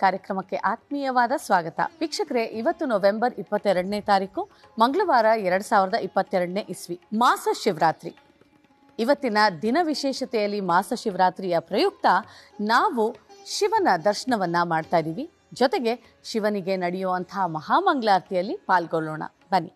ಕಾರ್ಯಕ್ರಮಕ್ಕೆ ಆತ್ಮೀಯವಾದ ಸ್ವಾಗತ ವೀಕ್ಷಕರೇ ಇವತ್ತು ನವೆಂಬರ್ ಇಪ್ಪತ್ತೆರಡನೇ ತಾರೀಕು ಮಂಗಳವಾರ ಎರಡ್ ಸಾವಿರದ ಇಪ್ಪತ್ತೆರಡನೇ ಇಸ್ವಿ ಮಾಸ ಶಿವರಾತ್ರಿ ಇವತ್ತಿನ ದಿನ ವಿಶೇಷತೆಯಲ್ಲಿ ಮಾಸ ಶಿವರಾತ್ರಿಯ ಪ್ರಯುಕ್ತ ನಾವು ಶಿವನ ದರ್ಶನವನ್ನ ಮಾಡ್ತಾ ಇದ್ದೀವಿ ಜೊತೆಗೆ ಶಿವನಿಗೆ ನಡೆಯುವಂತಹ ಮಹಾಮಂಗಳಾರತಿಯಲ್ಲಿ ಪಾಲ್ಗೊಳ್ಳೋಣ ಬನ್ನಿ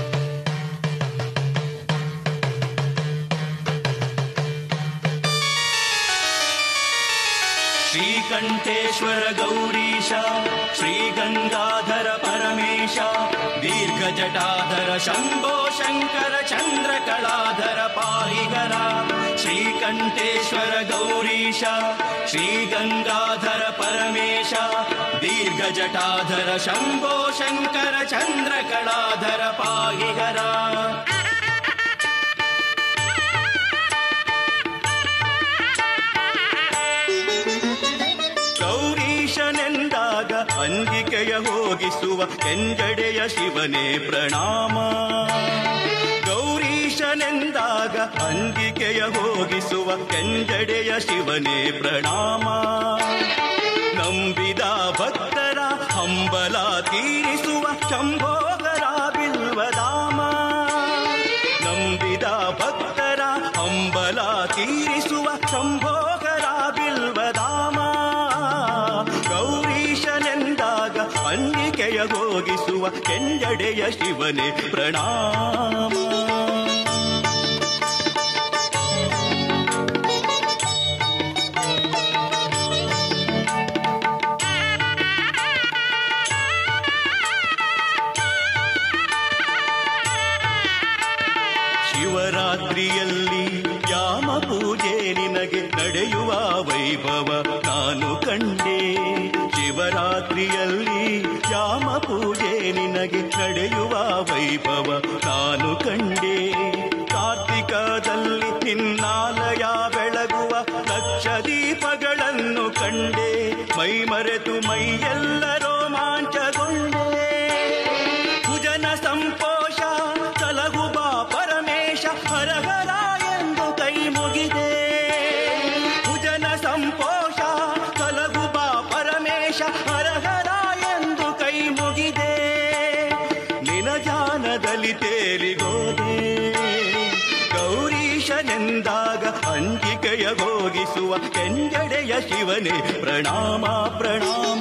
श्रीकण्ठेश्वर गौरीश श्रीगङ्गाधर परमेश दीर्घजटाधर शम्भो शङ्कर चन्द्रकलाधर पाहिगरा श्रीकण्ठेश्वर गौरीश श्रीगङ्गाधर परमेश दीर्घजटाधर शम्भो शङ्कर चन्द्रकलाधर पाहिगरा ಗೌರೀಶನೆಂದಾಗ ಅಂಗಿಕೆಯ ಹೋಗಿಸುವ ಕೆಂಜಡೆಯ ಶಿವನೇ ಪ್ರಣಾಮ ಗೌರೀಶನೆಂದಾಗ ಅಂಗಿಕೆಯ ಹೋಗಿಸುವ ಕೆಂಜಡೆಯ ಶಿವನೇ ಪ್ರಣಾಮ ನಂಬಿದ ಭಕ್ತರ ಹಂಬಲ ತೀರಿಸುವ ಶಂಭೋಗರ ಬಿಲ್ವದಾಮ ನಂಬಿದ ಭಕ್ತರ ಹಂಬಲ ತೀರಿಸುವ ಶಂಭೋಗರ ಬಿಲ್ವದಾಮ ಗೌರೀಶನೆಂದಾಗ ಅಂಗಿಕೆಯ ಹೋಗಿಸುವ ಕೆಂಜಡೆಯ ಶಿವನೇ ಪ್ರಣಾಮ ಶಿವರಾತ್ರಿಯಲ್ಲಿ ಯಾಮ ಪೂಜೆ ನಿನಗೆ ನಡೆಯುವ ವೈಭವ ನಾನು ಕಂಡೆ ಶಿವರಾತ್ರಿಯಲ್ಲಿ ಯಾಮ ಪೂಜೆ ನಿನಗೆ ನಡೆಯುವ ವೈಭವ ನಾನು ಕಂಡೆ ಕಾರ್ತಿಕದಲ್ಲಿ ನಿನ್ನಾಲಯ ಬೆಳಗುವ ಲಕ್ಷ ದೀಪಗಳನ್ನು ಕಂಡೆ ಮೈ ಮರೆತು ಮೈಯೆಲ್ಲ ರೋಮಾಂಚಗೊಂಡೆ ಭುಜನ ಸಂಪೋಷ ಕಲಗುಬ ಪರಮೇಶ ಹರಹರ ಎಂದು ಕೈ ಮುಗಿದೆ ಭುಜನ ಸಂಪೋಷ ಕಲಗುಬ ಪರಮೇಶ ಹರಹರ ಎಂದು ಕೈ ಮುಗಿದೆ ನಿನಜಾನದಲ್ಲಿ ತೇಲಿಗೋದೆ ಗೌರೀಶನೆಂದಾಗ ಅಂಜಿಕೆಯ ಭೋಗಿಸುವ ಕೆಂಜಡೆಯ ಶಿವನೇ ಪ್ರಣಾಮ ಪ್ರಣಾಮ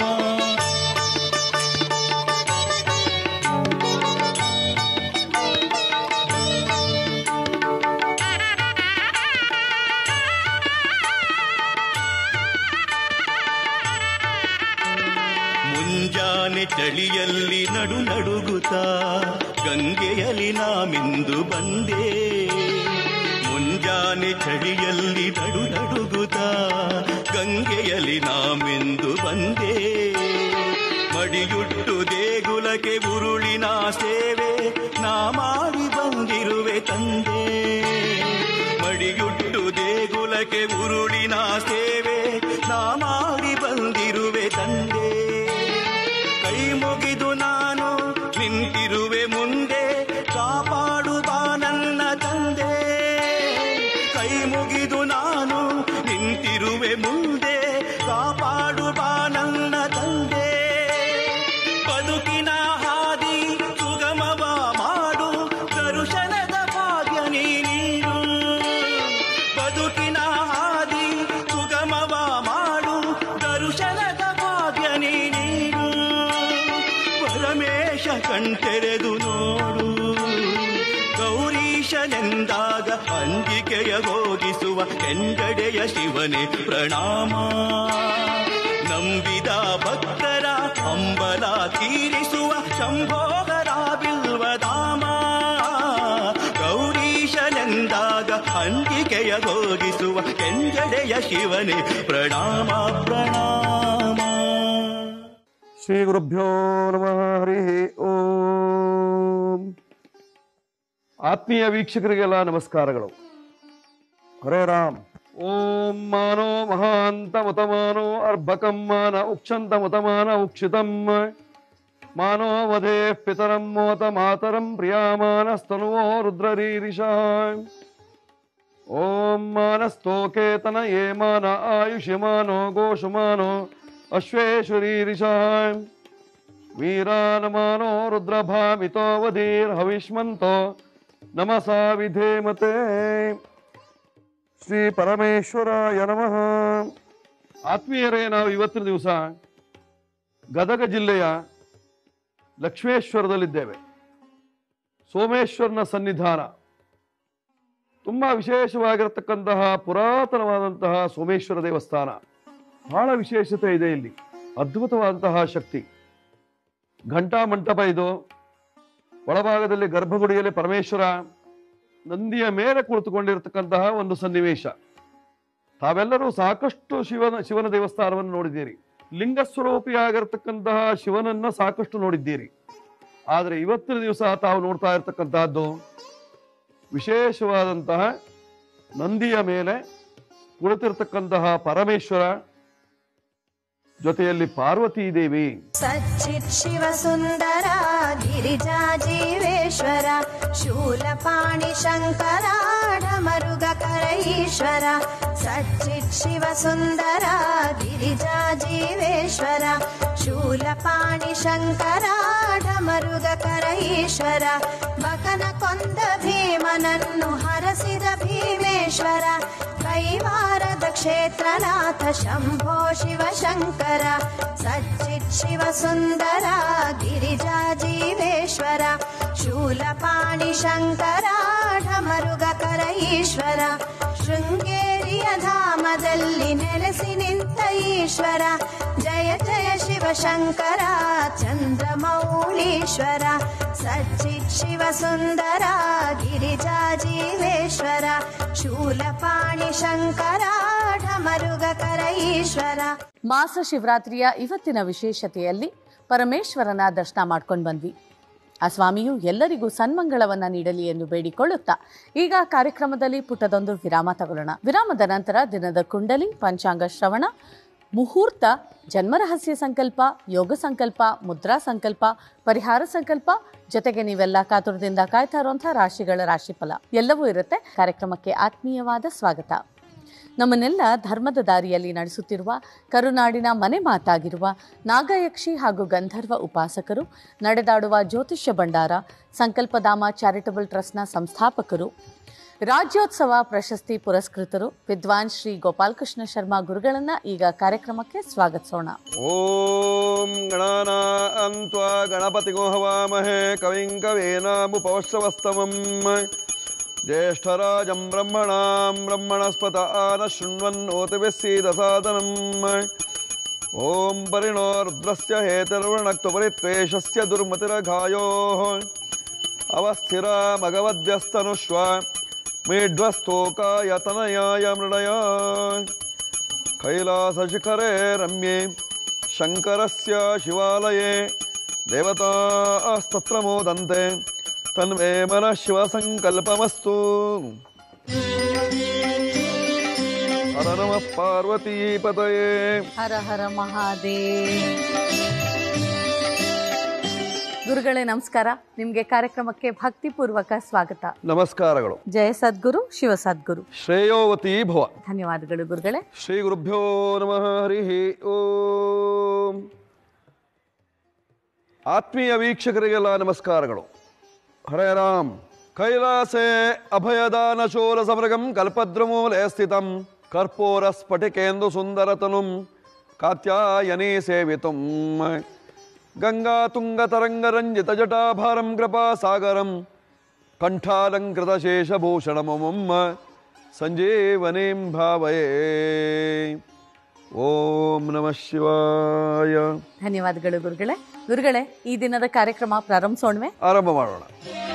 ಮುಂಜಾನೆ ಚಳಿಯಲ್ಲಿ ನಡು ನಡುಗುತ್ತಾ ಗಂಗೆಯಲ್ಲಿ ನಾಮಿಂದು ಬಂದೆ ಮುಂಜಾನೆ ಚಳಿಯಲ್ಲಿ ನಡು ನಡುಗುತ್ತಾ ಗಂಗೆಯಲ್ಲಿ ನಾಮಿಂದು ಬಂದೆ ಮಡಿಯುಟ್ಟು ದೇಗುಲಕ್ಕೆ ಉರುಳಿನ ಸೇವೆ ನಾ ಮಾಡಿ ಬಂದಿರುವೆ ತಂದೆ ಮಡಿಯುಟ್ಟು ದೇಗುಲಕ್ಕೆ ಉರುಳಿನ ಸೇವೆ ನಾ ಮಾಡಿ ಬಂದಿರುವೆ ತಂದೆ ಕೈ ಮುಗಿದು ನಾನು ನಿಂತಿರುವೆ ಮುಂದೆ ಕಾಪಾಡುವ ನನ್ನ ತಂದೆ ಕೈ ಮುಗಿದು ನಾನು ನಿಂತಿರುವೆ ಮುಂದೆ ಕಾಪಾಡುವ ನನ್ನ ತಂದೆ ಬದುಕಿನ ಹಾದಿ ಸುಗಮವ ಮಾಡು ದರುಶನದ ಭಾಗ್ಯ ನೀನು ಬದುಕಿನ ಹಾದಿ ಸುಗಮವ ಮಾಡು ದರುಶನದ ಭಾಗ್ಯ ನೀನು ಪರಮೇಶ ಕಣ್ತೆರೆದು ನೋಡು ಗೌರೀಶನೆಂದಾಗ ಅಂಜಿಕೆಯ ಹೋಗಿಸುವ ಕೆಂಜಡೆಯ ಶಿವನೇ ಪ್ರಣಾಮ ನಂಬಿದ ಭಕ್ತರ ಅಂಬಲ ತೀರಿಸುವ ಶಂಭೋಗರ ಬಿಲ್ವದಾಮ ಗೌರೀಶನೆಂದಾಗ ಅಂಜಿಕೆಯ ಹೋಗಿಸುವ ಕೆಂಜಡೆಯ ಶಿವನೇ ಪ್ರಣಾಮ ಪ್ರಣಾಮ ಶ್ರೀ ಗುರುಭ್ಯೋ ನಮಃ ಹರಿ ಓಂ ಆತ್ಮೀಯ ವೀಕ್ಷಕರಿಗೆಲ್ಲ ನಮಸ್ಕಾರಗಳು ಹರೇ ರಾಮ್ ಓಂ ಮಾನೋ ಮಹಾಂತ ಮುತಮಾನೋ ಅರ್ಭಕಂ ಮಾನ ಉಕ್ಷಂತ ಮುತಮಾನ ಉಕ್ಷಿತಂ ಮಾನೋ ವಧೇ ಪಿತರಂ ಮೋತ ಮಾತರಂ ಪ್ರಿಯಾಮಾನಸ್ತನುವೋ ರುದ್ರರೀರಿಷ ಓಂ ಮಾನಸ್ತೋಕೇತನ ಯೇ ಮಾನ ಆಯುಷ್ಯಮಾನೋ ಗೋಷುಮಾನೋ ಅಶ್ವೇಶ್ವರೀರಿಷಾಂ ವೀರಾನಮಾನೋ ರುದ್ರಭಾಮಿತೋ ವಧೀರ್ ಹವಿಷ್ಮಂತೋ ನಮಸಾ ವಿಧೇಮತೆ ಶ್ರೀ ಪರಮೇಶ್ವರಾಯ ನಮಃ ಆತ್ಮೀಯರೇ ನಾವು ಇವತ್ತಿನ ದಿವಸ ಗದಗ ಜಿಲ್ಲೆಯ ಲಕ್ಷ್ಮೇಶ್ವರದಲ್ಲಿದ್ದೇವೆ ಸೋಮೇಶ್ವರನ ಸನ್ನಿಧಾನ ತುಂಬ ವಿಶೇಷವಾಗಿರತಕ್ಕಂತಹ ಪುರಾತನವಾದಂತಹ ಸೋಮೇಶ್ವರ ದೇವಸ್ಥಾನ ಬಹಳ ವಿಶೇಷತೆ ಇದೆ ಇಲ್ಲಿ ಅದ್ಭುತವಾದಂತಹ ಶಕ್ತಿ ಘಂಟಾ ಮಂಟಪ ಇದು ಒಳಭಾಗದಲ್ಲಿ ಗರ್ಭಗುಡಿಯಲ್ಲಿ ಪರಮೇಶ್ವರ ನಂದಿಯ ಮೇಲೆ ಕುಳಿತುಕೊಂಡಿರತಕ್ಕಂತಹ ಒಂದು ಸನ್ನಿವೇಶ ತಾವೆಲ್ಲರೂ ಸಾಕಷ್ಟು ಶಿವನ ಶಿವನ ದೇವಸ್ಥಾನವನ್ನು ನೋಡಿದ್ದೀರಿ ಲಿಂಗ ಸ್ವರೂಪಿಯಾಗಿರ್ತಕ್ಕಂತಹ ಶಿವನನ್ನ ಸಾಕಷ್ಟು ನೋಡಿದ್ದೀರಿ ಆದರೆ ಇವತ್ತಿನ ದಿವಸ ತಾವು ನೋಡ್ತಾ ಇರತಕ್ಕಂತಹದ್ದು ವಿಶೇಷವಾದಂತಹ ನಂದಿಯ ಮೇಲೆ ಕುಳಿತಿರ್ತಕ್ಕಂತಹ ಪರಮೇಶ್ವರ ಜೊತೆಯಲ್ಲಿ ಪಾರ್ವತೀ ದೇವಿ सच्चित् शिव सुन्दर गिरिजा जीवेश्वर शूलपाणि शङ्कराढमरुगकर ईश्वर सच्चित् शिव सुन्दर गिरिजा जीवेश्वर शूलपाणि शङ्कराढमरुगकर ईश्वर ಬಕನ ಕೊಂದ ಭೀಮನನ್ನು ಹರಸಿದ ಭೀಮೇಶ್ವರ ಕೈವಾರದ ಕ್ಷೇತ್ರನಾಥ ಶಂಭೋ ಶಿವಶಂಕರ ಸಚ್ಚಿತ್ ಶಿವ ಸುಂದರ ಗಿರಿಜಾ ಜೀವೇಶ್ವರ ಶೂಲಪಾಣಿ ಶಂಕರ ಢಮರುಗಕರ ಈಶ್ವರ ಶೃಂಗೇರಿಯ ಧಾಮದಲ್ಲಿ ನೆಲೆಸಿ ನಿಂತ ಈಶ್ವರ ಜಯ ಜಯ ಶಿವಶಂಕರ ಚಂದ್ರಮೌಳೀಶ್ವರ ಸಚ್ಚಿತ್ ಶಿವ ಸುಂದರ ಗಿರಿಜಾ ಜೀವೇಶ್ವರ ಶೂಲಪಾಣಿ ಶಂಕರ ಢಮರುಗಕರ ಈಶ್ವರ ಮಾಸ ಶಿವರಾತ್ರಿಯ ಇವತ್ತಿನ ವಿಶೇಷತೆಯಲ್ಲಿ ಪರಮೇಶ್ವರನ ದರ್ಶನ ಮಾಡ್ಕೊಂಡು ಬಂದ್ವಿ ಆ ಸ್ವಾಮಿಯು ಎಲ್ಲರಿಗೂ ಸನ್ಮಂಗಳವನ್ನ ನೀಡಲಿ ಎಂದು ಬೇಡಿಕೊಳ್ಳುತ್ತಾ ಈಗ ಕಾರ್ಯಕ್ರಮದಲ್ಲಿ ಪುಟ್ಟದೊಂದು ವಿರಾಮ ತಗೊಳ್ಳೋಣ ವಿರಾಮದ ನಂತರ ದಿನದ ಕುಂಡಲಿ ಪಂಚಾಂಗ ಶ್ರವಣ ಮುಹೂರ್ತ ಜನ್ಮರಹಸ್ಯ ಸಂಕಲ್ಪ ಯೋಗ ಸಂಕಲ್ಪ ಮುದ್ರಾ ಸಂಕಲ್ಪ ಪರಿಹಾರ ಸಂಕಲ್ಪ ಜೊತೆಗೆ ನೀವೆಲ್ಲ ಕಾತುರದಿಂದ ಕಾಯ್ತಾ ಇರುವಂತಹ ರಾಶಿಗಳ ರಾಶಿಫಲ ಎಲ್ಲವೂ ಇರುತ್ತೆ ಕಾರ್ಯಕ್ರಮಕ್ಕೆ ಆತ್ಮೀಯವಾದ ಸ್ವಾಗತ ನಮ್ಮನ್ನೆಲ್ಲ ಧರ್ಮದ ದಾರಿಯಲ್ಲಿ ನಡೆಸುತ್ತಿರುವ ಕರುನಾಡಿನ ಮನೆ ಮಾತಾಗಿರುವ ನಾಗಯಕ್ಷಿ ಹಾಗೂ ಗಂಧರ್ವ ಉಪಾಸಕರು ನಡೆದಾಡುವ ಜ್ಯೋತಿಷ್ಯ ಭಂಡಾರ ಸಂಕಲ್ಪಧಾಮ ಚಾರಿಟಬಲ್ ಟ್ರಸ್ಟ್ನ ಸಂಸ್ಥಾಪಕರು ರಾಜ್ಯೋತ್ಸವ ಪ್ರಶಸ್ತಿ ಪುರಸ್ಕೃತರು ವಿದ್ವಾನ್ ಶ್ರೀ ಗೋಪಾಲಕೃಷ್ಣ ಶರ್ಮಾ ಗುರುಗಳನ್ನ ಈಗ ಕಾರ್ಯಕ್ರಮಕ್ಕೆ ಸ್ವಾಗತಿಸೋಣ ಓಂ ಗಣಾನಾನ್ತ್ವಾ ಗಣಪತಿಗೋ ಹವಾಮಹೇ ಕವಿಂ ಕವೇನಾಮುಪವಶ್ರವಸ್ತಮಂ ಜ್ಯೇಷ್ಠರಾಜಂ ಬ್ರಹ್ಮಣಾಂ ಬ್ರಹ್ಮಣಸ್ಪತ ಆನ ಶೃಣ್ವನ್ನೋತಿಭಿಸ್ಸೀದಸಾದನಂ ಓಂ ಪರಿಣೋ ರುದ್ರಸ್ಯ ಹೇತರ್ವಣಕ್ತುಪರಿತ್ವೇಷಸ್ಯ ದುರ್ಮತಿರಘಾಯೋಃ ಅವಸ್ಥಿರಾ ಮಗವದ್ವ್ಯಸ್ತನುಷ್ವ ಮೇಢ್ವಸ್ತೋಕಾಯ ತನಯಾಯ ಮೃಡಯ ಕೈಲಾಸಶಿಖರೆ ರಮ್ಯೆ ಶಂಕರಸ್ಯ ಶಿವಾಲಯೇ ದೇವತಾಸ್ತತ್ರ ಮೋದಂತೆ ತನ್ಮೇ ಮನಃ ಶಿವಸಂಕಲ್ಪಮಸ್ತು ಹರ ನಮಃ ಪಾರ್ವತೀಪತಯೇ ಹರ ಹರ ಮಹಾದೇವ್ ಗುರುಗಳೇ ನಮಸ್ಕಾರ ನಿಮಗೆ ಕಾರ್ಯಕ್ರಮಕ್ಕೆ ಭಕ್ತಿಪೂರ್ವಕ ಸ್ವಾಗತ ನಮಸ್ಕಾರಗಳು ಜಯ ಸದ್ಗುರು ಶಿವ ಸದ್ಗುರು ಶ್ರೇಯೋವತಿ ಭವ ಧನ್ಯವಾದಗಳು ಗುರುಗಳೇ ಶ್ರೀ ಗುರುಭ್ಯೋ ನಮಃ ಹರಿ ಓಂ ಆತ್ಮೀಯ ವೀಕ್ಷಕರಿಗೆಲ್ಲ ನಮಸ್ಕಾರಗಳು ಹರೇ ರಾಮ್ ಕೈಲಾಸೆ ಅಭಯದಾನ ಶೂಲ ಸಮೃಗಂ ಕಲ್ಪದ್ರುಮೂಲೆ ಸ್ಥಿತಂ ಕರ್ಪೂರ ಸ್ಫಟಿಕೇಂದು ಸುಂದರತನುಂ ಕಾತ್ಯಾಯನಿ ಸೇವಿತುಂ ಗಂಗಾ ತುಂಗ ತರಂಗ ರಂಜಿತ ಜಟಾಭಾರಂ ಕೃಪಾ ಸಾಗರಂ ಕಂಠಾಲಂಕೃತ ಶೇಷಭೂಷಣಮುಮ್ಮ ಸಂಜೀವನೀಂ ಭಾವಯೇ ಓಂ ನಮಃ ಶಿವಾಯ ಧನ್ಯವಾದಗಳು ಗುರುಗಳೇ ಗುರುಗಳೇ ಈ ದಿನದ ಕಾರ್ಯಕ್ರಮ ಪ್ರಾರಂಭಿಸೋಣವೆ ಆರಂಭ ಮಾಡೋಣ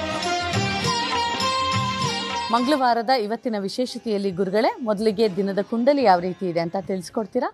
ಮಂಗಳವಾರದ ಇವತ್ತಿನ ವಿಶೇಷತೆಯಲ್ಲಿ ಗುರುಗಳೇ ಮೊದಲಿಗೆ ದಿನದ ಕುಂಡಲಿ ಯಾವ ರೀತಿ ಇದೆ ಅಂತ ತಿಳಿಸ್ಕೊಡ್ತೀರಾ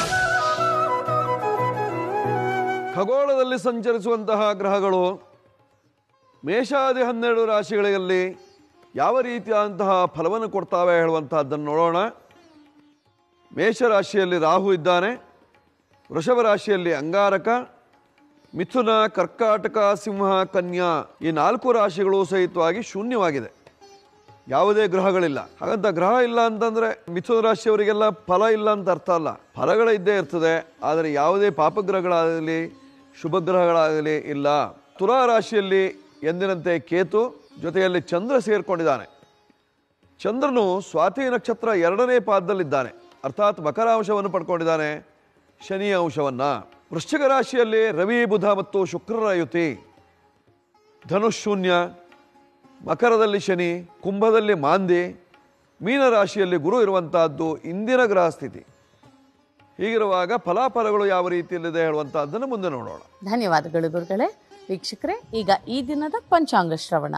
ಖಗೋಳದಲ್ಲಿ ಸಂಚರಿಸುವಂತಹ ಗ್ರಹಗಳು ಮೇಷಾದಿ ಹನ್ನೆರಡು ರಾಶಿಗಳಲ್ಲಿ ಯಾವ ರೀತಿಯಾದಂತಹ ಫಲವನ್ನು ಕೊಡ್ತಾವೆ ಹೇಳುವಂತಹದ್ದನ್ನು ನೋಡೋಣ ಮೇಷರಾಶಿಯಲ್ಲಿ ರಾಹು ಇದ್ದಾನೆ ವೃಷಭ ರಾಶಿಯಲ್ಲಿ ಅಂಗಾರಕ ಮಿಥುನ ಕರ್ಕಾಟಕ ಸಿಂಹ ಕನ್ಯಾ ಈ ನಾಲ್ಕು ರಾಶಿಗಳು ಸಹಿತವಾಗಿ ಶೂನ್ಯವಾಗಿದೆ ಯಾವುದೇ ಗ್ರಹಗಳಿಲ್ಲ ಹಾಗಂತ ಗ್ರಹ ಇಲ್ಲ ಅಂತಂದ್ರೆ ಮಿಥುನ ರಾಶಿಯವರಿಗೆಲ್ಲ ಫಲ ಇಲ್ಲ ಅಂತ ಅರ್ಥ ಅಲ್ಲ ಫಲಗಳ ಇದ್ದೇ ಇರ್ತದೆ ಆದರೆ ಯಾವುದೇ ಪಾಪಗ್ರಹಗಳಾಗಲಿ ಶುಭ ಗ್ರಹಗಳಾಗಲಿ ಇಲ್ಲ ತುಲಾ ರಾಶಿಯಲ್ಲಿ ಎಂದಿನಂತೆ ಕೇತು ಜೊತೆಯಲ್ಲಿ ಚಂದ್ರ ಸೇರ್ಕೊಂಡಿದ್ದಾನೆ ಚಂದ್ರನು ಸ್ವಾತಿ ನಕ್ಷತ್ರ ಎರಡನೇ ಪಾದದಲ್ಲಿದ್ದಾನೆ ಅರ್ಥಾತ್ ಮಕರ ಅಂಶವನ್ನು ಪಡ್ಕೊಂಡಿದ್ದಾನೆ ಶನಿಯ ಅಂಶವನ್ನ ವೃಶ್ಚಿಕ ರಾಶಿಯಲ್ಲಿ ರವಿ ಬುಧ ಮತ್ತು ಶುಕ್ರರ ಯುತಿ ಧನುಶೂನ್ಯ ಮಕರದಲ್ಲಿ ಶನಿ ಕುಂಭದಲ್ಲಿ ಮಾಂದಿ ಮೀನರಾಶಿಯಲ್ಲಿ ಗುರು ಇರುವಂತಹದ್ದು ಇಂದಿನ ಗ್ರಹ ಸ್ಥಿತಿ ಹೀಗಿರುವಾಗ ಫಲಾಫಲಗಳು ಯಾವ ರೀತಿಯಲ್ಲಿದೆ ಹೇಳುವಂತಹದ್ದನ್ನು ಮುಂದೆ ನೋಡೋಣ ಧನ್ಯವಾದಗಳು ಗುರುಗಳೇ ವೀಕ್ಷಕರೇ ಈಗ ಈ ದಿನದ ಪಂಚಾಂಗ ಶ್ರವಣ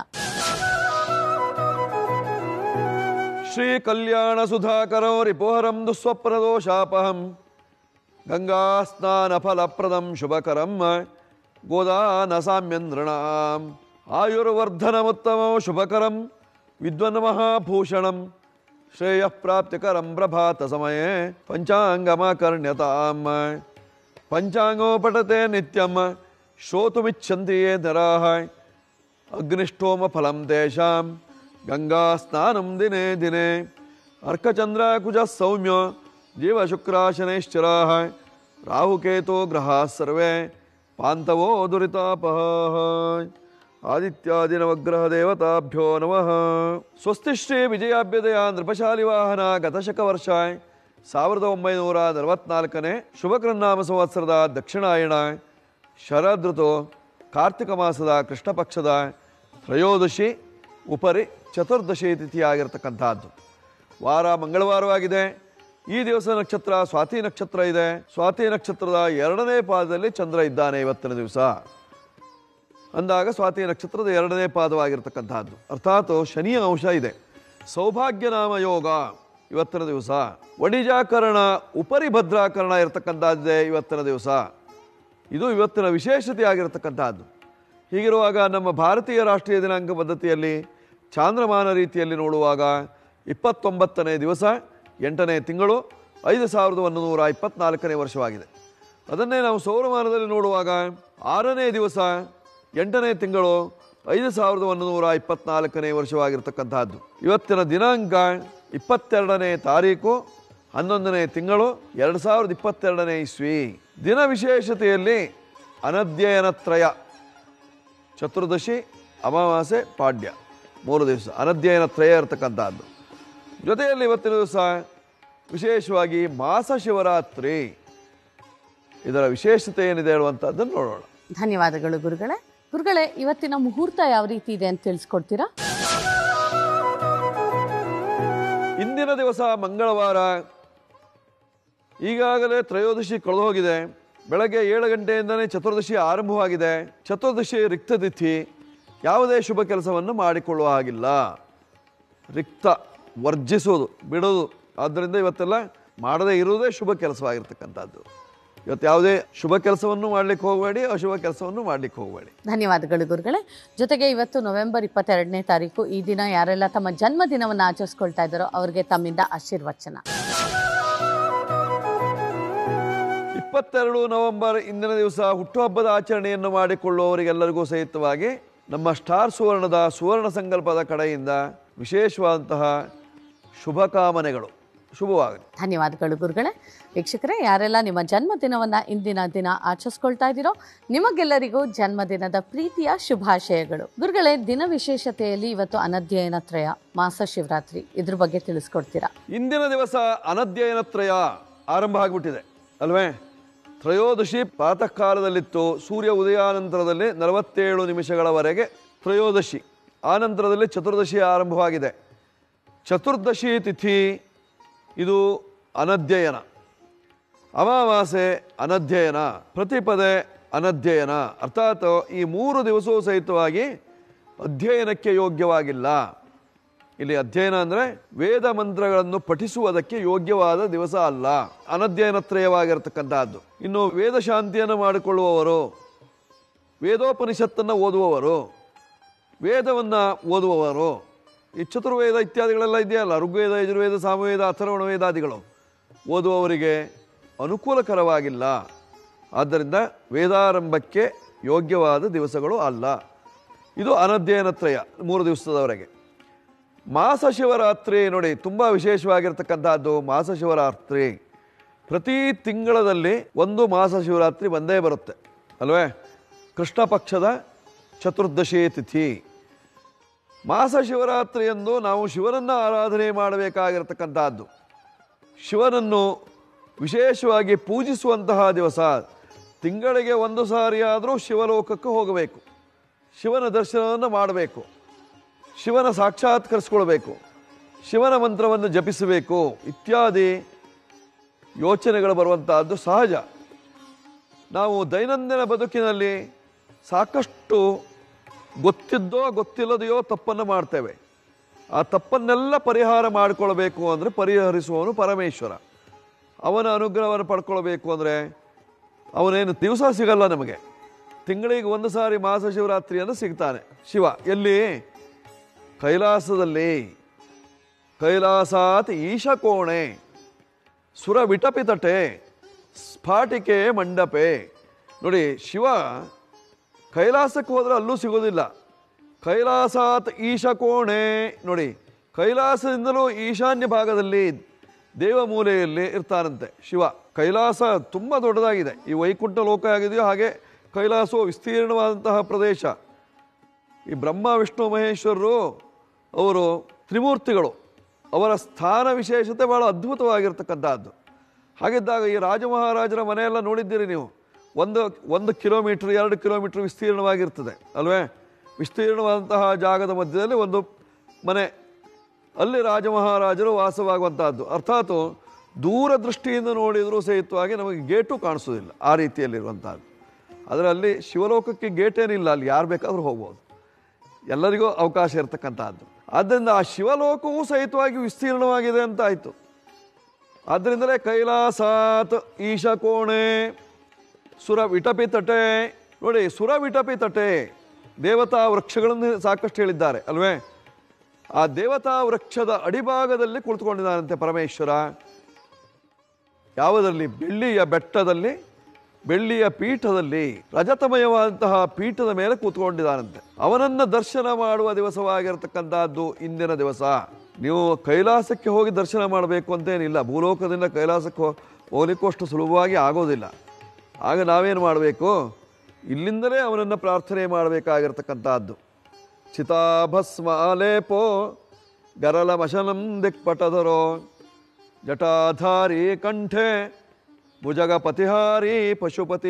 ಶ್ರೀ ಕಲ್ಯಾಣ ಸುಧಾಕರೋ ರಿಪೋಹರಂ ದುಸ್ವಪ್ನದೋಷಾಪಹಂ ಗಂಗಾ ಸ್ನಾನ ಫಲಪ್ರದಂ ಶುಭಕರಂ ಗೋದಾನ ಸಾಮ್ಯಂದ್ರಣಾಂ ಆಯುರ್ವರ್ಧನಮುತ್ತಮೋ ಶುಭಕರಂ ವಿದ್ವನ್ ಮಹಾಭೂಷಣಂ ಶ್ರೇಯ ಪ್ರಾಪ್ತಿಕರಂ ಪ್ರಭಾತ ಸಮಯೇ ಪಂಚಾಂಗಮಾಕರ್ಣ್ಯತಾಂ ಪಂಚಾಂಗೋ ಪಠತೆ ನಿತ್ಯಂ ಶ್ರೋತುಮಿಚ್ಛಂತಿ ಯೇ ನರಾಃ ಅಗ್ನಿಷ್ಠೋಮ ಫಲಂ ತೇಷಾಂ ಗಂಗಾ ಸ್ನಾನಂ ದಿನೇ ದಿನೇ ಅರ್ಕಚಂದ್ರ ಕುಜ ಸೌಮ್ಯ ಜೀವಶುಕ್ರಾಶನೈಶ್ಚರಾಃ ರಾಹುಕೇತೋ ಗ್ರಹಾ ಸರ್ವೇ ಪಾಂತವೋ ದುರಿತಾಪಹ ಆದಿತ್ಯಾದಿನವಗ್ರಹ ದೇವತಾಭ್ಯೋ ನಮಃ ಸ್ವಸ್ತಿ ಶ್ರೀ ವಿಜಯಾಭ್ಯುದಯ ನೃಪಶಾಲಿ ವಾಹನ ಗತಶಕ ವರ್ಷ ಸಾವಿರದ ಒಂಬೈನೂರ ನಲವತ್ನಾಲ್ಕನೇ ಶುಭಕೃನ್ನಾಮ ಸಂವತ್ಸರದ ದಕ್ಷಿಣಾಯಣ ಶರದೃತು ಕಾರ್ತಿಕ ಮಾಸದ ಕೃಷ್ಣ ಪಕ್ಷದ ತ್ರಯೋದಶಿ ಉಪರಿ ಚತುರ್ದಶಿ ತಿಥಿಯಾಗಿರ್ತಕ್ಕಂಥದ್ದು ವಾರ ಮಂಗಳವಾರವಾಗಿದೆ ಈ ದಿವಸ ನಕ್ಷತ್ರ ಸ್ವಾತಿ ನಕ್ಷತ್ರ ಇದೆ ಸ್ವಾತಿ ನಕ್ಷತ್ರದ ಎರಡನೇ ಪಾದದಲ್ಲಿ ಚಂದ್ರ ಇದ್ದಾನೆ ಇವತ್ತಿನ ದಿವಸ ಅಂದಾಗ ಸ್ವಾತಿ ನಕ್ಷತ್ರದ ಎರಡನೇ ಪಾದವಾಗಿರ್ತಕ್ಕಂಥದ್ದು ಅರ್ಥಾತ್ ಶನಿಯ ಅಂಶ ಇದೆ ಸೌಭಾಗ್ಯನಾಮ ಯೋಗ ಇವತ್ತಿನ ದಿವಸ ವಣಿಜಾಕರಣ ಉಪರಿ ಭದ್ರಾಕರಣ ಇರತಕ್ಕಂಥದ್ದೇ ಇವತ್ತಿನ ದಿವಸ ಇದು ಇವತ್ತಿನ ವಿಶೇಷತೆ ಆಗಿರತಕ್ಕಂಥದ್ದು ಹೀಗಿರುವಾಗ ನಮ್ಮ ಭಾರತೀಯ ರಾಷ್ಟ್ರೀಯ ದಿನಾಂಕ ಪದ್ಧತಿಯಲ್ಲಿ ಚಾಂದ್ರಮಾನ ರೀತಿಯಲ್ಲಿ ನೋಡುವಾಗ ಇಪ್ಪತ್ತೊಂಬತ್ತನೇ ದಿವಸ ಎಂಟನೇ ತಿಂಗಳು ಐದು ಸಾವಿರದ ಒಂದು ನೂರ ಇಪ್ಪತ್ನಾಲ್ಕನೇ ವರ್ಷವಾಗಿದೆ ಅದನ್ನೇ ನಾವು ಸೌರಮಾನದಲ್ಲಿ ನೋಡುವಾಗ ಆರನೇ ದಿವಸ ಎಂಟನೇ ತಿಂಗಳು ಐದು ಸಾವಿರದ ಒಂದು ನೂರ ಇಪ್ಪತ್ನಾಲ್ಕನೇ ವರ್ಷವಾಗಿರ್ತಕ್ಕಂತಹದ್ದು ಇವತ್ತಿನ ದಿನಾಂಕ ಇಪ್ಪತ್ತೆರಡನೇ ತಾರೀಕು ಹನ್ನೊಂದನೇ ತಿಂಗಳು ಎರಡು ಸಾವಿರದ ಇಪ್ಪತ್ತೆರಡನೇ ಇಸ್ವಿ ದಿನ ವಿಶೇಷತೆಯಲ್ಲಿ ಅನಧ್ಯಯನತ್ರಯ ಚತುರ್ದಶಿ ಅಮಾವಾಸ್ಯೆ ಪಾಡ್ಯ ಮೂರು ದಿವಸ ಅನಧ್ಯಯನ ತ್ರಯ ಇರತಕ್ಕಂಥದ್ದು ಜೊತೆಯಲ್ಲಿ ಇವತ್ತಿನ ದಿವಸ ವಿಶೇಷವಾಗಿ ಮಾಸ ಶಿವರಾತ್ರಿ ಇದರ ವಿಶೇಷತೆ ಏನಿದೆ ಹೇಳುವಂಥದ್ದನ್ನು ನೋಡೋಣ ಧನ್ಯವಾದಗಳು ಗುರುಗಳೇ ಗುರುಗಳೇ ಇವತ್ತಿನ ಮುಹೂರ್ತ ಯಾವ ರೀತಿ ಇದೆ ಅಂತ ತಿಳಿಸ್ಕೊಡ್ತೀರಾ ಇಂದಿನ ದಿವಸ ಮಂಗಳವಾರ ಈಗಾಗಲೇ ತ್ರಯೋದಶಿ ಕಳೆದು ಹೋಗಿದೆ ಬೆಳಗ್ಗೆ ಏಳು ಗಂಟೆಯಿಂದನೇ ಚತುರ್ದಶಿ ಆರಂಭವಾಗಿದೆ ಚತುರ್ದಶಿ ರಿಕ್ತ ತಿಥಿ ಯಾವುದೇ ಶುಭ ಕೆಲಸವನ್ನು ಮಾಡಿಕೊಳ್ಳುವ ಹಾಗಿಲ್ಲ ರಿಕ್ತ ವರ್ಜಿಸೋದು ಬಿಡೋದು ಆದ್ದರಿಂದ ಇವತ್ತೆಲ್ಲ ಮಾಡದೇ ಇರುವುದೇ ಶುಭ ಕೆಲಸವಾಗಿರ್ತಕ್ಕಂಥದ್ದು ಇವತ್ತು ಯಾವುದೇ ಶುಭ ಕೆಲಸವನ್ನು ಮಾಡ್ಲಿಕ್ಕೆ ಹೋಗಬೇಡಿ ಅಶುಭ ಕೆಲಸವನ್ನು ಮಾಡ್ಲಿಕ್ಕೆ ಹೋಗಬೇಡಿ ಧನ್ಯವಾದಗಳು ಗುರುಗಳೇ ಜೊತೆಗೆ ಇವತ್ತು ನವೆಂಬರ್ ಇಪ್ಪತ್ತೆರಡನೇ ತಾರೀಕು ಈ ದಿನ ಯಾರೆಲ್ಲ ತಮ್ಮ ಜನ್ಮದಿನವನ್ನು ಆಚರಿಸ್ಕೊಳ್ತಾ ಇದ್ದಾರೋ ಅವರಿಗೆ ತಮ್ಮಿಂದ ಆಶೀರ್ವಚನ ಇಪ್ಪತ್ತೆರಡು ನವೆಂಬರ್ ಇಂದಿನ ದಿವಸ ಹುಟ್ಟುಹಬ್ಬದ ಆಚರಣೆಯನ್ನು ಮಾಡಿಕೊಳ್ಳುವವರಿಗೆಲ್ಲರಿಗೂ ಸಹಿತವಾಗಿ ನಮ್ಮ ಸ್ಟಾರ್ ಸುವರ್ಣದ ಸುವರ್ಣ ಸಂಕಲ್ಪದ ಕಡೆಯಿಂದ ವಿಶೇಷವಾದಂತಹ ಶುಭಕಾಮನೆಗಳು ಶುಭವಾಗಲಿ ಧನ್ಯವಾದಗಳು ಗುರುಗಳೇ ವೀಕ್ಷಕರೇ ಯಾರೆಲ್ಲ ನಿಮ್ಮ ಜನ್ಮದಿನವನ್ನು ಇಂದಿನ ದಿನ ಆಚರಿಸ್ಕೊಳ್ತಾ ಇದ್ದೀರೋ ನಿಮಗೆಲ್ಲರಿಗೂ ಜನ್ಮದಿನದ ಪ್ರೀತಿಯ ಶುಭಾಶಯಗಳು ಗುರುಗಳೇ ದಿನ ವಿಶೇಷತೆಯಲ್ಲಿ ಇವತ್ತು ಅನಧ್ಯಯನ ತ್ರಯ ಮಾಸ ಶಿವರಾತ್ರಿ ಇದ್ರ ಬಗ್ಗೆ ತಿಳಿಸ್ಕೊಡ್ತೀರಾ ಇಂದಿನ ದಿವಸ ಅನಧ್ಯಯನ ತ್ರಯ ಆರಂಭ ಆಗಿಬಿಟ್ಟಿದೆ ಅಲ್ವೇ ತ್ರಯೋದಶಿ ಪ್ರಾತಃ ಕಾಲದಲ್ಲಿತ್ತು ಸೂರ್ಯ ಉದಯಾನಂತರದಲ್ಲಿ ನಲವತ್ತೇಳು ನಿಮಿಷಗಳವರೆಗೆ ತ್ರಯೋದಶಿ ಆನಂತರದಲ್ಲಿ ಚತುರ್ದಶಿ ಆರಂಭವಾಗಿದೆ ಚತುರ್ದಶಿ ತಿಥಿ ಇದು ಅನಧ್ಯಯನ ಅಮಾವಾಸ್ಯೆ ಅನಧ್ಯಯನ ಪ್ರತಿಪದೆ ಅನಧ್ಯಯನ ಅರ್ಥಾತ್ ಈ ಮೂರು ದಿವಸವೂ ಸಹಿತವಾಗಿ ಅಧ್ಯಯನಕ್ಕೆ ಯೋಗ್ಯವಾಗಿಲ್ಲ ಇಲ್ಲಿ ಅಧ್ಯಯನ ಅಂದರೆ ವೇದ ಮಂತ್ರಗಳನ್ನು ಪಠಿಸುವುದಕ್ಕೆ ಯೋಗ್ಯವಾದ ದಿವಸ ಅಲ್ಲ ಅನಧ್ಯಯನತ್ರಯವಾಗಿರತಕ್ಕಂತಹದ್ದು ಇನ್ನು ವೇದ ಶಾಂತಿಯನ್ನು ಮಾಡಿಕೊಳ್ಳುವವರು ವೇದೋಪನಿಷತ್ತನ್ನು ಓದುವವರು ವೇದವನ್ನು ಓದುವವರು ಈ ಚತುರ್ವೇದ ಇತ್ಯಾದಿಗಳೆಲ್ಲ ಇದೆಯಲ್ಲ ಋಗ್ವೇದ ಯಜುರ್ವೇದ ಸಾಮವೇದ ಅಥರ್ವಣ ವೇದಾದಿಗಳು ಓದುವವರಿಗೆ ಅನುಕೂಲಕರವಾಗಿಲ್ಲ ಆದ್ದರಿಂದ ವೇದಾರಂಭಕ್ಕೆ ಯೋಗ್ಯವಾದ ದಿವಸಗಳು ಅಲ್ಲ ಇದು ಅನಧ್ಯಯನತ್ರಯ ಮೂರು ದಿವಸದವರೆಗೆ ಮಾಸ ಶಿವರಾತ್ರಿ ನೋಡಿ ತುಂಬ ವಿಶೇಷವಾಗಿರ್ತಕ್ಕಂಥದ್ದು ಮಾಸ ಶಿವರಾತ್ರಿ ಪ್ರತಿ ತಿಂಗಳದಲ್ಲಿ ಒಂದು ಮಾಸ ಶಿವರಾತ್ರಿ ಬಂದೇ ಬರುತ್ತೆ ಅಲ್ವೇ ಕೃಷ್ಣ ಪಕ್ಷದ ಚತುರ್ದಶಿ ತಿಥಿ ಮಾಸ ಶಿವರಾತ್ರಿಯಂದು ನಾವು ಶಿವನನ್ನು ಆರಾಧನೆ ಮಾಡಬೇಕಾಗಿರತಕ್ಕಂಥದ್ದು ಶಿವನನ್ನು ವಿಶೇಷವಾಗಿ ಪೂಜಿಸುವಂತಹ ದಿವಸ ತಿಂಗಳಿಗೆ ಒಂದು ಸಾರಿ ಆದರೂ ಶಿವಲೋಕಕ್ಕೆ ಹೋಗಬೇಕು ಶಿವನ ದರ್ಶನವನ್ನು ಮಾಡಬೇಕು ಶಿವನ ಸಾಕ್ಷಾತ್ಕರಿಸ್ಕೊಳ್ಬೇಕು ಶಿವನ ಮಂತ್ರವನ್ನು ಜಪಿಸಬೇಕು ಇತ್ಯಾದಿ ಯೋಚನೆಗಳು ಬರುವಂತಹದ್ದು ಸಹಜ ನಾವು ದೈನಂದಿನ ಬದುಕಿನಲ್ಲಿ ಸಾಕಷ್ಟು ಗೊತ್ತಿದ್ದೋ ಗೊತ್ತಿಲ್ಲದೆಯೋ ತಪ್ಪನ್ನು ಮಾಡ್ತೇವೆ ಆ ತಪ್ಪನ್ನೆಲ್ಲ ಪರಿಹಾರ ಮಾಡಿಕೊಳ್ಬೇಕು ಅಂದರೆ ಪರಿಹರಿಸುವವನು ಪರಮೇಶ್ವರ ಅವನ ಅನುಗ್ರಹವನ್ನು ಪಡ್ಕೊಳ್ಬೇಕು ಅಂದರೆ ಅವನೇನು ದಿವಸ ಸಿಗಲ್ಲ ನಮಗೆ ತಿಂಗಳಿಗೆ ಒಂದು ಸಾರಿ ಮಾಸ ಶಿವರಾತ್ರಿಯನ್ನು ಸಿಗ್ತಾನೆ ಶಿವ ಎಲ್ಲಿ ಕೈಲಾಸದಲ್ಲಿ ಕೈಲಾಸಾತ್ ಈಶಕೋಣೆ ಸುರ ವಿಟಪಿತಟೆ ಸ್ಫಾಟಿಕೆ ಮಂಡಪೆ ನೋಡಿ ಶಿವ ಕೈಲಾಸಕ್ಕೆ ಹೋದರೆ ಅಲ್ಲೂ ಸಿಗೋದಿಲ್ಲ ಕೈಲಾಸಾತ್ ಈಶಕೋಣೆ ನೋಡಿ ಕೈಲಾಸದಿಂದಲೂ ಈಶಾನ್ಯ ಭಾಗದಲ್ಲಿ ದೇವಮೂಲೆಯಲ್ಲಿ ಇರ್ತಾರಂತೆ ಶಿವ ಕೈಲಾಸ ತುಂಬ ದೊಡ್ಡದಾಗಿದೆ ಈ ವೈಕುಂಠ ಲೋಕ ಆಗಿದೆಯೋ ಹಾಗೆ ಕೈಲಾಸವು ವಿಸ್ತೀರ್ಣವಾದಂತಹ ಪ್ರದೇಶ ಈ ಬ್ರಹ್ಮ ವಿಷ್ಣು ಮಹೇಶ್ವರರು ಅವರು ತ್ರಿಮೂರ್ತಿಗಳು ಅವರ ಸ್ಥಾನ ವಿಶೇಷತೆ ಬಹಳ ಅದ್ಭುತವಾಗಿರ್ತಕ್ಕಂಥದ್ದು ಹಾಗಿದ್ದಾಗ ಈ ರಾಜಮಹಾರಾಜರ ಮನೆಯೆಲ್ಲ ನೋಡಿದ್ದೀರಿ ನೀವು ಒಂದು ಒಂದು ಕಿಲೋಮೀಟ್ರ್ ಎರಡು ಕಿಲೋಮೀಟ್ರ್ ವಿಸ್ತೀರ್ಣವಾಗಿರ್ತದೆ ಅಲ್ವೇ ವಿಸ್ತೀರ್ಣವಾದಂತಹ ಜಾಗದ ಮಧ್ಯದಲ್ಲಿ ಒಂದು ಮನೆ ಅಲ್ಲಿ ರಾಜಮಹಾರಾಜರು ವಾಸವಾಗುವಂತಹದ್ದು ಅರ್ಥಾತ್ ದೂರದೃಷ್ಟಿಯಿಂದ ನೋಡಿದರೂ ಸಹಿತವಾಗಿ ನಮಗೆ ಗೇಟು ಕಾಣಿಸೋದಿಲ್ಲ ಆ ರೀತಿಯಲ್ಲಿರುವಂತಹದ್ದು ಆದರೆ ಅಲ್ಲಿ ಶಿವಲೋಕಕ್ಕೆ ಗೇಟ್ ಏನಿಲ್ಲ ಅಲ್ಲಿ ಯಾರು ಬೇಕಾದರೂ ಹೋಗ್ಬೋದು ಎಲ್ಲರಿಗೂ ಅವಕಾಶ ಇರತಕ್ಕಂಥದ್ದು ಆದ್ದರಿಂದ ಆ ಶಿವಲೋಕವೂ ಸಹಿತವಾಗಿ ವಿಸ್ತೀರ್ಣವಾಗಿದೆ ಅಂತ ಆಯಿತು ಆದ್ದರಿಂದಲೇ ಕೈಲಾಸಾತ್ ಈಶಕೋಣೆ ಸುರ ವಿಟಪಿ ತಟೆ ನೋಡಿ ಸುರ ವಿಟಪಿ ತಟೆ ದೇವತಾ ವೃಕ್ಷಗಳನ್ನು ಸಾಕಷ್ಟು ಹೇಳಿದ್ದಾರೆ ಅಲ್ವೇ ಆ ದೇವತಾ ವೃಕ್ಷದ ಅಡಿಭಾಗದಲ್ಲಿ ಕುಳಿತುಕೊಂಡಿದ್ದಾನಂತೆ ಪರಮೇಶ್ವರ ಯಾವುದರಲ್ಲಿ ಬೆಳ್ಳಿಯ ಬೆಟ್ಟದಲ್ಲಿ ಬೆಳ್ಳಿಯ ಪೀಠದಲ್ಲಿ ರಜತಮಯವಾದಂತಹ ಪೀಠದ ಮೇಲೆ ಕೂತ್ಕೊಂಡಿದ್ದಾನಂತೆ ಅವನನ್ನ ದರ್ಶನ ಮಾಡುವ ದಿವಸವಾಗಿರತಕ್ಕಂತಹದ್ದು ಇಂದಿನ ದಿವಸ ನೀವು ಕೈಲಾಸಕ್ಕೆ ಹೋಗಿ ದರ್ಶನ ಮಾಡಬೇಕು ಅಂತೇನಿಲ್ಲ ಭೂಲೋಕದಿಂದ ಕೈಲಾಸಕ್ಕೆ ಹೋ- ಹೋಗ್ಲಿಕ್ಕೂ ಅಷ್ಟು ಸುಲಭವಾಗಿ ಆಗೋದಿಲ್ಲ ಆಗ ನಾವೇನು ಮಾಡಬೇಕು ಇಲ್ಲಿಂದಲೇ ಅವನನ್ನು ಪ್ರಾರ್ಥನೆ ಮಾಡಬೇಕಾಗಿರ್ತಕ್ಕಂಥದ್ದು ಚಿತಾಭಸ್ಮ ಆಲೇಪೋ ಗರಲಮಶನಂ ದಿಕ್ಪಟದರೋ ಜಟಾಧಾರಿ ಕಂಠೆ ಭುಜಗಪತಿಹಾರಿ ಪಶುಪತಿ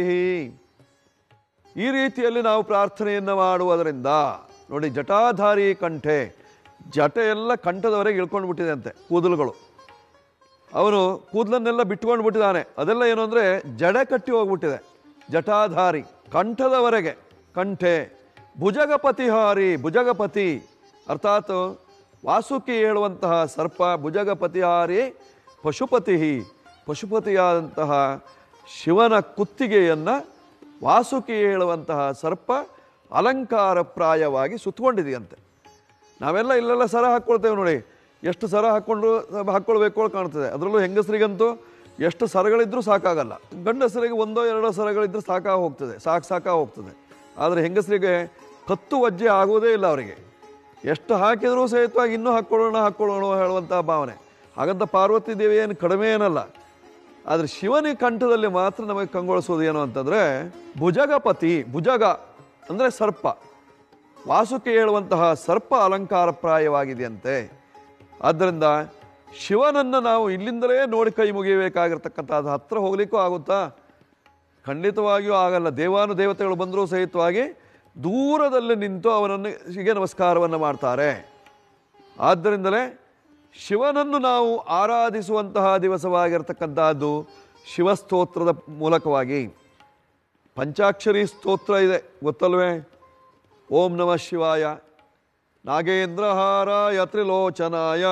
ಈ ರೀತಿಯಲ್ಲಿ ನಾವು ಪ್ರಾರ್ಥನೆಯನ್ನು ಮಾಡುವುದರಿಂದ ನೋಡಿ ಜಟಾಧಾರಿ ಕಂಠೆ ಜಟೆ ಎಲ್ಲ ಕಂಠದವರೆಗೆ ಇಳ್ಕೊಂಡು ಬಿಟ್ಟಿದೆ ಅಂತೆ ಕೂದಲುಗಳು ಅವನು ಕೂದಲನ್ನೆಲ್ಲ ಬಿಟ್ಕೊಂಡು ಬಿಟ್ಟಿದ್ದಾನೆ ಅದೆಲ್ಲ ಏನು ಅಂದರೆ ಜಡೆ ಕಟ್ಟಿ ಹೋಗ್ಬಿಟ್ಟಿದೆ ಜಟಾಧಾರಿ ಕಂಠದವರೆಗೆ ಕಂಠೆ ಭುಜಗಪತಿಹಾರಿ ಭುಜಗಪತಿ ಅರ್ಥಾತ್ ವಾಸುಕಿ ಹೇಳುವಂತಹ ಸರ್ಪ ಭುಜಗಪತಿಹಾರಿ ಪಶುಪತಿ ಪಶುಪತಿಯಾದಂತಹ ಶಿವನ ಕುತ್ತಿಗೆಯನ್ನು ವಾಸುಕಿ ಹೇಳುವಂತಹ ಸರ್ಪ ಅಲಂಕಾರಪ್ರಾಯವಾಗಿ ಸುತ್ತಕೊಂಡಿದೆಯಂತೆ ನಾವೆಲ್ಲ ಇಲ್ಲೆಲ್ಲ ಸರ ಹಾಕ್ಕೊಳ್ತೇವೆ ನೋಡಿ ಎಷ್ಟು ಸರ ಹಾಕ್ಕೊಂಡು ಹಾಕ್ಕೊಳ್ಬೇಕು ಅಂತ ಕಾಣ್ತದೆ ಅದರಲ್ಲೂ ಹೆಂಗಸರಿಗಂತೂ ಎಷ್ಟು ಸರಗಳಿದ್ರೂ ಸಾಕಾಗಲ್ಲ ಗಂಡಸರಿಗೆ ಒಂದೋ ಎರಡೋ ಸರಗಳಿದ್ರೂ ಸಾಕಾ ಹೋಗ್ತದೆ ಸಾಕು ಸಾಕಾ ಹೋಗ್ತದೆ ಆದರೆ ಹೆಂಗಸರಿಗೆ ಕತ್ತು ವಜ್ಜೆ ಆಗೋದೇ ಇಲ್ಲ ಅವರಿಗೆ ಎಷ್ಟು ಹಾಕಿದರೂ ಸಹಿತವಾಗಿ ಇನ್ನೂ ಹಾಕ್ಕೊಳ್ಳೋಣ ಹಾಕ್ಕೊಳ್ಳೋಣ ಹೇಳುವಂತಹ ಭಾವನೆ ಹಾಗಂತ ಪಾರ್ವತಿ ದೇವಿ ಏನು ಕಡಿಮೆ ಏನಲ್ಲ ಆದರೆ ಶಿವನ ಕಂಠದಲ್ಲಿ ಮಾತ್ರ ನಮಗೆ ಕಂಗೊಳಿಸೋದು ಏನು ಅಂತಂದರೆ ಭುಜಗಪತಿ ಭುಜಗ ಅಂದರೆ ಸರ್ಪ ವಾಸುಕಿ ಹೇಳುವಂತಹ ಸರ್ಪ ಅಲಂಕಾರಪ್ರಾಯವಾಗಿದೆಯಂತೆ ಆದ್ದರಿಂದ ಶಿವನನ್ನು ನಾವು ಇಲ್ಲಿಂದಲೇ ನೋಡಿ ಕೈ ಮುಗಿಯಬೇಕಾಗಿರ್ತಕ್ಕಂಥದ್ದು ಹತ್ರ ಹೋಗ್ಲಿಕ್ಕೂ ಆಗುತ್ತಾ ಖಂಡಿತವಾಗಿಯೂ ಆಗಲ್ಲ ದೇವಾನು ದೇವತೆಗಳು ಬಂದರೂ ಸಹಿತವಾಗಿ ದೂರದಲ್ಲಿ ನಿಂತು ಅವನನ್ನು ಹೀಗೆ ನಮಸ್ಕಾರವನ್ನು ಮಾಡ್ತಾರೆ ಆದ್ದರಿಂದಲೇ ಶಿವನನ್ನು ನಾವು ಆರಾಧಿಸುವಂತಹ ದಿವಸವಾಗಿರ್ತಕ್ಕಂತಹದ್ದು ಶಿವಸ್ತೋತ್ರದ ಮೂಲಕವಾಗಿ ಪಂಚಾಕ್ಷರಿ ಸ್ತೋತ್ರ ಇದೆ ಗೊತ್ತಲ್ವೇ ಓಂ ನಮಃ ಶಿವಾಯ ನಾಗೇಂದ್ರಹಾರಾಯ ತ್ರಿಲೋಚನಾಯ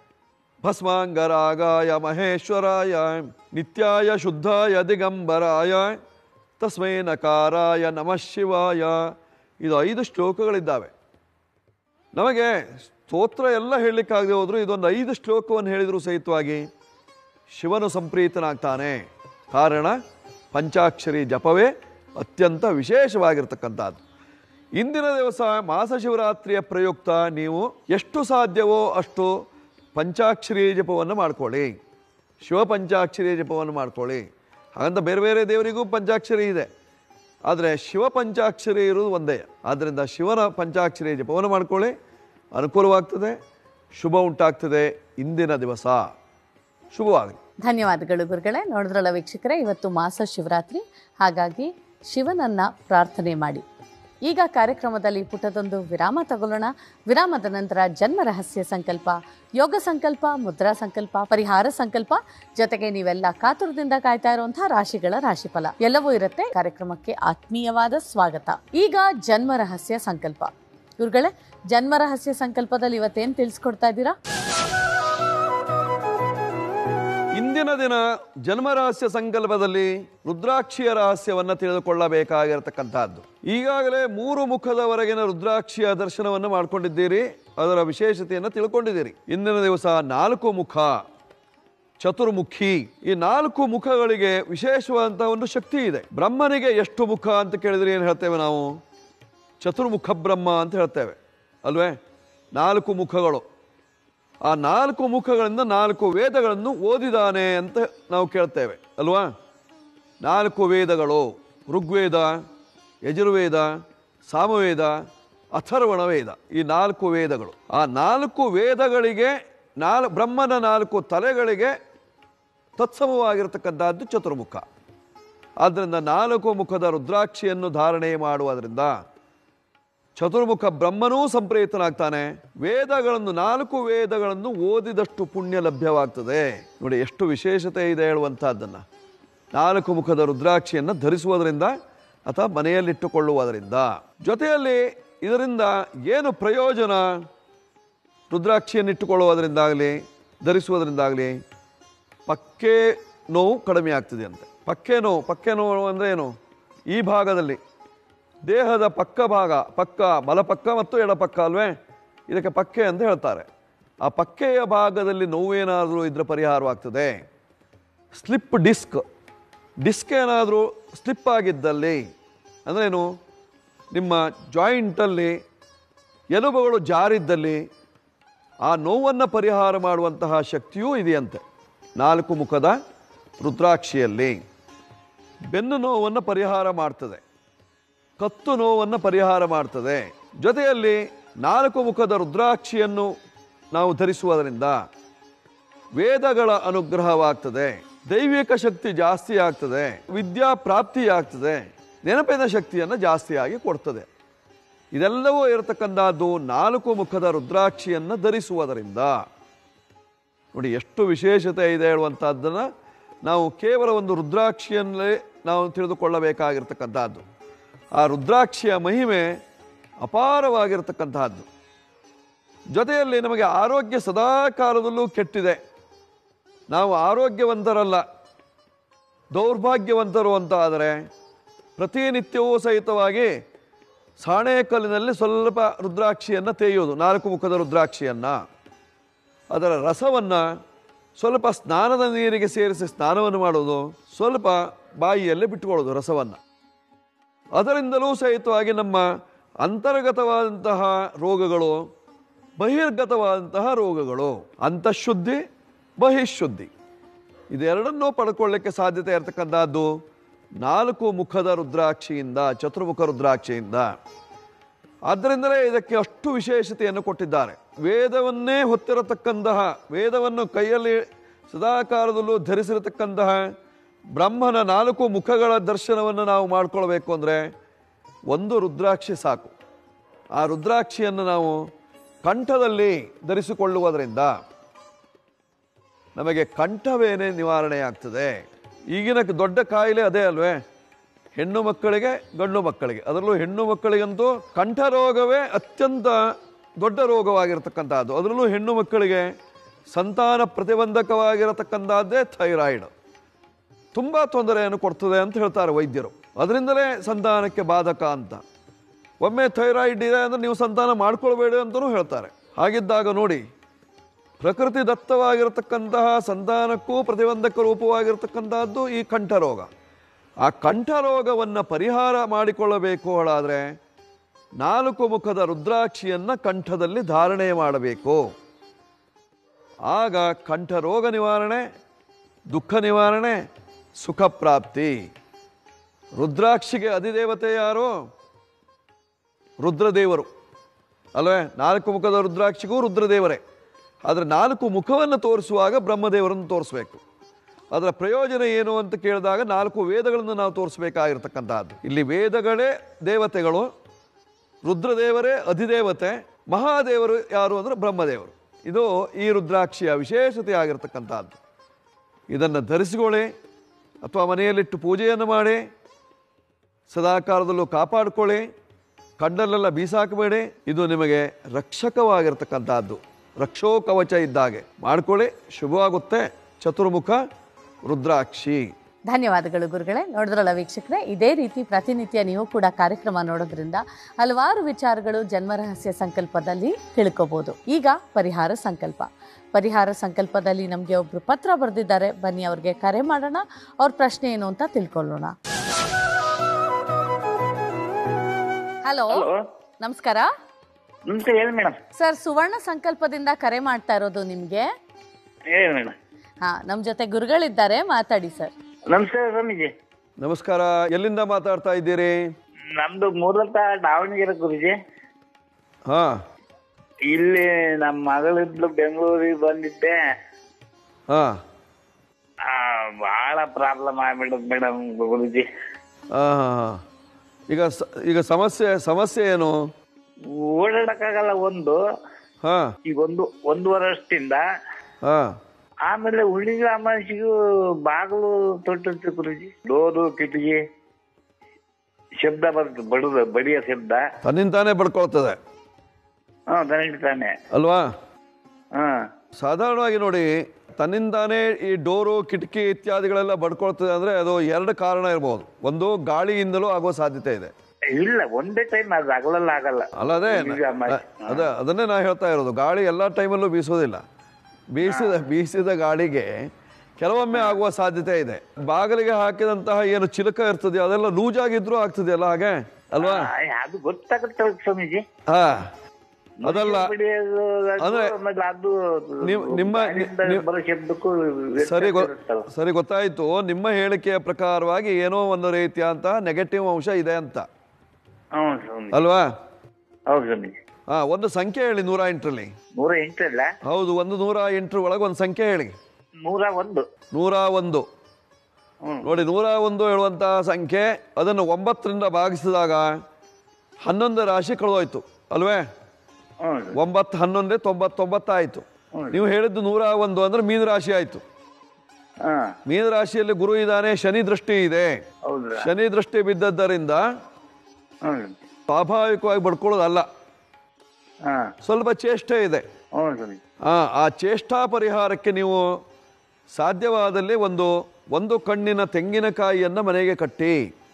ಭಸ್ಮಾಂಗರಾಗಾಯ ಮಹೇಶ್ವರಾಯ ನಿತ್ಯಾಯ ಶುದ್ಧಾಯ ದಿಗಂಬರಾಯ ತಸ್ಮೈ ನಕಾರಾಯ ನಮಃ ಶಿವಾಯ ಇದು ಐದು ಶ್ಲೋಕಗಳಿದ್ದಾವೆ ನಮಗೆ ಸ್ತೋತ್ರ ಎಲ್ಲ ಹೇಳಲಿಕ್ಕಾಗದೆ ಹೋದರೂ ಇದೊಂದು ಐದು ಶ್ಲೋಕವನ್ನು ಹೇಳಿದರೂ ಸಹಿತವಾಗಿ ಶಿವನು ಸಂಪ್ರೀತನಾಗ್ತಾನೆ ಕಾರಣ ಪಂಚಾಕ್ಷರಿ ಜಪವೇ ಅತ್ಯಂತ ವಿಶೇಷವಾಗಿರ್ತಕ್ಕಂಥದ್ದು ಇಂದಿನ ದಿವಸ ಮಹಾಶಿವರಾತ್ರಿಯ ಪ್ರಯುಕ್ತ ನೀವು ಎಷ್ಟು ಸಾಧ್ಯವೋ ಅಷ್ಟು ಪಂಚಾಕ್ಷರಿ ಜಪವನ್ನು ಮಾಡ್ಕೊಳ್ಳಿ ಶಿವ ಪಂಚಾಕ್ಷರಿ ಜಪವನ್ನು ಮಾಡ್ಕೊಳ್ಳಿ ಹಾಗಂತ ಬೇರೆ ಬೇರೆ ದೇವರಿಗೂ ಪಂಚಾಕ್ಷರಿ ಇದೆ ಆದರೆ ಶಿವ ಪಂಚಾಕ್ಷರಿ ಇರುವುದು ಒಂದೇ ಆದ್ದರಿಂದ ಶಿವನ ಪಂಚಾಕ್ಷರಿ ಜಪವನ್ನು ಮಾಡ್ಕೊಳ್ಳಿ ಅನುಕೂಲವಾಗ್ತದೆ ಶುಭ ಉಂಟಾಗ್ತದೆ ಇಂದಿನ ದಿವಸ ಶುಭವಾಗಲಿ ಧನ್ಯವಾದಗಳು ಗುರುಗಳೇ ನೋಡಿದ್ರಲ್ಲ ವೀಕ್ಷಕರೇ ಇವತ್ತು ಮಾಸ ಶಿವರಾತ್ರಿ ಹಾಗಾಗಿ ಶಿವನನ್ನ ಪ್ರಾರ್ಥನೆ ಮಾಡಿ ಈಗ ಕಾರ್ಯಕ್ರಮದಲ್ಲಿ ಪುಟದೊಂದು ವಿರಾಮ ತಗೊಳ್ಳೋಣ ವಿರಾಮದ ನಂತರ ಜನ್ಮ ರಹಸ್ಯ ಸಂಕಲ್ಪ ಯೋಗ ಸಂಕಲ್ಪ ಮುದ್ರಾ ಸಂಕಲ್ಪ ಪರಿಹಾರ ಸಂಕಲ್ಪ ಜೊತೆಗೆ ನೀವೆಲ್ಲ ಕಾತುರದಿಂದ ಕಾಯ್ತಾ ಇರುವಂತಹ ರಾಶಿಗಳ ರಾಶಿಫಲ ಎಲ್ಲವೂ ಇರುತ್ತೆ ಕಾರ್ಯಕ್ರಮಕ್ಕೆ ಆತ್ಮೀಯವಾದ ಸ್ವಾಗತ ಈಗ ಜನ್ಮ ರಹಸ್ಯ ಸಂಕಲ್ಪ ಗುರುಗಳೇ ಜನ್ಮ ರಹಸ್ಯ ಸಂಕಲ್ಪದಲ್ಲಿ ಇವತ್ತೇನ್ ತಿಳಿಸ್ಕೊಡ್ತಾ ಇದ್ದೀರಾ ಇಂದಿನ ದಿನ ಜನ್ಮ ರಹಸ್ಯ ಸಂಕಲ್ಪದಲ್ಲಿ ರುದ್ರಾಕ್ಷಿಯ ರಹಸ್ಯವನ್ನು ತಿಳಿದುಕೊಳ್ಳಬೇಕಾಗಿರತಕ್ಕಂತಹದ್ದು ಈಗಾಗಲೇ ಮೂರು ಮುಖದವರೆಗಿನ ರುದ್ರಾಕ್ಷಿಯ ದರ್ಶನವನ್ನು ಮಾಡ್ಕೊಂಡಿದ್ದೀರಿ ಅದರ ವಿಶೇಷತೆಯನ್ನು ತಿಳ್ಕೊಂಡಿದ್ದೀರಿ ಇಂದಿನ ದಿವಸ ನಾಲ್ಕು ಮುಖ ಚತುರ್ಮುಖಿ ಈ ನಾಲ್ಕು ಮುಖಗಳಿಗೆ ವಿಶೇಷವಾದಂತಹ ಒಂದು ಶಕ್ತಿ ಇದೆ ಬ್ರಹ್ಮನಿಗೆ ಎಷ್ಟು ಮುಖ ಅಂತ ಕೇಳಿದ್ರೆ ಏನು ಹೇಳ್ತೇವೆ ನಾವು ಚತುರ್ಮುಖ ಬ್ರಹ್ಮ ಅಂತ ಹೇಳ್ತೇವೆ ಅಲ್ವೇ ನಾಲ್ಕು ಮುಖಗಳು ಆ ನಾಲ್ಕು ಮುಖಗಳಿಂದ ನಾಲ್ಕು ವೇದಗಳನ್ನು ಓದಿದಾನೆ ಅಂತ ನಾವು ಕೇಳ್ತೇವೆ ಅಲ್ವಾ ನಾಲ್ಕು ವೇದಗಳು ಋಗ್ವೇದ ಯಜುರ್ವೇದ ಸಾಮವೇದ ಅಥರ್ವಣ ವೇದ ಈ ನಾಲ್ಕು ವೇದಗಳು ಆ ನಾಲ್ಕು ವೇದಗಳಿಗೆ ನಾಲ್ ಬ್ರಹ್ಮನ ನಾಲ್ಕು ತಲೆಗಳಿಗೆ ತತ್ಸಮವಾಗಿರತಕ್ಕಂಥದ್ದು ಚತುರ್ಮುಖ ಆದ್ದರಿಂದ ನಾಲ್ಕು ಮುಖದ ರುದ್ರಾಕ್ಷಿಯನ್ನು ಧಾರಣೆ ಮಾಡುವುದರಿಂದ ಚತುರ್ಮುಖ ಬ್ರಹ್ಮನೂ ಸಂಪ್ರೇತನಾಗ್ತಾನೆ ವೇದಗಳನ್ನು ನಾಲ್ಕು ವೇದಗಳನ್ನು ಓದಿದಷ್ಟು ಪುಣ್ಯ ಲಭ್ಯವಾಗ್ತದೆ ನೋಡಿ ಎಷ್ಟು ವಿಶೇಷತೆ ಇದೆ ಹೇಳುವಂತಹದ್ದನ್ನು ನಾಲ್ಕು ಮುಖದ ರುದ್ರಾಕ್ಷಿಯನ್ನು ಧರಿಸುವುದರಿಂದ ಅಥವಾ ಮನೆಯಲ್ಲಿಟ್ಟುಕೊಳ್ಳುವುದರಿಂದ ಜೊತೆಯಲ್ಲಿ ಇದರಿಂದ ಏನು ಪ್ರಯೋಜನ ರುದ್ರಾಕ್ಷಿಯನ್ನು ಇಟ್ಟುಕೊಳ್ಳುವುದರಿಂದಾಗಲಿ ಧರಿಸುವುದರಿಂದಾಗಲಿ ಪಕ್ಕೆ ನೋವು ಕಡಿಮೆ ಆಗ್ತದೆ ಅಂತೆ ಪಕ್ಕೆ ನೋವು ಪಕ್ಕೆ ನೋವು ಅಂದರೆ ಏನು ಈ ಭಾಗದಲ್ಲಿ ದೇಹದ ಪಕ್ಕ ಭಾಗ ಪಕ್ಕ ಬಲಪಕ್ಕ ಮತ್ತು ಎಡಪಕ್ಕ ಅಲ್ವೇ ಇದಕ್ಕೆ ಪಕ್ಕೆ ಅಂತ ಹೇಳ್ತಾರೆ ಆ ಪಕ್ಕೆಯ ಭಾಗದಲ್ಲಿ ನೋವೇನಾದರೂ ಇದ್ರೆ ಪರಿಹಾರವಾಗ್ತದೆ ಸ್ಲಿಪ್ ಡಿಸ್ಕ್ ಡಿಸ್ಕ್ ಏನಾದರೂ ಸ್ಲಿಪ್ ಆಗಿದ್ದಲ್ಲಿ ಅಂದ್ರೇನು ನಿಮ್ಮ ಜಾಯಿಂಟಲ್ಲಿ ಎಲುಬುಗಳು ಜಾರಿದ್ದಲ್ಲಿ ಆ ನೋವನ್ನು ಪರಿಹಾರ ಮಾಡುವಂತಹ ಶಕ್ತಿಯೂ ಇದೆಯಂತೆ ನಾಲ್ಕು ಮುಖದ ರುದ್ರಾಕ್ಷಿಯಲ್ಲಿ ಬೆನ್ನು ನೋವನ್ನು ಪರಿಹಾರ ಮಾಡ್ತದೆ ಕತ್ತು ನೋವನ್ನು ಪರಿಹಾರ ಮಾಡ್ತದೆ ಜೊತೆಯಲ್ಲಿ ನಾಲ್ಕು ಮುಖದ ರುದ್ರಾಕ್ಷಿಯನ್ನು ನಾವು ಧರಿಸುವುದರಿಂದ ವೇದಗಳ ಅನುಗ್ರಹವಾಗ್ತದೆ ದೈವಿಕ ಶಕ್ತಿ ಜಾಸ್ತಿ ಆಗ್ತದೆ ವಿದ್ಯಾ ಪ್ರಾಪ್ತಿ ಆಗ್ತದೆ ನೆನಪಿನ ಶಕ್ತಿಯನ್ನು ಜಾಸ್ತಿಯಾಗಿ ಕೊಡ್ತದೆ ಇದೆಲ್ಲವೂ ಇರತಕ್ಕಂಥದ್ದು ನಾಲ್ಕು ಮುಖದ ರುದ್ರಾಕ್ಷಿಯನ್ನು ಧರಿಸುವುದರಿಂದ ನೋಡಿ ಎಷ್ಟು ವಿಶೇಷತೆ ಇದೆ ಹೇಳುವಂಥದ್ದನ್ನು ನಾವು ಕೇವಲ ಒಂದು ರುದ್ರಾಕ್ಷಿಯಲ್ಲೇ ನಾವು ತಿಳಿದುಕೊಳ್ಳಬೇಕಾಗಿರ್ತಕ್ಕಂಥದ್ದು ಆ ರುದ್ರಾಕ್ಷಿಯ ಮಹಿಮೆ ಅಪಾರವಾಗಿರತಕ್ಕಂತಹದ್ದು ಜೊತೆಯಲ್ಲಿ ನಮಗೆ ಆರೋಗ್ಯ ಸದಾ ಕಾಲದಲ್ಲೂ ಕೆಟ್ಟಿದೆ ನಾವು ಆರೋಗ್ಯವಂತರಲ್ಲ ದೌರ್ಭಾಗ್ಯವಂತರು ಅಂತ ಆದರೆ ಪ್ರತಿನಿತ್ಯವೂ ಸಹಿತವಾಗಿ ಸಾಣೇಕಲ್ಲಿನಲ್ಲಿ ಸ್ವಲ್ಪ ರುದ್ರಾಕ್ಷಿಯನ್ನು ತೇಯುವುದು ನಾಲ್ಕು ಮುಖದ ರುದ್ರಾಕ್ಷಿಯನ್ನು ಅದರ ರಸವನ್ನು ಸ್ವಲ್ಪ ಸ್ನಾನದ ನೀರಿಗೆ ಸೇರಿಸಿ ಸ್ನಾನವನ್ನು ಮಾಡುವುದು ಸ್ವಲ್ಪ ಬಾಯಿಯಲ್ಲೇ ಬಿಟ್ಟುಕೊಳ್ಳೋದು ರಸವನ್ನು ಅದರಿಂದಲೂ ಸಹಿತವಾಗಿ ನಮ್ಮ ಅಂತರ್ಗತವಾದಂತಹ ರೋಗಗಳು ಬಹಿರ್ಗತವಾದಂತಹ ರೋಗಗಳು ಅಂತಃಶುದ್ಧಿ ಬಹಿಶುದ್ಧಿ ಇದೆರಡನ್ನೂ ಪಡ್ಕೊಳ್ಳಿಕ್ಕೆ ಸಾಧ್ಯತೆ ಇರತಕ್ಕಂಥದ್ದು ನಾಲ್ಕು ಮುಖದ ರುದ್ರಾಕ್ಷಿಯಿಂದ ಚತುರ್ಮುಖ ರುದ್ರಾಕ್ಷಿಯಿಂದ ಆದ್ದರಿಂದಲೇ ಇದಕ್ಕೆ ಅಷ್ಟು ವಿಶೇಷತೆಯನ್ನು ಕೊಟ್ಟಿದ್ದಾರೆ ವೇದವನ್ನೇ ಹೊತ್ತಿರತಕ್ಕಂತಹ ವೇದವನ್ನು ಕೈಯಲ್ಲಿ ಸದಾಕಾಲದಲ್ಲೂ ಧರಿಸಿರತಕ್ಕಂತಹ ಬ್ರಹ್ಮನ ನಾಲ್ಕು ಮುಖಗಳ ದರ್ಶನವನ್ನು ನಾವು ಮಾಡಿಕೊಳ್ಬೇಕು ಅಂದರೆ ಒಂದು ರುದ್ರಾಕ್ಷಿ ಸಾಕು ಆ ರುದ್ರಾಕ್ಷಿಯನ್ನು ನಾವು ಕಂಠದಲ್ಲಿ ಧರಿಸಿಕೊಳ್ಳುವುದರಿಂದ ನಮಗೆ ಕಂಠವೇನೆ ನಿವಾರಣೆ ಆಗ್ತದೆ ಈಗಿನ ದೊಡ್ಡ ಕಾಯಿಲೆ ಅದೇ ಅಲ್ವೇ ಹೆಣ್ಣು ಮಕ್ಕಳಿಗೆ ಗಂಡು ಮಕ್ಕಳಿಗೆ ಅದರಲ್ಲೂ ಹೆಣ್ಣು ಮಕ್ಕಳಿಗಂತೂ ಕಂಠ ರೋಗವೇ ಅತ್ಯಂತ ದೊಡ್ಡ ರೋಗವಾಗಿರತಕ್ಕಂಥದ್ದು ಅದರಲ್ಲೂ ಹೆಣ್ಣು ಮಕ್ಕಳಿಗೆ ಸಂತಾನ ಪ್ರತಿಬಂಧಕವಾಗಿರತಕ್ಕಂಥದ್ದೇ ಥೈರಾಯ್ಡ್ ತುಂಬ ತೊಂದರೆಯನ್ನು ಕೊಡ್ತದೆ ಅಂತ ಹೇಳ್ತಾರೆ ವೈದ್ಯರು ಅದರಿಂದಲೇ ಸಂತಾನಕ್ಕೆ ಬಾಧಕ ಅಂತ ಒಮ್ಮೆ ಥೈರಾಯ್ಡ್ ಇದೆ ಅಂದರೆ ನೀವು ಸಂತಾನ ಮಾಡ್ಕೊಳ್ಬೇಡಿ ಅಂತಲೂ ಹೇಳ್ತಾರೆ ಹಾಗಿದ್ದಾಗ ನೋಡಿ ಪ್ರಕೃತಿ ದತ್ತವಾಗಿರತಕ್ಕಂತಹ ಸಂತಾನಕ್ಕೂ ಪ್ರತಿಬಂಧಕ ರೂಪವಾಗಿರತಕ್ಕಂತಹದ್ದು ಈ ಕಂಠರೋಗ ಆ ಕಂಠರೋಗವನ್ನು ಪರಿಹಾರ ಮಾಡಿಕೊಳ್ಳಬೇಕು ಹೇಳಾದರೆ ನಾಲ್ಕು ಮುಖದ ರುದ್ರಾಕ್ಷಿಯನ್ನ ಕಂಠದಲ್ಲಿ ಧಾರಣೆ ಮಾಡಬೇಕು ಆಗ ಕಂಠ ರೋಗ ನಿವಾರಣೆ ದುಃಖ ನಿವಾರಣೆ ಸುಖ ಪ್ರಾಪ್ತಿ ರುದ್ರಾಕ್ಷಿಗೆ ಅಧಿದೇವತೆ ಯಾರು ರುದ್ರದೇವರು ಅಲ್ವೇ ನಾಲ್ಕು ಮುಖದ ರುದ್ರಾಕ್ಷಿಗೂ ರುದ್ರದೇವರೇ ಆದರೆ ನಾಲ್ಕು ಮುಖವನ್ನು ತೋರಿಸುವಾಗ ಬ್ರಹ್ಮದೇವರನ್ನು ತೋರಿಸ್ಬೇಕು ಅದರ ಪ್ರಯೋಜನ ಏನು ಅಂತ ಕೇಳಿದಾಗ ನಾಲ್ಕು ವೇದಗಳನ್ನು ನಾವು ತೋರಿಸ್ಬೇಕಾಗಿರ್ತಕ್ಕಂಥದ್ದು ಇಲ್ಲಿ ವೇದಗಳೇ ದೇವತೆಗಳು ರುದ್ರದೇವರೇ ಅಧಿದೇವತೆ ಮಹಾದೇವರು ಯಾರು ಅಂದರೆ ಬ್ರಹ್ಮದೇವರು ಇದು ಈ ರುದ್ರಾಕ್ಷಿಯ ವಿಶೇಷತೆ ಆಗಿರ್ತಕ್ಕಂಥದ್ದು ಇದನ್ನು ಧರಿಸಿಕೊಳ್ಳಿ ಅಥವಾ ಮನೆಯಲ್ಲಿಟ್ಟು ಪೂಜೆಯನ್ನು ಮಾಡಿ ಸದಾಕಾಲದಲ್ಲೂ ಕಾಪಾಡಿಕೊಳ್ಳಿ ಕಣ್ಣಲ್ಲೆಲ್ಲ ಬೀಸಾಕಬೇಡಿ ಇದು ನಿಮಗೆ ರಕ್ಷಕವಾಗಿರ್ತಕ್ಕಂಥದ್ದು ರಕ್ಷೋ ಕವಚ ಇದ್ದಾಗೆ ಮಾಡ್ಕೊಳ್ಳಿ ಶುಭವಾಗುತ್ತೆ ಚತುರ್ಮುಖ ರುದ್ರಾಕ್ಷಿ ಧನ್ಯವಾದಗಳು ಗುರುಗಳೇ ನೋಡಿದ್ರಲ್ಲ ವೀಕ್ಷಕರೇ ಇದೇ ರೀತಿ ಪ್ರತಿನಿತ್ಯ ನೀವು ಕೂಡ ಕಾರ್ಯಕ್ರಮ ನೋಡೋದ್ರಿಂದ ಹಲವಾರು ವಿಚಾರಗಳು ಜನ್ಮರಹಸ್ಯ ಸಂಕಲ್ಪದಲ್ಲಿ ತಿಳ್ಕೋಬಹುದು ಈಗ ಪರಿಹಾರ ಸಂಕಲ್ಪ ಪರಿಹಾರ ಸಂಕಲ್ಪದಲ್ಲಿ ನಮಗೆ ಒಬ್ರು ಪತ್ರ ಬರೆದಿದ್ದಾರೆ ಬನ್ನಿ ಅವ್ರಿಗೆ ಕರೆ ಮಾಡೋಣ ಅವ್ರ ಪ್ರಶ್ನೆ ಏನು ಅಂತ ತಿಳ್ಕೊಳ್ಳೋಣ ಹಲೋ ಹಲೋ ನಮಸ್ಕಾರ ನಮಸ್ತೆ ಹೇಳಿ ಮೇಡಮ್ ಸರ್ ಸುವರ್ಣ ಸಂಕಲ್ಪದಿಂದ ಕರೆ ಮಾಡ್ತಾ ಇರೋದು ನಿಮಗೆ ಹೇಳಿ ಮೇಡಮ್ ಹಾ ನಮ್ಮ ಜೊತೆ ಗುರುಗಳಿದ್ದಾರೆ ಮಾತಾಡಿ ಸರ್ ನಮಸ್ಕಾರ ಸ್ವಾಮೀಜಿ ನಮಸ್ಕಾರ ಎಲ್ಲಿಂದ ಮಾತಾಡ್ತಾ ಇದ್ದೀರಿ ನಮ್ದು ಮೂಲತ ದಾವಣಗೆರೆ ಗುರುಜಿ ಹಾಂ ಇಲ್ಲಿ ನಮ್ಮ ಮಗಳಿದ್ಲು ಬೆಂಗಳೂರಿಗೆ ಬಂದಿದ್ದೆ ಹಾಂ ಆ, ಬಹಳ ಪ್ರಾಬ್ಲಮ್ ಆಗ್ಬಿಡದ್ ಮೇಡಮ್ ಗುರುಜಿ ಹಾಂ ಹಾಂ ಈಗ ಸ- ಈಗ ಸಮಸ್ಯೆ ಸಮಸ್ಯೆ ಏನು ಓಡಾಡಕ್ಕಾಗಲ್ಲ ಒಂದು ಹಾಂ ಈಗ ಒಂದು ಒಂದೂವರೆ ವರ್ಷದಿಂದ ಹಾಂ ಆಮೇಲೆ ಉಳಿದ ಅಮಾಸಿಗೂ ಬಾಗಿಲು ತೊಟ್ಟಿರ್ತೀವಿ ಗುರುಜಿ ಡೋರು ಕಿಟಕಿ ಶಬ್ದ ಬರುತ್ತೆ ಬಡದ ಬಡಿಯ ಶಬ್ದ ತನ್ನಿಂತಾನೇ ಬಡ್ಕೊಳ್ತದೆ ಹ್ಮ್ ತಾನೆ ಅಲ್ವಾ ಹ್ಮ್ ಸಾಧಾರಣವಾಗಿ ನೋಡಿ ತನ್ನಿಂದಾನೇ ಈ ಡೋರು ಕಿಟಕಿ ಇತ್ಯಾದಿಗಳೆಲ್ಲ ಬಡ್ಕೊಳ್ತದೆ ಅಂದರೆ ಅದು ಎರಡು ಕಾರಣ ಇರ್ಬೋದು ಒಂದು ಗಾಳಿಯಿಂದಲೂ ಆಗೋ ಸಾಧ್ಯತೆ ಇದೆ ಇಲ್ಲ ಒಂದೇ ಟೈಮ್ ಅದು ಹಗಲಲ್ಲ ಆಗಲ್ಲ ಅಲ್ಲದೆ ಈಗ ಮ- ಅದ ಅದನ್ನೇ ನಾ ಹೇಳ್ತಾ ಇರೋದು ಗಾಳಿ ಎಲ್ಲ ಟೈಮಲ್ಲೂ ಬೀಸೋದಿಲ್ಲ ಬೀಸಿದ ಬೀಸಿದ ಗಾಳಿಗೆ ಕೆಲವೊಮ್ಮೆ ಆಗುವ ಸಾಧ್ಯತೆ ಇದೆ ಬಾಗಿಲಿಗೆ ಹಾಕಿದಂತಹ ಏನು ಚಿಲಕ ಇರ್ತದೆ ಅದೆಲ್ಲ ಲೂಸ್ ಆಗಿದ್ರೂ ಆಗ್ತದೆ ಅಲ್ಲ ಹಾಗೆ ಅಲ್ವಾ ಆ, ಅದು ಗೊತ್ತಾಗುತ್ತೆ ಸ್ವಾಮೀಜಿ ಹಾ ಅದಲ್ಲ ಬಡಿಯೋದು ಅದು ಅಂದ್ರೆ ಆಮೇಲೆ ಅದು ನಿಮ್- ನಿಮ್ಮ- ಗಾಳಿಯಿಂದ ನಿಮ್- ಬರೋ ಶಬ್ದಕ್ಕೂ ಸರಿ ಗೊ ವ್ಯತ್ಯಾಸ ಇರುತ್ತಲ್ಲ. ಸರಿ ಗೊತ್ತಾಯ್ತು ನಿಮ್ಮ ಹೇಳಿಕೆಯ ಪ್ರಕಾರವಾಗಿ ಏನೋ ಒಂದು ರೀತಿಯ ಅಂತ ನೆಗೆಟಿವ್ ಅಂಶ ಇದೆ ಅಂತ ಹ್ಞೂ ಸ್ವಾಮಿ ಅಲ್ವಾ ಹೌದು ಸ್ವಾಮೀಜಿ ಹಾ ಒಂದು ಸಂಖ್ಯೆ ಹೇಳಿ ನೂರ ಎಂಟರಲ್ಲಿ ನೂರ ಎಂಟಲ್ಲ ಹೌದು ಒಂದು ನೂರ ಎಂಟರ ಒಳಗೆ ಒಂದು ಸಂಖ್ಯೆ ಹೇಳಿ ನೂರ ಒಂದು ನೂರ ಒಂದು ಹ್ಮ್ ನೋಡಿ ನೂರ ಒಂದು ಹೇಳುವಂತಹ ಸಂಖ್ಯೆ ಅದನ್ನು ಒಂಬತ್ತರಿಂದ ಭಾಗಿಸಿದಾಗ ಹನ್ನೊಂದು ರಾಶಿ ಕಳೆದೋಯ್ತು ಅಲ್ವೇ ಹ್ಞೂ ಒಂಬತ್ತು ಹನ್ನೊಂದೇ ತೊಂಬತ್ತೊಂಬತ್ತಾಯಿತು ಹ್ಮ್. ನೀವು ಹೇಳಿದ್ದು ನೂರ ಒಂದು ಅಂದ್ರೆ ಮೀನ ರಾಶಿ ಆಯಿತು ಹಾ ಮೀನ ರಾಶಿಯಲ್ಲಿ ಗುರು ಇದ್ದಾನೆ ಶನಿ ದೃಷ್ಟಿ ಇದೆ ಹೌದ್ರಾ ಶನಿ ದೃಷ್ಟಿ ಬಿದ್ದದ್ದರಿಂದ ಹ್ಞೂ ಸ್ವಾಭಾವಿಕವಾಗಿ ಬಡ್ಕೊಳ್ಳೋದಲ್ಲ ಹಾ ಸ್ವಲ್ಪ ಚೇಷ್ಟೆ ಇದೆ ಹ್ಞೂ ಸ್ವಾಮಿ ಆ ಆ ಚೇಷ್ಟಾ ಪರಿಹಾರಕ್ಕೆ ನೀವು ಸಾಧ್ಯವಾದಲ್ಲಿ ಒಂದು ಒಂದು ಕಣ್ಣಿನ ತೆಂಗಿನಕಾಯಿಯನ್ನು ಮನೆಗೆ ಕಟ್ಟಿ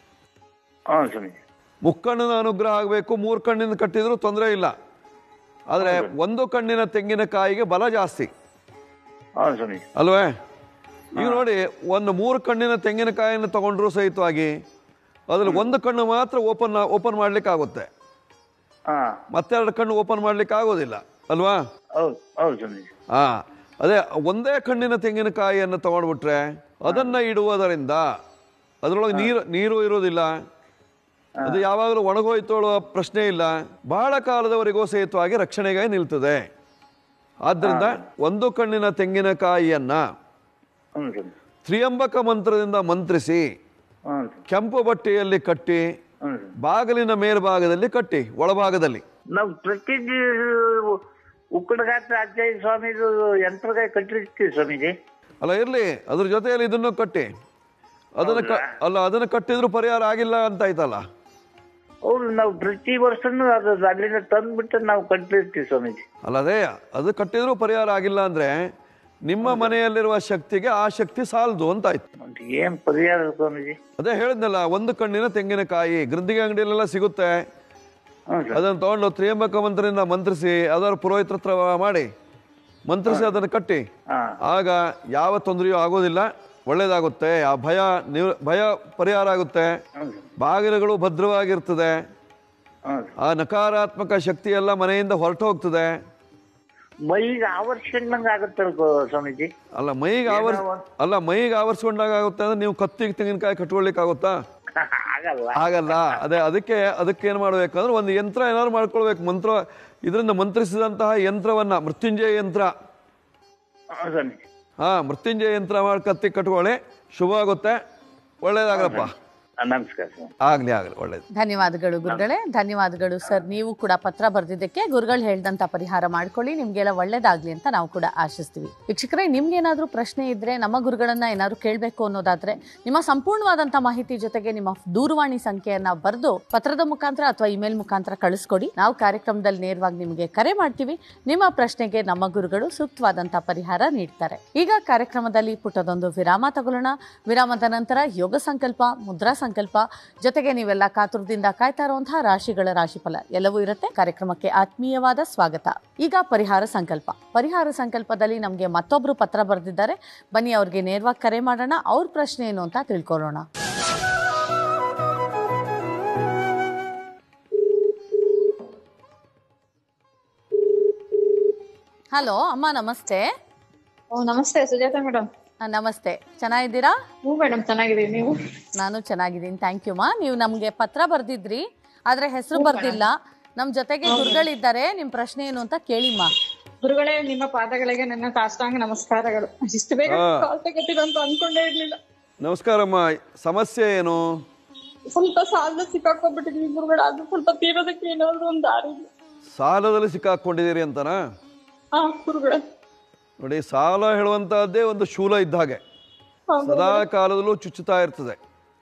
ಹ್ಞೂ ಸ್ವಾಮಿ ಮುಕ್ಕಣ್ಣಿನ ಅನುಗ್ರಹ ಆಗಬೇಕು ಮೂರು ಕಣ್ಣಿನ ಕಟ್ಟಿದ್ರೂ ತೊಂದರೆ ಇಲ್ಲ ಆದರೆ ಒಂದು ಕಣ್ಣಿನ ತೆಂಗಿನಕಾಯಿಗೆ ಬಲ ಜಾಸ್ತಿ ಹ್ಞೂ ಸ್ವಾಮಿ ಅಲ್ವೇ ಈಗ ನೋಡಿ ಒಂದು ಮೂರು ಕಣ್ಣಿನ ತೆಂಗಿನಕಾಯಿಯನ್ನು ತಗೊಂಡ್ರು ಸಹಿತವಾಗಿ ಅದ್ರಲ್ಲಿ ಒಂದು ಕಣ್ಣು ಮಾತ್ರ ಓಪನ್ ಓಪನ್ ಮಾಡ್ಲಿಕ್ಕೆ ಆಗುತ್ತೆ ಹಾ ಮತ್ತೆರಡು ಕಣ್ಣು ಓಪನ್ ಮಾಡ್ಲಿಕ್ಕೆ ಆಗೋದಿಲ್ಲ ಅಲ್ವಾ ಹೌದು ಹೌದು ಸ್ವಾಮಿ ಹಾ ಅದೇ ಒಂದೇ ಕಣ್ಣಿನ ತೆಂಗಿನಕಾಯಿಯನ್ನು ತಗೊಂಡ್ಬಿಟ್ರೆ ಅದನ್ನ ಇಡುವುದರಿಂದ ಅದರೊಳಗೆ ನೀರು ನೀರು ಇರೋದಿಲ್ಲ ಅದು ಯಾವಾಗಲೂ ಒಣಗೋಯ್ತು ಹೇಳುವ ಪ್ರಶ್ನೆ ಇಲ್ಲ ಬಹಳ ಕಾಲದವರೆಗೂ ಸಹಿತವಾಗಿ ರಕ್ಷಣೆಗೆ ನಿಲ್ತದೆ ಆದ್ದರಿಂದ ಒಂದು ಕಣ್ಣಿನ ತೆಂಗಿನಕಾಯಿಯನ್ನ ಹ್ಞೂ ಸ್ವಾಮಿ ತ್ರಿಯಂಬಕ ಮಂತ್ರದಿಂದ ಮಂತ್ರಿಸಿ ಹ್ಞೂ ಸ್ವಾಮಿ ಕೆಂಪು ಬಟ್ಟೆಯಲ್ಲಿ ಕಟ್ಟಿ ಹ್ಞೂ ಸ್ವಾಮಿ ಬಾಗಿಲಿನ ಮೇಲ್ಭಾಗದಲ್ಲಿ ಕಟ್ಟಿ ಒಳಭಾಗದಲ್ಲಿ ನಾವು ಪ್ರತಿ ಉಕ್ಕಡಗಾತ್ರ ಅಜ್ಜಯ್ಯ ಸ್ವಾಮಿದು ಯಂತ್ರಗಾಯಿ ಕಟ್ಟಿರ್ತೀವಿ ಸ್ವಾಮೀಜಿ ಅಲ್ಲ ಇರ್ಲಿ ಅದ್ರ ಜೊತೆಯಲ್ಲಿ ಇದನ್ನು ಕಟ್ಟಿ ಅದನ್ನ ಕ ಅಲ್ಲ ಅದನ್ನು ಕಟ್ಟಿದ್ರು ಪರಿಹಾರ ಆಗಿಲ್ಲ ಅಂತ ಆಯ್ತಲ್ಲ ಹೌದು ನಾವು ಪ್ರತಿ ವರ್ಷನೂ ಅದು ಅಲ್ಲಿಂದ ತಂದ್ಬಿಟ್ಟು ನಾವು ಕಟ್ಟಿರ್ತೀವಿ ಸ್ವಾಮೀಜಿ ಅಲ್ಲದೆ ಅದು ಕಟ್ಟಿದ್ರು ಪರಿಹಾರ ಆಗಿಲ್ಲ ಅಂದ್ರೆ ನಿಮ್ಮ ಮನೆಯಲ್ಲಿರುವ ಶಕ್ತಿಗೆ ಆ ಶಕ್ತಿ ಸಾಲದು ಅಂತ ಆಯ್ತು ಅಂತ ಏನ್ ಪರಿಹಾರ ಸ್ವಾಮೀಜಿ ಅದೇ ಹೇಳಿದ್ನಲ್ಲ ಒಂದು ಕಣ್ಣಿನ ತೆಂಗಿನಕಾಯಿ ಗೃದ್ದಿಗೆ ಅಂಗಡಿಯಲ್ಲೆಲ್ಲ ಸಿಗುತ್ತೆ ಹ್ಞೂ ಸರ್ ಅದನ್ನು ತಗೊಂಡು ತ್ರಿಯಂಬಕ ಮಂತ್ರದಿಂದ ಮಂತ್ರಿಸಿ ಅದರ ಪುರೋಹಿತರ ಹತ್ರ ಮಾಡಿ ಮಂತ್ರಿಸಿ ಅದನ್ನು ಕಟ್ಟಿ ಹಾ ಆಗ ಯಾವ ತೊಂದರೆಯೂ ಆಗೋದಿಲ್ಲ ಒಳ್ಳೇದಾಗುತ್ತೆ ಆ ಭಯ ನಿವ್ ಭಯ ಪರಿಹಾರ ಆಗುತ್ತೆ ಹ್ಞೂ ಸರ್ ಬಾಗಿಲುಗಳು ಭದ್ರವಾಗಿರ್ತದೆ ಹ್ಮ್. ಆ ನಕಾರಾತ್ಮಕ ಶಕ್ತಿ ಎಲ್ಲ ಮನೆಯಿಂದ ಹೊರಟು ಹೋಗ್ತದೆ ಮೈಗೆ ಆವರ್ಸ್ಕೊಂಡಂಗ ಆಗುತ್ತಲ್ಲ ಗೋ- ಸ್ವಾಮೀಜಿ ಅಲ್ಲ ಮೈಗೆ ಆವರ್ಸ್ ಅಲ್ಲ ಮೈಗೆ ಆವರಿಸ್ಕೊಂಡಾಗ ಆಗುತ್ತೆ ಅಂದ್ರೆ ನೀವು ಕತ್ತಿಗೆ ತೆಂಗಿನಕಾಯಿ ಕಟ್ಕೊಳ್ಲಿಕ್ಕೆ ಆಗುತ್ತಾ ಆಗಲ್ಲ ಆಗಲ್ಲ ಅದೇ ಅದಕ್ಕೆ ಅದಕ್ಕೆ ಏನು ಮಾಡ್ಬೇಕಂದ್ರೆ ಒಂದು ಯಂತ್ರ ಏನಾದ್ರು ಮಾಡ್ಕೊಳ್ಬೇಕು ಮಂತ್ರ ಇದರಿಂದ ಮಂತ್ರಿಸಿದಂತಹ ಯಂತ್ರವನ್ನ ಮೃತ್ಯುಂಜಯ ಯಂತ್ರ ಹ್ಮ್, ಸ್ವಾಮಿ ಹಾ ಮೃತ್ಯುಂಜಯ ಯಂತ್ರ ಮಾಡಿ ಕತ್ತಿ ಕಟ್ಕೊಳ್ಳಿ ಶುಭ ಆಗುತ್ತೆ ಒಳ್ಳೇದಾಗಲಪ್ಪ ಆ, ನಮಸ್ಕಾರ ಸ್ವಾಮಿ ಆಗ್ಲಿ ಆಗ್ಲಿ ಒಳ್ಳೇದು ಧನ್ಯವಾದಗಳು ಗುರುಗಳೇ ಧನ್ಯವಾದಗಳು ಸರ್ ನೀವು ಕೂಡ ಪತ್ರ ಬರೆದಿದ್ದಕ್ಕೆ ಗುರುಗಳು ಹೇಳ್ದಂತ ಪರಿಹಾರ ಮಾಡ್ಕೊಳ್ಳಿ ನಿಮ್ಗೆಲ್ಲ ಒಳ್ಳೇದಾಗ್ಲಿ ಅಂತ ನಾವು ಕೂಡ ಆಶಿಸ್ತೀವಿ ವೀಕ್ಷಕರೇ ನಿಮ್ಗೇನಾದ್ರೂ ಪ್ರಶ್ನೆ ಇದ್ರೆ ನಮ್ಮ ಗುರುಗಳನ್ನ ಏನಾದ್ರು ಕೇಳಬೇಕು ಅನ್ನೋದಾದ್ರೆ ನಿಮ್ಮ ಸಂಪೂರ್ಣವಾದಂತ ಮಾಹಿತಿ ಜೊತೆಗೆ ನಿಮ್ಮ ದೂರವಾಣಿ ಸಂಖ್ಯೆಯನ್ನ ಬರೆದು ಪತ್ರದ ಮುಖಾಂತರ ಅಥವಾ ಇಮೇಲ್ ಮುಖಾಂತರ ಕಳಿಸ್ಕೊಡಿ ನಾವು ಕಾರ್ಯಕ್ರಮದಲ್ಲಿ ನೇರವಾಗಿ ನಿಮಗೆ ಕರೆ ಮಾಡ್ತೀವಿ ನಿಮ್ಮ ಪ್ರಶ್ನೆಗೆ ನಮ್ಮ ಗುರುಗಳು ಸೂಕ್ತವಾದಂತ ಪರಿಹಾರ ನೀಡ್ತಾರೆ ಈಗ ಕಾರ್ಯಕ್ರಮದಲ್ಲಿ ಪುಟ್ಟದೊಂದು ವಿರಾಮ ತಗೊಳ್ಳೋಣ ವಿರಾಮದ ನಂತರ ಯೋಗ ಸಂಕಲ್ಪ ಮುದ್ರಾ ಸಂಕಲ್ಪ ಜೊತೆಗೆ ನೀವೆಲ್ಲ ಕಾತುರದಿಂದ ಕಾಯ್ತಾ ಇರುವಂತಹ ರಾಶಿಗಳ ರಾಶಿಫಲ ಎಲ್ಲವೂ ಇರುತ್ತೆ ಕಾರ್ಯಕ್ರಮಕ್ಕೆ ಆತ್ಮೀಯವಾದ ಸ್ವಾಗತ ಈಗ ಪರಿಹಾರ ಸಂಕಲ್ಪ ಪರಿಹಾರ ಸಂಕಲ್ಪದಲ್ಲಿ ನಮಗೆ ಮತ್ತೊಬ್ರು ಪತ್ರ ಬರೆದಿದ್ದಾರೆ ಬನ್ನಿ ಅವ್ರಿಗೆ ನೇರವಾಗಿ ಕರೆ ಮಾಡೋಣ ಅವ್ರ ಪ್ರಶ್ನೆ ಏನು ಅಂತ ತಿಳ್ಕೊಳ್ಳೋಣ ಹಲೋ ಅಮ್ಮ ನಮಸ್ತೆ ಓ ನಮಸ್ತೆ ಸುಜಾತ ಮೇಡಮ್ ಆ, ನಮಸ್ತೆ ಚೆನ್ನಾಗಿದ್ದೀರಾ ಹ್ಞೂ ಮೇಡಮ್ ಚೆನ್ನಾಗಿದ್ದೀವಿ ನೀವು ನಾನು ಚೆನ್ನಾಗಿದ್ದೀನಿ ಥ್ಯಾಂಕ್ ಯು ಮಾ ನೀವು ನಮಗೆ ಪತ್ರ ಬರ್ದಿದ್ರಿ ಆದ್ರೆ ಹೆಸರು ಬರ್ದಿಲ್ಲ ನಮ್ ಜೊತೆಗೆ ಗುರುಗಳಿದ್ದಾರೆ ನಿಮ್ ಪ್ರಶ್ನೆ ಏನು ಅಂತ ಕೇಳಿಮ್ಮ ಗುರುಗಳೇ ನಿಮ್ಮ ಪಾದಗಳಿಗೆ ನನ್ನ ಸಾಷ್ಟಾಂಗ ನಮಸ್ಕಾರಗಳು ಇಷ್ಟು ಬೇಗ ಹಾ. ಕಾಲ್ ತೆಗಿತೀರ ಅಂತ ಅನ್ಕೊಂಡೇ ಇರ್ಲಿಲ್ಲ ನಮಸ್ಕಾರಮ್ಮ ಸಮಸ್ಯೆ ಏನು ಸ್ವಲ್ಪ ಸಾಲದ ಸಿಕ್ಕಾಕೊಂಡ್ಬಿಟ್ಟಿದ್ವಿ ಗುರುಗಳ ಅದು ಸ್ವಲ್ಪ ತೀರೋದಕ್ಕೆ ಏನಾದ್ರು ಒಂದು ದಾರಿ ಇದೆ. ಸಾಲದಲ್ಲಿ ಸಿಕ್ಕಾಕೊಂಡಿದ್ದೀರಿ ಅಂತನಾ ಹಾ ಗುರುಗಳೇ ನೋಡಿ ಸಾಲ ಹೇಳುವಂತಹದ್ದೇ ಒಂದು ಶೂಲ ಇದ್ದ ಹಾಗೆ ಹಾ ಸದಾ ಕಾಲದಲ್ಲೂ ಚುಚ್ಚುತ್ತಾ ಇರ್ತದೆ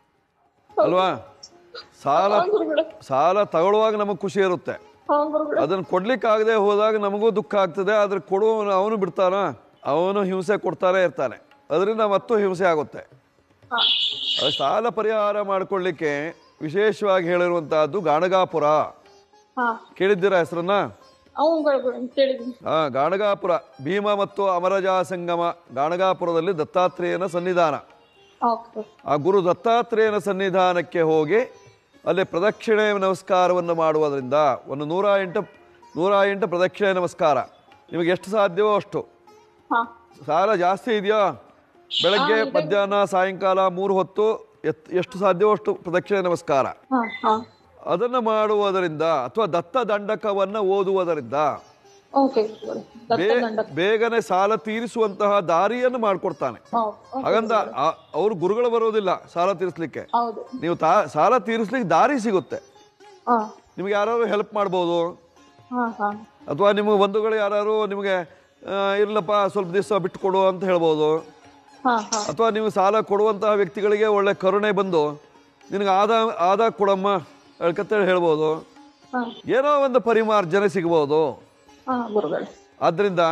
ಅಲ್ವಾ ಸಾಲ ಹಾ, ಗುರುಗಳೇ ಸಾಲ ತಗೊಳ್ಳುವಾಗ ನಮಗೆ ಖುಷಿ ಇರುತ್ತೆ ಹಾ ಗುರುಗಳೇ ಅದನ್ನು ಕೊಡ್ಲಿಕ್ಕಾಗದೆ ಹೋದಾಗ ನಮಗೂ ದುಃಖ ಆಗ್ತದೆ ಆದ್ರೆ ಕೊಡುವವನು ಅವನು ಬಿಡ್ತಾನ ಅವನು ಹಿಂಸೆ ಕೊಡ್ತಾನೆ ಇರ್ತಾನೆ ಅದರಿಂದ ಮತ್ತೂ ಹಿಂಸೆ ಆಗುತ್ತೆ ಹಾ ಅದು ಸಾಲ ಪರಿಹಾರ ಮಾಡಿಕೊಳ್ಳಿಕ್ಕೆ ವಿಶೇಷವಾಗಿ ಹೇಳಿರುವಂತಹದ್ದು ಗಾಣಗಾಪುರ ಹಾ ಕೇಳಿದ್ದೀರಾ ಹೆಸರನ್ನ ಅವ್ನು ಗುರುಗಳು ಕೇಳಿದ್ದೀನಿ ಹಾ ಗಾಣಗಾಪುರ ಭೀಮ ಮತ್ತು ಅಮರಜಾ ಸಂಗಮ ಗಾಣಗಾಪುರದಲ್ಲಿ ದತ್ತಾತ್ರೇಯನ ಸನ್ನಿಧಾನ ಓಕೆ ಆ ಗುರು ದತ್ತಾತ್ರೇಯನ ಸನ್ನಿಧಾನಕ್ಕೆ ಹೋಗಿ ಅಲ್ಲಿ ಪ್ರದಕ್ಷಿಣೆ ನಮಸ್ಕಾರವನ್ನು ಮಾಡುವುದರಿಂದ ಒಂದು ನೂರ ಎಂಟು ನೂರ ಎಂಟು ಪ್ರದಕ್ಷಿಣೆ ನಮಸ್ಕಾರ ನಿಮಗೆ ಎಷ್ಟು ಸಾಧ್ಯವೋ ಅಷ್ಟು ಹಾ ಸಾಲ ಜಾಸ್ತಿ ಇದೆಯಾ ಬೆಳಗ್ಗೆ ಮಧ್ಯಾಹ್ನ ಸಾಯಂಕಾಲ ಮೂರು ಹೊತ್ತು ಎತ್ ಎಷ್ಟು ಸಾಧ್ಯವೋ ಅಷ್ಟು ಪ್ರದಕ್ಷಿಣೆ ನಮಸ್ಕಾರ ಹಾ ಹಾ ಅದನ್ನು ಮಾಡುವುದರಿಂದ ಅಥವಾ ದತ್ತ ದಂಡಕವನ್ನು ಓದುವುದರಿಂದ ಓಕೆ ಗುರುಗಳೇ ದತ್ತ ಬೇ- ದಂಡ ಬೇಗನೆ ಸಾಲ ತೀರಿಸುವಂತಹ ದಾರಿಯನ್ನು ಮಾಡಿಕೊಡ್ತಾನೆ ಹಾ ಹಾಗಂತ ಆ- ಅವ್ರು ಗುರುಗಳು ಬರೋದಿಲ್ಲ ಸಾಲ ತೀರಿಸ್ಲಿಕ್ಕೆ ಹೌದು ನೀವು ತಾ ಸಾಲ ತೀರಿಸ್ಲಿಕ್ಕೆ ದಾರಿ ಸಿಗುತ್ತೆ ಹಾ ನಿಮ್ಗೆ ಯಾರು ಹೆಲ್ಪ್ ಮಾಡ್ಬೋದು ಹಾ ಹಾ ಅಥವಾ ನಿಮ್ಮ ಬಂಧುಗಳು ಯಾರು ನಿಮಗೆ ಆ, ಇರ್ಲಪ್ಪ ಸ್ವಲ್ಪ ದಿವಸ ಬಿಟ್ಟು ಕೊಡು ಅಂತ ಹೇಳ್ಬೋದು ಹಾ ಹಾ ಅಥವಾ ನೀವು ಸಾಲ ಕೊಡುವಂತಹ ವ್ಯಕ್ತಿಗಳಿಗೆ ಒಳ್ಳೆ ಕರುಣೆ ಬಂದು ನಿನಗೆ ಆದ ಆದ ಕೊಡಮ್ಮ ಹೇಳ್ಕತ್ತೇಳಿ ಹೇಳ್ಬೋದು ಹಾ ಏನೋ ಒಂದು ಪರಿಮಾರ್ಜನೆ ಸಿಗ್ಬೋದು ಹಾ ಗುರುಗಳೇ ಆದ್ದರಿಂದ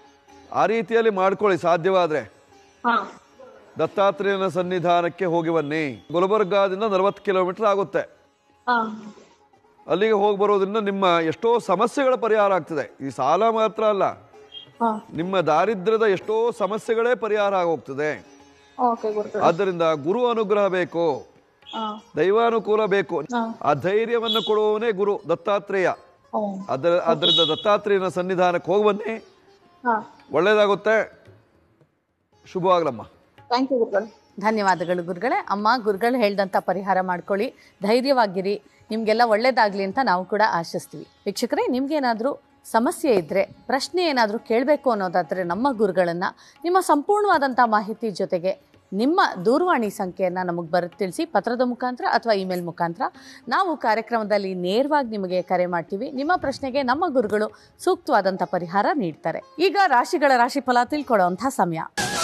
ಆ ರೀತಿಯಲ್ಲಿ ಮಾಡ್ಕೊಳ್ಳಿ ಸಾಧ್ಯವಾದರೆ ಹಾ ದತ್ತಾತ್ರೇಯನ ಸನ್ನಿಧಾನಕ್ಕೆ ಹೋಗಿ ಬನ್ನಿ ಗುಲ್ಬರ್ಗಾದಿಂದ ನಲವತ್ತು ಕಿಲೋಮೀಟರ್ ಆಗುತ್ತೆ ಹಾ ಅಲ್ಲಿಗೆ ಹೋಗಿ ಬರೋದ್ರಿಂದ ನಿಮ್ಮ ಎಷ್ಟೋ ಸಮಸ್ಯೆಗಳ ಪರಿಹಾರ ಆಗ್ತದೆ ಈ ಸಾಲ ಮಾತ್ರ ಅಲ್ಲ ಹಾ ನಿಮ್ಮ ದಾರಿದ್ರ್ಯದ ಎಷ್ಟೋ ಸಮಸ್ಯೆಗಳೇ ಪರಿಹಾರ ಆಗೋಗ್ತದೆ ಓಕೆ ಗುರುಗಳೇ ಆದ್ದರಿಂದ ಗುರು ಅನುಗ್ರಹ ಬೇಕು ಹಾ ದೈವಾನುಕೂಲ ಬೇಕು ಹಾ ಆ ಧೈರ್ಯವನ್ನು ಕೊಡುವವನೇ ಗುರು ದತ್ತಾತ್ರೇಯ ಓ ಅದರ ಅದರಿಂದ ದತ್ತಾತ್ರೇಯನ ಸನ್ನಿಧಾನಕ್ಕೆ ಹೋಗಿ ಬನ್ನಿ ಹಾ ಒಳ್ಳೇದಾಗುತ್ತೆ ಶುಭವಾಗ್ಲಮ್ಮ ಥ್ಯಾಂಕ್ ಯು ಗುರುಗಳೇ ಧನ್ಯವಾದಗಳು ಗುರುಗಳೇ ಅಮ್ಮ ಗುರುಗಳು ಹೇಳ್ದಂತ ಪರಿಹಾರ ಮಾಡ್ಕೊಳ್ಳಿ ಧೈರ್ಯವಾಗಿರಿ ನಿಮ್ಗೆಲ್ಲ ಒಳ್ಳೇದಾಗ್ಲಿ ಅಂತ ನಾವು ಕೂಡ ಆಶಿಸ್ತೀವಿ ವೀಕ್ಷಕರೇ ನಿಮ್ಗೇನಾದ್ರೂ ಸಮಸ್ಯೆ ಇದ್ರೆ ಪ್ರಶ್ನೆ ಏನಾದರೂ ಕೇಳಬೇಕು ಅನ್ನೋದಾದ್ರೆ ನಮ್ಮ ಗುರುಗಳನ್ನ ನಿಮ್ಮ ಸಂಪೂರ್ಣವಾದಂಥ ಮಾಹಿತಿ ಜೊತೆಗೆ ನಿಮ್ಮ ದೂರವಾಣಿ ಸಂಖ್ಯೆಯನ್ನು ನಮಗೆ ಬರೆದು ತಿಳಿಸಿ ಪತ್ರದ ಮುಖಾಂತರ ಅಥವಾ ಇಮೇಲ್ ಮುಖಾಂತರ ನಾವು ಕಾರ್ಯಕ್ರಮದಲ್ಲಿ ನೇರವಾಗಿ ನಿಮಗೆ ಕರೆ ಮಾಡ್ತೀವಿ ನಿಮ್ಮ ಪ್ರಶ್ನೆಗೆ ನಮ್ಮ ಗುರುಗಳು ಸೂಕ್ತವಾದಂಥ ಪರಿಹಾರ ನೀಡ್ತಾರೆ ಈಗ ರಾಶಿಗಳ ರಾಶಿಫಲ ತಿಳ್ಕೊಳ್ಳೋವಂಥ ಸಮಯ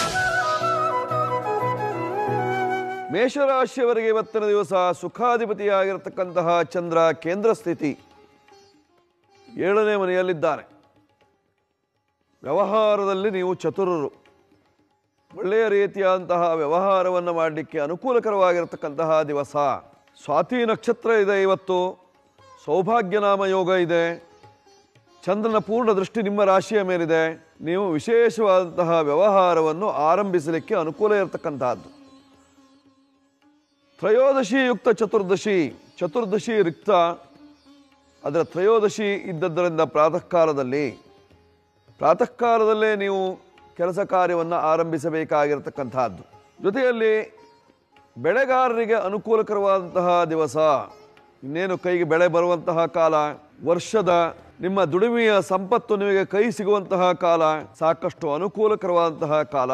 ಮೇಷರಾಶಿಯವರಿಗೆ ಇವತ್ತಿನ ದಿವಸ ಸುಖಾಧಿಪತಿಯಾಗಿರತಕ್ಕಂತಹ ಚಂದ್ರ ಕೇಂದ್ರ ಸ್ಥಿತಿ ಏಳನೇ ಮನೆಯಲ್ಲಿದ್ದಾನೆ ವ್ಯವಹಾರದಲ್ಲಿ ನೀವು ಚತುರರು ಒಳ್ಳೆಯ ರೀತಿಯಾದಂತಹ ವ್ಯವಹಾರವನ್ನು ಮಾಡಲಿಕ್ಕೆ ಅನುಕೂಲಕರವಾಗಿರತಕ್ಕಂತಹ ದಿವಸ ಸ್ವಾತಿ ನಕ್ಷತ್ರ ಇದೆ ಇವತ್ತು ಸೌಭಾಗ್ಯನಾಮ ಯೋಗ ಇದೆ ಚಂದ್ರನ ಪೂರ್ಣ ದೃಷ್ಟಿ ನಿಮ್ಮ ರಾಶಿಯ ಮೇಲಿದೆ ನೀವು ವಿಶೇಷವಾದಂತಹ ವ್ಯವಹಾರವನ್ನು ಆರಂಭಿಸಲಿಕ್ಕೆ ಅನುಕೂಲ ಇರತಕ್ಕಂತಹದ್ದು ತ್ರಯೋದಶಿ ಯುಕ್ತ ಚತುರ್ದಶಿ ಚತುರ್ದಶಿ ರಿಕ್ತ ಅದರ ತ್ರಯೋದಶಿ ಇದ್ದದ್ದರಿಂದ ಪ್ರಾತಃ ಕಾಲದಲ್ಲಿ ಪ್ರಾತಃ ಕಾಲದಲ್ಲೇ ನೀವು ಕೆಲಸ ಕಾರ್ಯವನ್ನು ಆರಂಭಿಸಬೇಕಾಗಿರತಕ್ಕಂತಹದ್ದು ಜೊತೆಯಲ್ಲಿ ಬೆಳೆಗಾರರಿಗೆ ಅನುಕೂಲಕರವಾದಂತಹ ದಿವಸ ಇನ್ನೇನು ಕೈಗೆ ಬೆಳೆ ಬರುವಂತಹ ಕಾಲ ವರ್ಷದ ನಿಮ್ಮ ದುಡಿಮೆಯ ಸಂಪತ್ತು ನಿಮಗೆ ಕೈ ಸಿಗುವಂತಹ ಕಾಲ ಸಾಕಷ್ಟು ಅನುಕೂಲಕರವಾದಂತಹ ಕಾಲ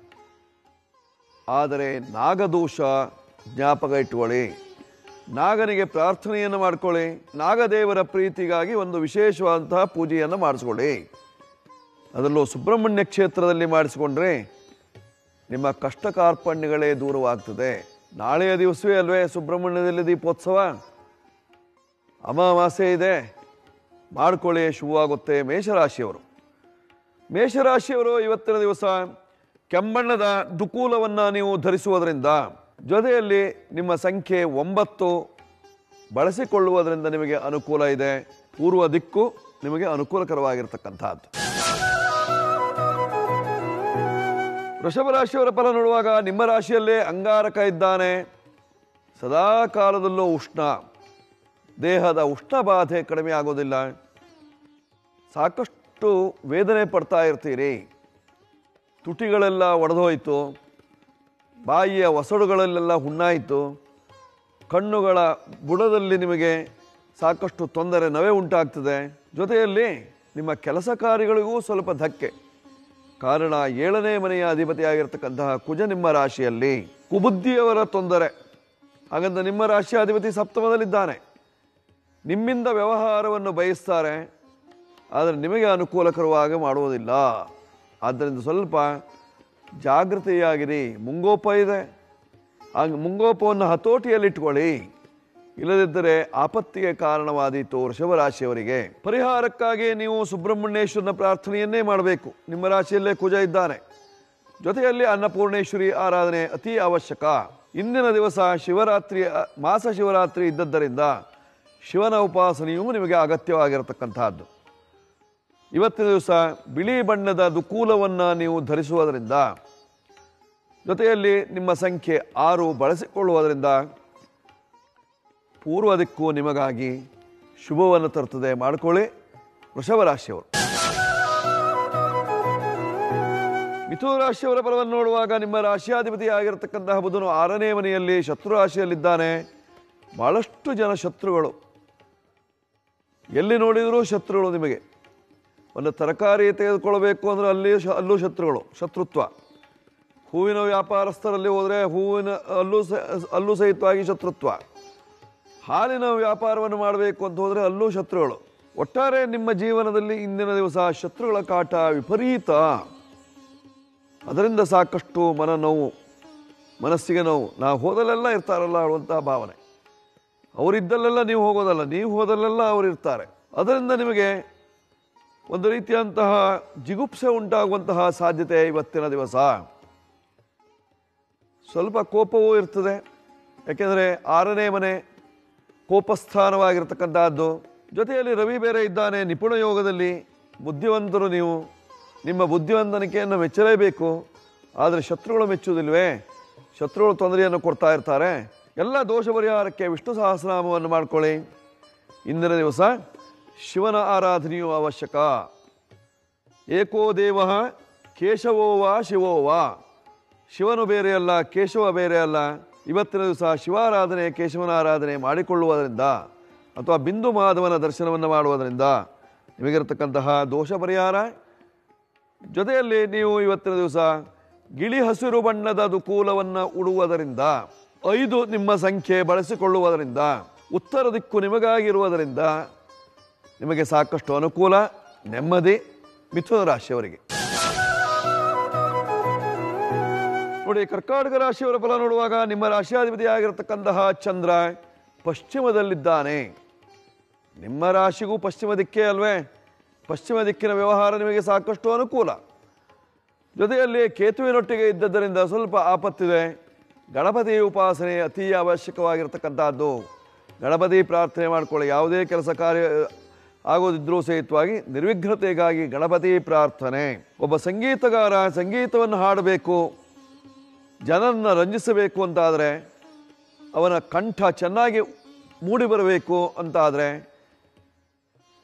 ಆದರೆ ನಾಗದೋಷ ಜ್ಞಾಪಕ ಇಟ್ಟುಕೊಳ್ಳಿ ನಾಗನಿಗೆ ಪ್ರಾರ್ಥನೆಯನ್ನು ಮಾಡ್ಕೊಳ್ಳಿ ನಾಗದೇವರ ಪ್ರೀತಿಗಾಗಿ ಒಂದು ವಿಶೇಷವಾದಂತಹ ಪೂಜೆಯನ್ನು ಮಾಡಿಸ್ಕೊಳ್ಳಿ ಅದರಲ್ಲೂ ಸುಬ್ರಹ್ಮಣ್ಯ ಕ್ಷೇತ್ರದಲ್ಲಿ ಮಾಡಿಸಿಕೊಂಡ್ರೆ ನಿಮ್ಮ ಕಷ್ಟ ಕಾರ್ಪಣ್ಯಗಳೇ ದೂರವಾಗ್ತದೆ ನಾಳೆಯ ದಿವಸವೇ ಅಲ್ವೇ ಸುಬ್ರಹ್ಮಣ್ಯದಲ್ಲಿ ದೀಪೋತ್ಸವ ಅಮಾವಾಸ್ಯೆ ಇದೆ ಮಾಡ್ಕೊಳ್ಳಿ ಶುಭವಾಗುತ್ತೆ ಮೇಷರಾಶಿಯವರು ಮೇಷರಾಶಿಯವರು ಇವತ್ತಿನ ದಿವಸ ಕೆಂಬಣ್ಣದ ದುಕೂಲವನ್ನು ನೀವು ಧರಿಸುವುದರಿಂದ ಜೊತೆಯಲ್ಲಿ ನಿಮ್ಮ ಸಂಖ್ಯೆ ಒಂಬತ್ತು ಬಳಸಿಕೊಳ್ಳುವುದರಿಂದ ನಿಮಗೆ ಅನುಕೂಲ ಇದೆ ಪೂರ್ವ ದಿಕ್ಕು ನಿಮಗೆ ಅನುಕೂಲಕರವಾಗಿರ್ತಕ್ಕಂಥದ್ದು ವೃಷಭ ರಾಶಿಯವರ ಫಲ ನೋಡುವಾಗ ನಿಮ್ಮ ರಾಶಿಯಲ್ಲೇ ಅಂಗಾರಕ ಇದ್ದಾನೆ ಸದಾ ಕಾಲದಲ್ಲೂ ಉಷ್ಣ ದೇಹದ ಉಷ್ಣ ಬಾಧೆ ಕಡಿಮೆ ಆಗೋದಿಲ್ಲ ಸಾಕಷ್ಟು ವೇದನೆ ಪಡ್ತಾ ಇರ್ತೀರಿ ತುಟಿಗಳೆಲ್ಲ ಒಡೆದೋಯ್ತು ಬಾಯಿಯ ಒಸಡುಗಳಲ್ಲೆಲ್ಲ ಹುಣ್ಣಾಯಿತು ಕಣ್ಣುಗಳ ಬುಡದಲ್ಲಿ ನಿಮಗೆ ಸಾಕಷ್ಟು ತೊಂದರೆ ನವೆ ಉಂಟಾಗ್ತದೆ ಜೊತೆಯಲ್ಲಿ ನಿಮ್ಮ ಕೆಲಸ ಕಾರ್ಯಗಳಿಗೂ ಸ್ವಲ್ಪ ಧಕ್ಕೆ ಕಾರಣ ಏಳನೇ ಮನೆಯ ಅಧಿಪತಿಯಾಗಿರ್ತಕ್ಕಂತಹ ಕುಜ ನಿಮ್ಮ ರಾಶಿಯಲ್ಲಿ ಕುಬುದ್ಧಿಯವರ ತೊಂದರೆ ಹಾಗಂತ ನಿಮ್ಮ ರಾಶಿಯ ಅಧಿಪತಿ ಸಪ್ತಮದಲ್ಲಿದ್ದಾನೆ ನಿಮ್ಮಿಂದ ವ್ಯವಹಾರವನ್ನು ಬಯಸ್ತಾರೆ ಆದರೆ ನಿಮಗೆ ಅನುಕೂಲಕರವಾಗಿ ಮಾಡುವುದಿಲ್ಲ ಆದ್ದರಿಂದ ಸ್ವಲ್ಪ ಜಾಗೃತಿಯಾಗಿರಿ ಮುಂಗೋಪ ಇದೆ ಆ ಮುಂಗೋಪವನ್ನು ಹತೋಟಿಯಲ್ಲಿಟ್ಕೊಳ್ಳಿ ಇಲ್ಲದಿದ್ದರೆ ಆಪತ್ತಿಗೆ ಕಾರಣವಾದೀತು ವೃಷಭ ರಾಶಿಯವರಿಗೆ ಪರಿಹಾರಕ್ಕಾಗಿ ನೀವು ಸುಬ್ರಹ್ಮಣ್ಯೇಶ್ವರನ ಪ್ರಾರ್ಥನೆಯನ್ನೇ ಮಾಡಬೇಕು ನಿಮ್ಮ ರಾಶಿಯಲ್ಲೇ ಕುಜ ಇದ್ದಾನೆ ಜೊತೆಯಲ್ಲಿ ಅನ್ನಪೂರ್ಣೇಶ್ವರಿ ಆರಾಧನೆ ಅತಿ ಅವಶ್ಯಕ ಇಂದಿನ ದಿವಸ ಶಿವರಾತ್ರಿ ಮಾಸ ಶಿವರಾತ್ರಿ ಇದ್ದದ್ದರಿಂದ ಶಿವನ ಉಪಾಸನೆಯೂ ನಿಮಗೆ ಅಗತ್ಯವಾಗಿರತಕ್ಕಂತಹದ್ದು ಇವತ್ತಿನ ದಿವಸ ಬಿಳಿ ಬಣ್ಣದ ದುಕೂಲವನ್ನು ನೀವು ಧರಿಸುವುದರಿಂದ ಜೊತೆಯಲ್ಲಿ ನಿಮ್ಮ ಸಂಖ್ಯೆ ಆರು ಬಳಸಿಕೊಳ್ಳುವುದರಿಂದ ಪೂರ್ವ ದಿಕ್ಕು ನಿಮಗಾಗಿ ಶುಭವನ್ನು ತರುತ್ತದೆ ಮಾಡಿಕೊಳ್ಳಿ ವೃಷಭ ರಾಶಿಯವರು ಮಿಥುನ ರಾಶಿಯವರ ಫಲವನ್ನು ನೋಡುವಾಗ ನಿಮ್ಮ ರಾಶಿಯಾಧಿಪತಿ ಆಗಿರತಕ್ಕಂತಹ ಬುಧನು ಆರನೇ ಮನೆಯಲ್ಲಿ ಶತ್ರು ರಾಶಿಯಲ್ಲಿದ್ದಾನೆ ಬಹಳಷ್ಟು ಜನ ಶತ್ರುಗಳು ಎಲ್ಲಿ ನೋಡಿದರೂ ಶತ್ರುಗಳು ನಿಮಗೆ ಒಂದು ತರಕಾರಿ ತೆಗೆದುಕೊಳ್ಬೇಕು ಅಂದರೆ ಅಲ್ಲಿ ಶ- ಅಲ್ಲೂ ಶತ್ರುಗಳು ಶತ್ರುತ್ವ ಹೂವಿನ ವ್ಯಾಪಾರಸ್ಥರಲ್ಲಿ ಹೋದರೆ ಹೂವಿನ ಅಲ್ಲೂ ಸ ಅಲ್ಲೂ ಸಹಿತವಾಗಿ ಶತ್ರುತ್ವ ಹಾಲಿನ ವ್ಯಾಪಾರವನ್ನು ಮಾಡಬೇಕು ಅಂತ ಹೋದರೆ ಅಲ್ಲೂ ಶತ್ರುಗಳು ಒಟ್ಟಾರೆ ನಿಮ್ಮ ಜೀವನದಲ್ಲಿ ಇಂದಿನ ದಿವಸ ಶತ್ರುಗಳ ಕಾಟ ವಿಪರೀತ ಅದರಿಂದ ಸಾಕಷ್ಟು ಮನ ನೋವು ಮನಸ್ಸಿಗೆ ನೋವು ನಾವು ಹೋದಲ್ಲೆಲ್ಲ ಇರ್ತಾರಲ್ಲ ಅನ್ನುವಂತಹ ಭಾವನೆ ಅವರಿದ್ದಲ್ಲೆಲ್ಲ ನೀವು ಹೋಗೋದಲ್ಲ ನೀವು ಹೋದಲ್ಲೆಲ್ಲ ಅವರು ಇರ್ತಾರೆ ಅದರಿಂದ ನಿಮಗೆ ಒಂದು ರೀತಿಯಂತಹ ಜಿಗುಪ್ಸೆ ಉಂಟಾಗುವಂತಹ ಸಾಧ್ಯತೆ ಇವತ್ತಿನ ದಿವಸ ಸ್ವಲ್ಪ ಕೋಪವೂ ಇರ್ತದೆ ಯಾಕೆಂದರೆ ಆರನೇ ಮನೆ ಕೋಪಸ್ಥಾನವಾಗಿರ್ತಕ್ಕಂತಹದ್ದು ಜೊತೆಯಲ್ಲಿ ರವಿ ಬೇರೆ ಇದ್ದಾನೆ ನಿಪುಣ ಯೋಗದಲ್ಲಿ ಬುದ್ಧಿವಂತರು ನೀವು ನಿಮ್ಮ ಬುದ್ಧಿವಂತನಿಕೆಯನ್ನು ಮೆಚ್ಚಲೇಬೇಕು ಆದರೆ ಶತ್ರುಗಳು ಮೆಚ್ಚುವುದಿಲ್ವೇ ಶತ್ರುಗಳು ತೊಂದರೆಯನ್ನು ಕೊಡ್ತಾ ಇರ್ತಾರೆ ಎಲ್ಲ ದೋಷ ಪರಿಹಾರಕ್ಕೆ ವಿಷ್ಣು ಸಹಸ್ರನಾಮವನ್ನು ಮಾಡ್ಕೊಳ್ಳಿ ಇಂದಿನ ದಿವಸ ಶಿವನ ಆರಾಧನೆಯು ಅವಶ್ಯಕ ಏಕೋ ದೇವ ಕೇಶವೋ ವಾ ಶಿವೋ ವಾ ಶಿವನು ಬೇರೆ ಅಲ್ಲ ಕೇಶವ ಬೇರೆ ಅಲ್ಲ ಇವತ್ತಿನ ದಿವಸ ಶಿವಾರಾಧನೆ ಕೇಶವನ ಆರಾಧನೆ ಮಾಡಿಕೊಳ್ಳುವುದರಿಂದ ಅಥವಾ ಬಿಂದು ಮಾಧವನ ದರ್ಶನವನ್ನು ಮಾಡುವುದರಿಂದ ನಿಮಗಿರತಕ್ಕಂತಹ ದೋಷ ಪರಿಹಾರ ಜೊತೆಯಲ್ಲಿ ನೀವು ಇವತ್ತಿನ ದಿವಸ ಗಿಳಿ ಹಸಿರು ಬಣ್ಣದ ದುಕೂಲವನ್ನು ಉಡುವುದರಿಂದ ಐದು ನಿಮ್ಮ ಸಂಖ್ಯೆ ಬಳಸಿಕೊಳ್ಳುವುದರಿಂದ ಉತ್ತರ ದಿಕ್ಕು ನಿಮಗಾಗಿರುವುದರಿಂದ ನಿಮಗೆ ಸಾಕಷ್ಟು ಅನುಕೂಲ ನೆಮ್ಮದಿ ಮಿಥುನ ರಾಶಿಯವರಿಗೆ ನೋಡಿ ಕರ್ನಾಟಕ ರಾಶಿಯವರ ಫಲ ನೋಡುವಾಗ ನಿಮ್ಮ ರಾಶಿಯಾಧಿಪತಿ ಆಗಿರತಕ್ಕಂತಹ ಚಂದ್ರ ಪಶ್ಚಿಮದಲ್ಲಿದ್ದಾನೆ ನಿಮ್ಮ ರಾಶಿಗೂ ಪಶ್ಚಿಮ ದಿಕ್ಕೇ ಅಲ್ವೇ ಪಶ್ಚಿಮ ದಿಕ್ಕಿನ ವ್ಯವಹಾರ ನಿಮಗೆ ಸಾಕಷ್ಟು ಅನುಕೂಲ ಜೊತೆಯಲ್ಲಿ ಕೇತುವಿನೊಟ್ಟಿಗೆ ಇದ್ದದ್ದರಿಂದ ಸ್ವಲ್ಪ ಆಪತ್ತಿದೆ ಗಣಪತಿ ಉಪಾಸನೆ ಅತಿ ಅವಶ್ಯಕವಾಗಿರ್ತಕ್ಕಂಥದ್ದು ಗಣಪತಿ ಪ್ರಾರ್ಥನೆ ಮಾಡಿಕೊಳ್ಳಿ ಯಾವುದೇ ಕೆಲಸ ಕಾರ್ಯ ಆಗೋದಿದ್ರೂ ಸಹಿತವಾಗಿ ನಿರ್ವಿಘ್ನತೆಗಾಗಿ ಗಣಪತಿ ಪ್ರಾರ್ಥನೆ ಒಬ್ಬ ಸಂಗೀತಗಾರ ಸಂಗೀತವನ್ನು ಹಾಡಬೇಕು ಜನರನ್ನು ರಂಜಿಸಬೇಕು ಅಂತಾದರೆ ಅವನ ಕಂಠ ಚೆನ್ನಾಗಿ ಮೂಡಿ ಬರಬೇಕು ಅಂತಾದರೆ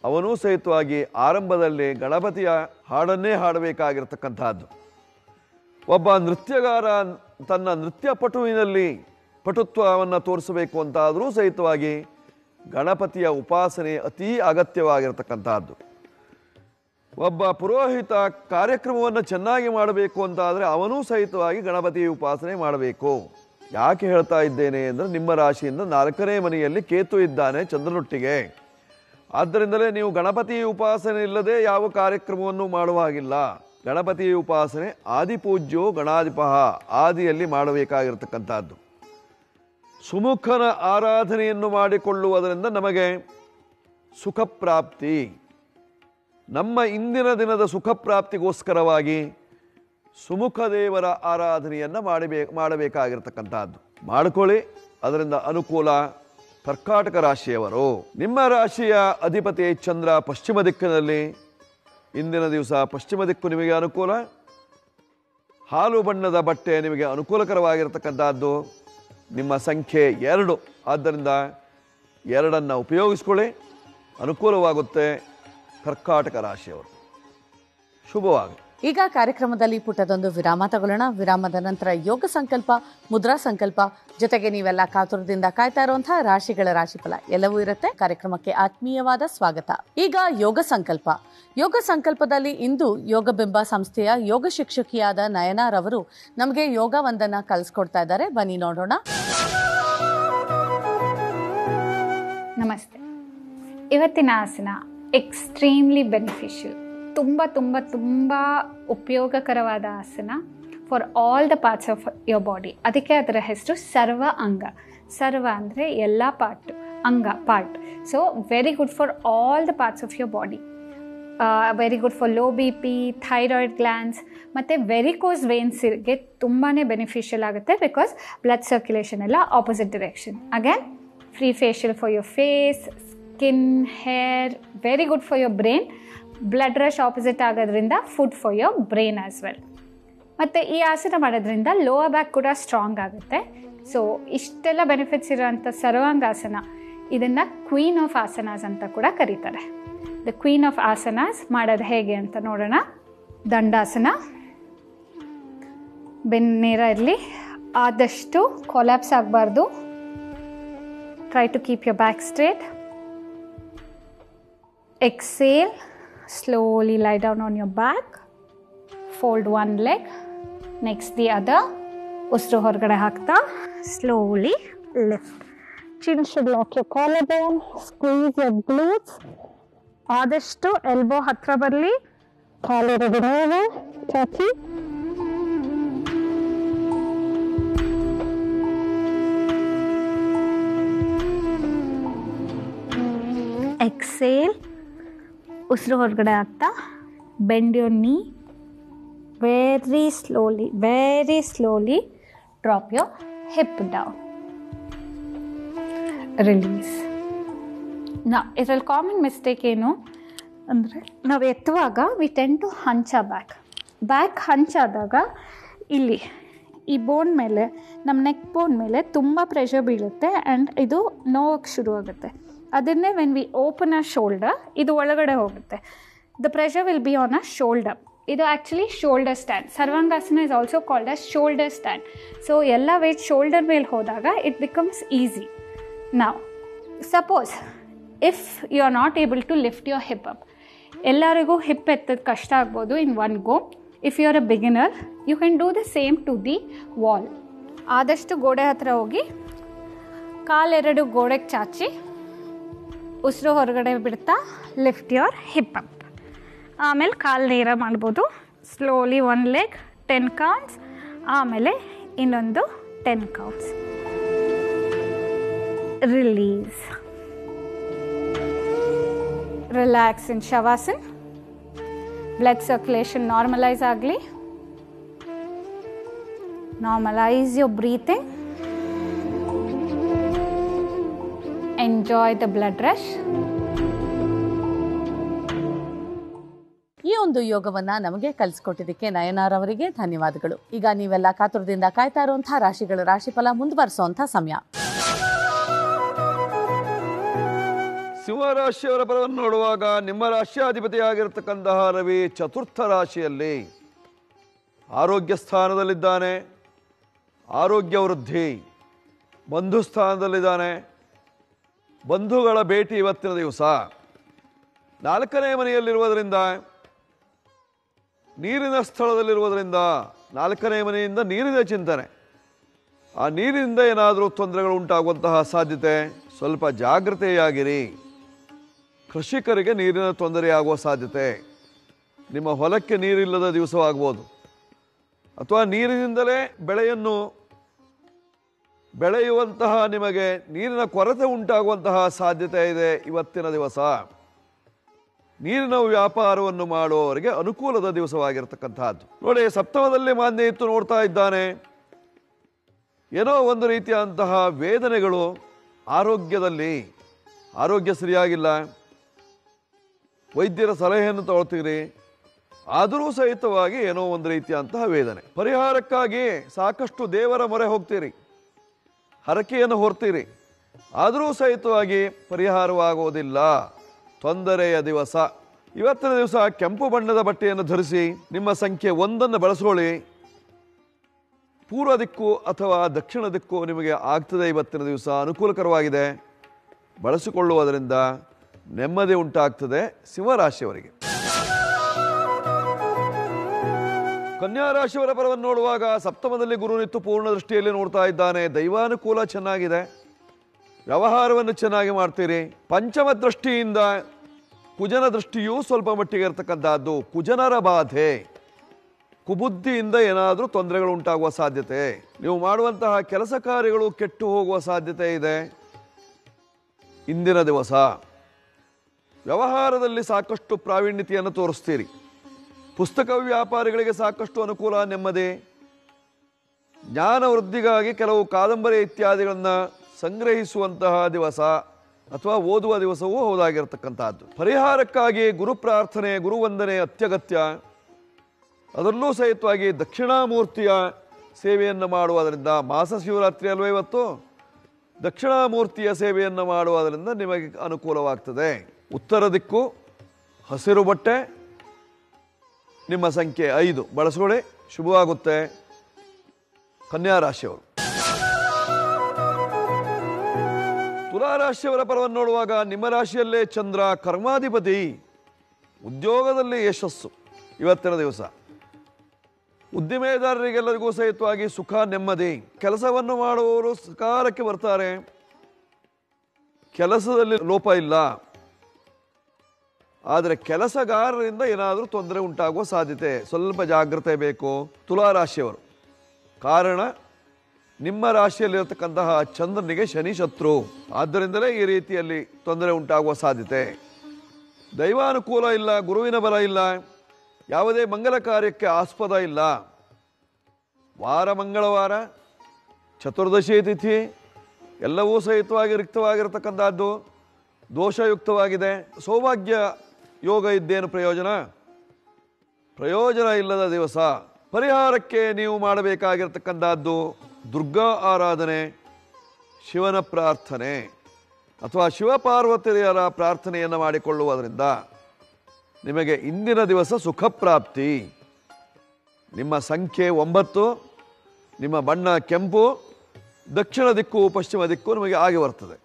ಅವನೂ ಸಹಿತವಾಗಿ ಆರಂಭದಲ್ಲಿ ಗಣಪತಿಯ ಹಾಡನ್ನೇ ಹಾಡಬೇಕಾಗಿರ್ತಕ್ಕಂಥದ್ದು ಒಬ್ಬ ನೃತ್ಯಗಾರ ತನ್ನ ನೃತ್ಯ ಪಟುವಿನಲ್ಲಿ ಪಟುತ್ವವನ್ನು ತೋರಿಸಬೇಕು ಅಂತಾದರೂ ಸಹಿತವಾಗಿ ಗಣಪತಿಯ ಉಪಾಸನೆ ಅತೀ ಅಗತ್ಯವಾಗಿರ್ತಕ್ಕಂಥದ್ದು ಒಬ್ಬ ಪುರೋಹಿತ ಕಾರ್ಯಕ್ರಮವನ್ನು ಚೆನ್ನಾಗಿ ಮಾಡಬೇಕು ಅಂತಾದರೆ ಅವನೂ ಸಹಿತವಾಗಿ ಗಣಪತಿಯ ಉಪಾಸನೆ ಮಾಡಬೇಕು ಯಾಕೆ ಹೇಳ್ತಾ ಇದ್ದೇನೆ ಅಂದರೆ ನಿಮ್ಮ ರಾಶಿಯಿಂದ ನಾಲ್ಕನೇ ಮನೆಯಲ್ಲಿ ಕೇತು ಇದ್ದಾನೆ ಚಂದ್ರನೊಟ್ಟಿಗೆ ಆದ್ದರಿಂದಲೇ ನೀವು ಗಣಪತಿ ಉಪಾಸನೆ ಇಲ್ಲದೆ ಯಾವ ಕಾರ್ಯಕ್ರಮವನ್ನು ಮಾಡುವ ಹಾಗಿಲ್ಲ ಗಣಪತಿ ಉಪಾಸನೆ ಆದಿಪೂಜ್ಯೋ ಗಣಾಧಿಪಃ ಆದಿಯಲ್ಲಿ ಮಾಡಬೇಕಾಗಿರ್ತಕ್ಕಂಥದ್ದು ಸುಮುಖನ ಆರಾಧನೆಯನ್ನು ಮಾಡಿಕೊಳ್ಳುವುದರಿಂದ ನಮಗೆ ಸುಖ ಪ್ರಾಪ್ತಿ ನಮ್ಮ ಇಂದಿನ ದಿನದ ಸುಖ ಪ್ರಾಪ್ತಿಗೋಸ್ಕರವಾಗಿ ಸುಮುಖ ದೇವರ ಆರಾಧನೆಯನ್ನು ಮಾಡಬೇ ಮಾಡಬೇಕಾಗಿರ್ತಕ್ಕಂಥದ್ದು ಮಾಡಿಕೊಳ್ಳಿ ಅದರಿಂದ ಅನುಕೂಲ ಕರ್ಕಾಟಕ ರಾಶಿಯವರು ನಿಮ್ಮ ರಾಶಿಯ ಅಧಿಪತಿ ಚಂದ್ರ ಪಶ್ಚಿಮ ದಿಕ್ಕಿನಲ್ಲಿ ಇಂದಿನ ದಿವಸ ಪಶ್ಚಿಮ ದಿಕ್ಕು ನಿಮಗೆ ಅನುಕೂಲ ಹಾಲು ಬಣ್ಣದ ಬಟ್ಟೆ ನಿಮಗೆ ಅನುಕೂಲಕರವಾಗಿರ್ತಕ್ಕಂಥದ್ದು ನಿಮ್ಮ ಸಂಖ್ಯೆ ಎರಡು ಆದ್ದರಿಂದ ಎರಡನ್ನು ಉಪಯೋಗಿಸ್ಕೊಳ್ಳಿ ಅನುಕೂಲವಾಗುತ್ತೆ ಕರ್ಕಾಟಕ ರಾಶಿಯವರು ಶುಭವಾಗಿ ಈಗ ಕಾರ್ಯಕ್ರಮದಲ್ಲಿ ಪುಟ್ಟದೊಂದು ವಿರಾಮ ತಗೊಳ್ಳೋಣ ವಿರಾಮದ ನಂತರ ಯೋಗ ಸಂಕಲ್ಪ ಮುದ್ರಾ ಸಂಕಲ್ಪ ಜೊತೆಗೆ ನೀವೆಲ್ಲ ಕಾತುರದಿಂದ ಕಾಯ್ತಾ ಇರುವಂತಹ ರಾಶಿಗಳ ರಾಶಿಫಲ ಎಲ್ಲವೂ ಇರುತ್ತೆ ಕಾರ್ಯಕ್ರಮಕ್ಕೆ ಆತ್ಮೀಯವಾದ ಸ್ವಾಗತ ಈಗ ಯೋಗ ಸಂಕಲ್ಪ ಯೋಗ ಸಂಕಲ್ಪದಲ್ಲಿ ಇಂದು ಯೋಗ ಬಿಂಬ ಸಂಸ್ಥೆಯ ಯೋಗ ಶಿಕ್ಷಕಿಯಾದ ನಯನಾರ್ ಅವರು ನಮಗೆ ಯೋಗ ಒಂದನ್ನ ಕಲಿಸ್ಕೊಡ್ತಾ ಇದ್ದಾರೆ ಬನ್ನಿ ನೋಡೋಣ ನಮಸ್ತೆ ಇವತ್ತಿನ ಆಸನ ಎಕ್ಸ್ಟ್ರೀಮ್ಲಿ ಬೆನಿಫಿಷಿಯಲ್ ತುಂಬ ತುಂಬ ತುಂಬ ಉಪಯೋಗಕರವಾದ ಆಸನ for all the parts of your body ಅದಕ್ಕೆ ಅದರ ಹೆಸರು ಸರ್ವ ಅಂಗ ಸರ್ವ ಅಂದರೆ ಎಲ್ಲ ಪಾರ್ಟ್ ಅಂಗ part so very good for all the parts of your body very good for low B P thyroid glands ಮತ್ತು ವೆರಿಕೋಸ್ ವೇನ್ಸ್ಗೆ ತುಂಬಾ ಬೆನಿಫಿಷಿಯಲ್ ಆಗುತ್ತೆ ಬಿಕಾಸ್ ಬ್ಲಡ್ ಸರ್ಕ್ಯುಲೇಷನ್ ಎಲ್ಲ opposite direction again free facial for your face skin hair very good for your brain blood rush opposite ಆಗೋದ್ರಿಂದ food for your brain as well ಮತ್ತು ಈ ಆಸನ ಮಾಡೋದ್ರಿಂದ ಲೋವರ್ ಬ್ಯಾಕ್ ಕೂಡ ಸ್ಟ್ರಾಂಗ್ ಆಗುತ್ತೆ so ಇಷ್ಟೆಲ್ಲ benefits ಇರೋವಂಥ ಸರ್ವಾಂಗಾಸನ ಇದನ್ನು ಕ್ವೀನ್ ಆಫ್ ಆಸನಾಸ್ ಅಂತ ಕೂಡ ಕರೀತಾರೆ ದ ಕ್ವೀನ್ ಆಫ್ ಆಸನಾಸ್ ಮಾಡೋದು ಹೇಗೆ ಅಂತ ನೋಡೋಣ ದಂಡಾಸನ ಬೆನ್ನು ನೇರ ಇರಲಿ ಆದಷ್ಟು ಕೊಲ್ಯಾಪ್ಸ್ ಆಗಬಾರ್ದು try to keep your back straight exhale slowly lie down on your back fold one leg next the other ಉಸಿರು ಹೊರಗಡೆ ಹಾಕ್ತಾ slowly lift chin should lock your collar bone squeeze your glutes ಆದಷ್ಟು elbow ಹತ್ರ ಬರಲಿ ಕಾಲೆರಡು ಮೇಲೆ ಚಾಚಿ exhale ಉಸಿರು ಹೊರಗಡೆ ಆಗ್ತಾ bend your knee very slowly very slowly drop your hip down release ನಾ ಇದರಲ್ಲಿ ಕಾಮನ್ ಮಿಸ್ಟೇಕ್ ಏನು ಅಂದರೆ ನಾವು ಎತ್ತುವಾಗ we tend to hunch back back ಹಂಚಾದಾಗ ಇಲ್ಲಿ ಈ ಬೋನ್ ಮೇಲೆ ನಮ್ಮ ನೆಕ್ ಬೋನ್ ಮೇಲೆ ತುಂಬ ಪ್ರೆಷರ್ ಬೀಳುತ್ತೆ ಆ್ಯಂಡ್ ಇದು ನೋವಕ್ಕೆ ಶುರು ಆಗುತ್ತೆ ಅದನ್ನೇ when we open a shoulder ಇದು ಒಳಗಡೆ ಹೋಗುತ್ತೆ the pressure will be on a shoulder ಇದು actually shoulder stand Sarvangasana is also called a shoulder stand so ಎಲ್ಲ ವೇಟ್ ಶೋಲ್ಡರ್ ಮೇಲೆ ಹೋದಾಗ ಇಟ್ ಬಿಕಮ್ಸ್ ಈಸಿ ನಾವು suppose if you are not able to lift your hip up ಎಲ್ಲರಿಗೂ hip ಎತ್ತೋದು ಕಷ್ಟ ಆಗ್ಬೋದು in one go if you are a beginner you can do the same to the wall ಆದಷ್ಟು ಗೋಡೆ ಹತ್ರ ಹೋಗಿ ಕಾಲೆರಡು ಗೋಡೆಗೆ ಚಾಚಿ ಉಸಿರು ಹೊರಗಡೆ ಬಿಡ್ತಾ ಲಿಫ್ಟ್ ಯೋರ್ ಹಿಪ್ ಅಪ್ ಆಮೇಲೆ ಕಾಲು ನೇರ ಮಾಡ್ಬೋದು slowly one leg ten counts ಆಮೇಲೆ ಇನ್ನೊಂದು ten counts release relax in Shavasan blood circulation normalize ಆಗಲಿ normalize your breathing enjoy the blood rush ಈ ಒಂದು ಯೋಗವನ್ನ ನಮಗೆ ಕಲಿಸ್ಕೊಟ್ಟಿದ್ದಕ್ಕೆ ನಯನಾರ್ ಅವರಿಗೆ ಧನ್ಯವಾದಗಳು ಈಗ ನೀವೆಲ್ಲ ಕಾತುರದಿಂದ ಕಾಯ್ತಾ ಇರುವಂತಹ ರಾಶಿಗಳ ರಾಶಿಫಲ ಮುಂದುವರಿಸುವಂತಹ ಸಮಯ ಸಿಂಹ ಸಿಂಹರಾಶಿಯವರ ಫಲವನ್ನು ನೋಡುವಾಗ ನಿಮ್ಮ ರಾಶ್ಯಾಧಿಪತಿಯಾಗಿರ್ತಕ್ಕಂತಹ ರವಿ ಚತುರ್ಥ ರಾಶಿಯಲ್ಲಿ ಆರೋಗ್ಯ ಸ್ಥಾನದಲ್ಲಿದ್ದಾನೆ ಆರೋಗ್ಯ ವೃದ್ಧಿ ಬಂಧು ಸ್ಥಾನದಲ್ಲಿದ್ದಾನೆ ಬಂಧುಗಳ ಭೇಟಿ ಇವತ್ತಿನ ದಿವಸ ನಾಲ್ಕನೇ ಮನೆಯಲ್ಲಿರುವುದರಿಂದ ನೀರಿನ ಸ್ಥಳದಲ್ಲಿರುವುದರಿಂದ ನಾಲ್ಕನೇ ಮನೆಯಿಂದ ನೀರಿನ ಚಿಂತನೆ ಆ ನೀರಿನಿಂದ ಏನಾದರೂ ತೊಂದರೆಗಳು ಉಂಟಾಗುವಂತಹ ಸಾಧ್ಯತೆ ಸ್ವಲ್ಪ ಜಾಗ್ರತೆಯಾಗಿರಿ ಕೃಷಿಕರಿಗೆ ನೀರಿನ ತೊಂದರೆಯಾಗುವ ಸಾಧ್ಯತೆ ನಿಮ್ಮ ಹೊಲಕ್ಕೆ ನೀರಿಲ್ಲದ ದಿವಸವಾಗ್ಬೋದು ಅಥವಾ ನೀರಿನಿಂದಲೇ ಬೆಳೆಯನ್ನು ಬೆಳೆಯುವಂತಹ ನಿಮಗೆ ನೀರಿನ ಕೊರತೆ ಉಂಟಾಗುವಂತಹ ಸಾಧ್ಯತೆ ಇದೆ ಇವತ್ತಿನ ದಿವಸ ನೀರಿನ ವ್ಯಾಪಾರವನ್ನು ಮಾಡುವವರಿಗೆ ಅನುಕೂಲದ ದಿವಸವಾಗಿರ್ತಕ್ಕಂತಹದ್ದು ನೋಡಿ ಸಪ್ತಮದಲ್ಲಿ ಮಾನ್ಯ ಇತ್ತು ನೋಡ್ತಾ ಇದ್ದಾನೆ ಏನೋ ಒಂದು ರೀತಿಯಾದಂತಹ ವೇದನೆಗಳು ಆರೋಗ್ಯದಲ್ಲಿ ಆರೋಗ್ಯ ಸರಿಯಾಗಿಲ್ಲ ವೈದ್ಯರ ಸಲಹೆಯನ್ನು ತಗೊಳ್ತೀರಿ ಆದರೂ ಸಹಿತವಾಗಿ ಏನೋ ಒಂದು ರೀತಿಯಂತಹ ವೇದನೆ ಪರಿಹಾರಕ್ಕಾಗಿ ಸಾಕಷ್ಟು ದೇವರ ಮೊರೆ ಹೋಗ್ತೀರಿ ಹರಕೆಯನ್ನು ಹೊರ್ತೀರಿ ಆದರೂ ಸಹಿತವಾಗಿ ಪರಿಹಾರವಾಗುವುದಿಲ್ಲ ತೊಂದರೆಯ ದಿವಸ ಇವತ್ತಿನ ದಿವಸ ಕೆಂಪು ಬಣ್ಣದ ಬಟ್ಟೆಯನ್ನು ಧರಿಸಿ ನಿಮ್ಮ ಸಂಖ್ಯೆ ಒಂದನ್ನು ಬಳಸ್ಕೊಳ್ಳಿ ಪೂರ್ವ ದಿಕ್ಕು ಅಥವಾ ದಕ್ಷಿಣ ದಿಕ್ಕು ನಿಮಗೆ ಆಗ್ತದೆ ಇವತ್ತಿನ ದಿವಸ ಅನುಕೂಲಕರವಾಗಿದೆ ಬಳಸಿಕೊಳ್ಳುವುದರಿಂದ ನೆಮ್ಮದಿ ಉಂಟಾಗ್ತದೆ ಸಿಂಹರಾಶಿಯವರಿಗೆ ಕನ್ಯಾ ರಾಶಿಯವರ ಪರವನ್ನು ನೋಡುವಾಗ ಸಪ್ತಮದಲ್ಲಿ ಗುರು ನಿತ್ತು ಪೂರ್ಣ ದೃಷ್ಟಿಯಲ್ಲಿ ನೋಡ್ತಾ ಇದ್ದಾನೆ ದೈವಾನುಕೂಲ ಚೆನ್ನಾಗಿದೆ ವ್ಯವಹಾರವನ್ನು ಚೆನ್ನಾಗಿ ಮಾಡ್ತೀರಿ ಪಂಚಮ ದೃಷ್ಟಿಯಿಂದ ಕುಜನ ದೃಷ್ಟಿಯೂ ಸ್ವಲ್ಪ ಮಟ್ಟಿಗೆ ಇರತಕ್ಕಂತಹದ್ದು ಕುಜನರ ಬಾಧೆ ಕುಬುದ್ಧಿಯಿಂದ ಏನಾದರೂ ತೊಂದರೆಗಳು ಉಂಟಾಗುವ ಸಾಧ್ಯತೆ ನೀವು ಮಾಡುವಂತಹ ಕೆಲಸ ಕಾರ್ಯಗಳು ಕೆಟ್ಟು ಹೋಗುವ ಸಾಧ್ಯತೆ ಇದೆ ಇಂದಿನ ದಿವಸ ವ್ಯವಹಾರದಲ್ಲಿ ಸಾಕಷ್ಟು ಪ್ರಾವೀಣ್ಯತೆಯನ್ನು ತೋರಿಸ್ತೀರಿ ಪುಸ್ತಕ ವ್ಯಾಪಾರಿಗಳಿಗೆ ಸಾಕಷ್ಟು ಅನುಕೂಲ ನೆಮ್ಮದಿ ಜ್ಞಾನ ವೃದ್ಧಿಗಾಗಿ ಕೆಲವು ಕಾದಂಬರಿ ಇತ್ಯಾದಿಗಳನ್ನು ಸಂಗ್ರಹಿಸುವಂತಹ ದಿವಸ ಅಥವಾ ಓದುವ ದಿವಸವೂ ಹೌದಾಗಿರ್ತಕ್ಕಂತಹದ್ದು ಪರಿಹಾರಕ್ಕಾಗಿ ಗುರು ಪ್ರಾರ್ಥನೆ ಗುರುವಂದನೆ ಅತ್ಯಗತ್ಯ ಅದರಲ್ಲೂ ಸಹಿತವಾಗಿ ದಕ್ಷಿಣಾಮೂರ್ತಿಯ ಸೇವೆಯನ್ನು ಮಾಡುವುದರಿಂದ ಮಾಸ ಶಿವರಾತ್ರಿ ಅಲ್ವೇ ಇವತ್ತು ದಕ್ಷಿಣಾಮೂರ್ತಿಯ ಸೇವೆಯನ್ನು ಮಾಡುವುದರಿಂದ ನಿಮಗೆ ಅನುಕೂಲವಾಗ್ತದೆ ಉತ್ತರ ದಿಕ್ಕು ಹಸಿರು ಬಟ್ಟೆ ನಿಮ್ಮ ಸಂಖ್ಯೆ ಐದು ಬಳಸ್ಕೊಳ್ಳಿ ಶುಭವಾಗುತ್ತೆ ಕನ್ಯಾ ರಾಶಿಯವರು ತುಲಾ ರಾಶಿಯವರ ಪರವನ್ನು ನೋಡುವಾಗ ನಿಮ್ಮ ರಾಶಿಯಲ್ಲೇ ಚಂದ್ರ ಕರ್ಮಾಧಿಪತಿ ಉದ್ಯೋಗದಲ್ಲಿ ಯಶಸ್ಸು ಇವತ್ತಿನ ದಿವಸ ಉದ್ದಿಮೆದಾರರಿಗೆಲ್ಲರಿಗೂ ಸಹಿತವಾಗಿ ಸುಖ ನೆಮ್ಮದಿ ಕೆಲಸವನ್ನು ಮಾಡುವವರು ಸಕಾಲಕ್ಕೆ ಬರ್ತಾರೆ ಕೆಲಸದಲ್ಲಿ ಲೋಪ ಇಲ್ಲ ಆದರೆ ಕೆಲಸಗಾರರಿಂದ ಏನಾದರೂ ತೊಂದರೆ ಉಂಟಾಗುವ ಸಾಧ್ಯತೆ ಸ್ವಲ್ಪ ಜಾಗ್ರತೆ ಬೇಕು ತುಲಾ ರಾಶಿಯವರು ಕಾರಣ ನಿಮ್ಮ ರಾಶಿಯಲ್ಲಿರತಕ್ಕಂತಹ ಚಂದ್ರನಿಗೆ ಶನಿ ಶತ್ರು ಆದ್ದರಿಂದಲೇ ಈ ರೀತಿಯಲ್ಲಿ ತೊಂದರೆ ಉಂಟಾಗುವ ಸಾಧ್ಯತೆ ದೈವಾನುಕೂಲ ಇಲ್ಲ ಗುರುವಿನ ಬಲ ಇಲ್ಲ ಯಾವುದೇ ಮಂಗಲ ಕಾರ್ಯಕ್ಕೆ ಆಸ್ಪದ ಇಲ್ಲ ವಾರ ಮಂಗಳವಾರ ಚತುರ್ದಶಿ ತಿಥಿ ಎಲ್ಲವೂ ಸಹಿತವಾಗಿ ರಿಕ್ತವಾಗಿರತಕ್ಕಂಥದ್ದು ದೋಷಯುಕ್ತವಾಗಿದೆ ಸೌಭಾಗ್ಯ ಯೋಗ ಇದ್ದೇನು ಪ್ರಯೋಜನ ಪ್ರಯೋಜನ ಇಲ್ಲದ ದಿವಸ ಪರಿಹಾರಕ್ಕೆ ನೀವು ಮಾಡಬೇಕಾಗಿರ್ತಕ್ಕಂಥದ್ದು ದುರ್ಗಾ ಆರಾಧನೆ ಶಿವನ ಪ್ರಾರ್ಥನೆ ಅಥವಾ ಶಿವಪಾರ್ವತಿಯರ ಪ್ರಾರ್ಥನೆಯನ್ನು ಮಾಡಿಕೊಳ್ಳುವುದರಿಂದ ನಿಮಗೆ ಇಂದಿನ ದಿವಸ ಸುಖ ಪ್ರಾಪ್ತಿ ನಿಮ್ಮ ಸಂಖ್ಯೆ ಒಂಬತ್ತು ನಿಮ್ಮ ಬಣ್ಣ ಕೆಂಪು ದಕ್ಷಿಣ ದಿಕ್ಕು ಪಶ್ಚಿಮ ದಿಕ್ಕು ನಿಮಗೆ ಆಗಿ ಬರ್ತದೆ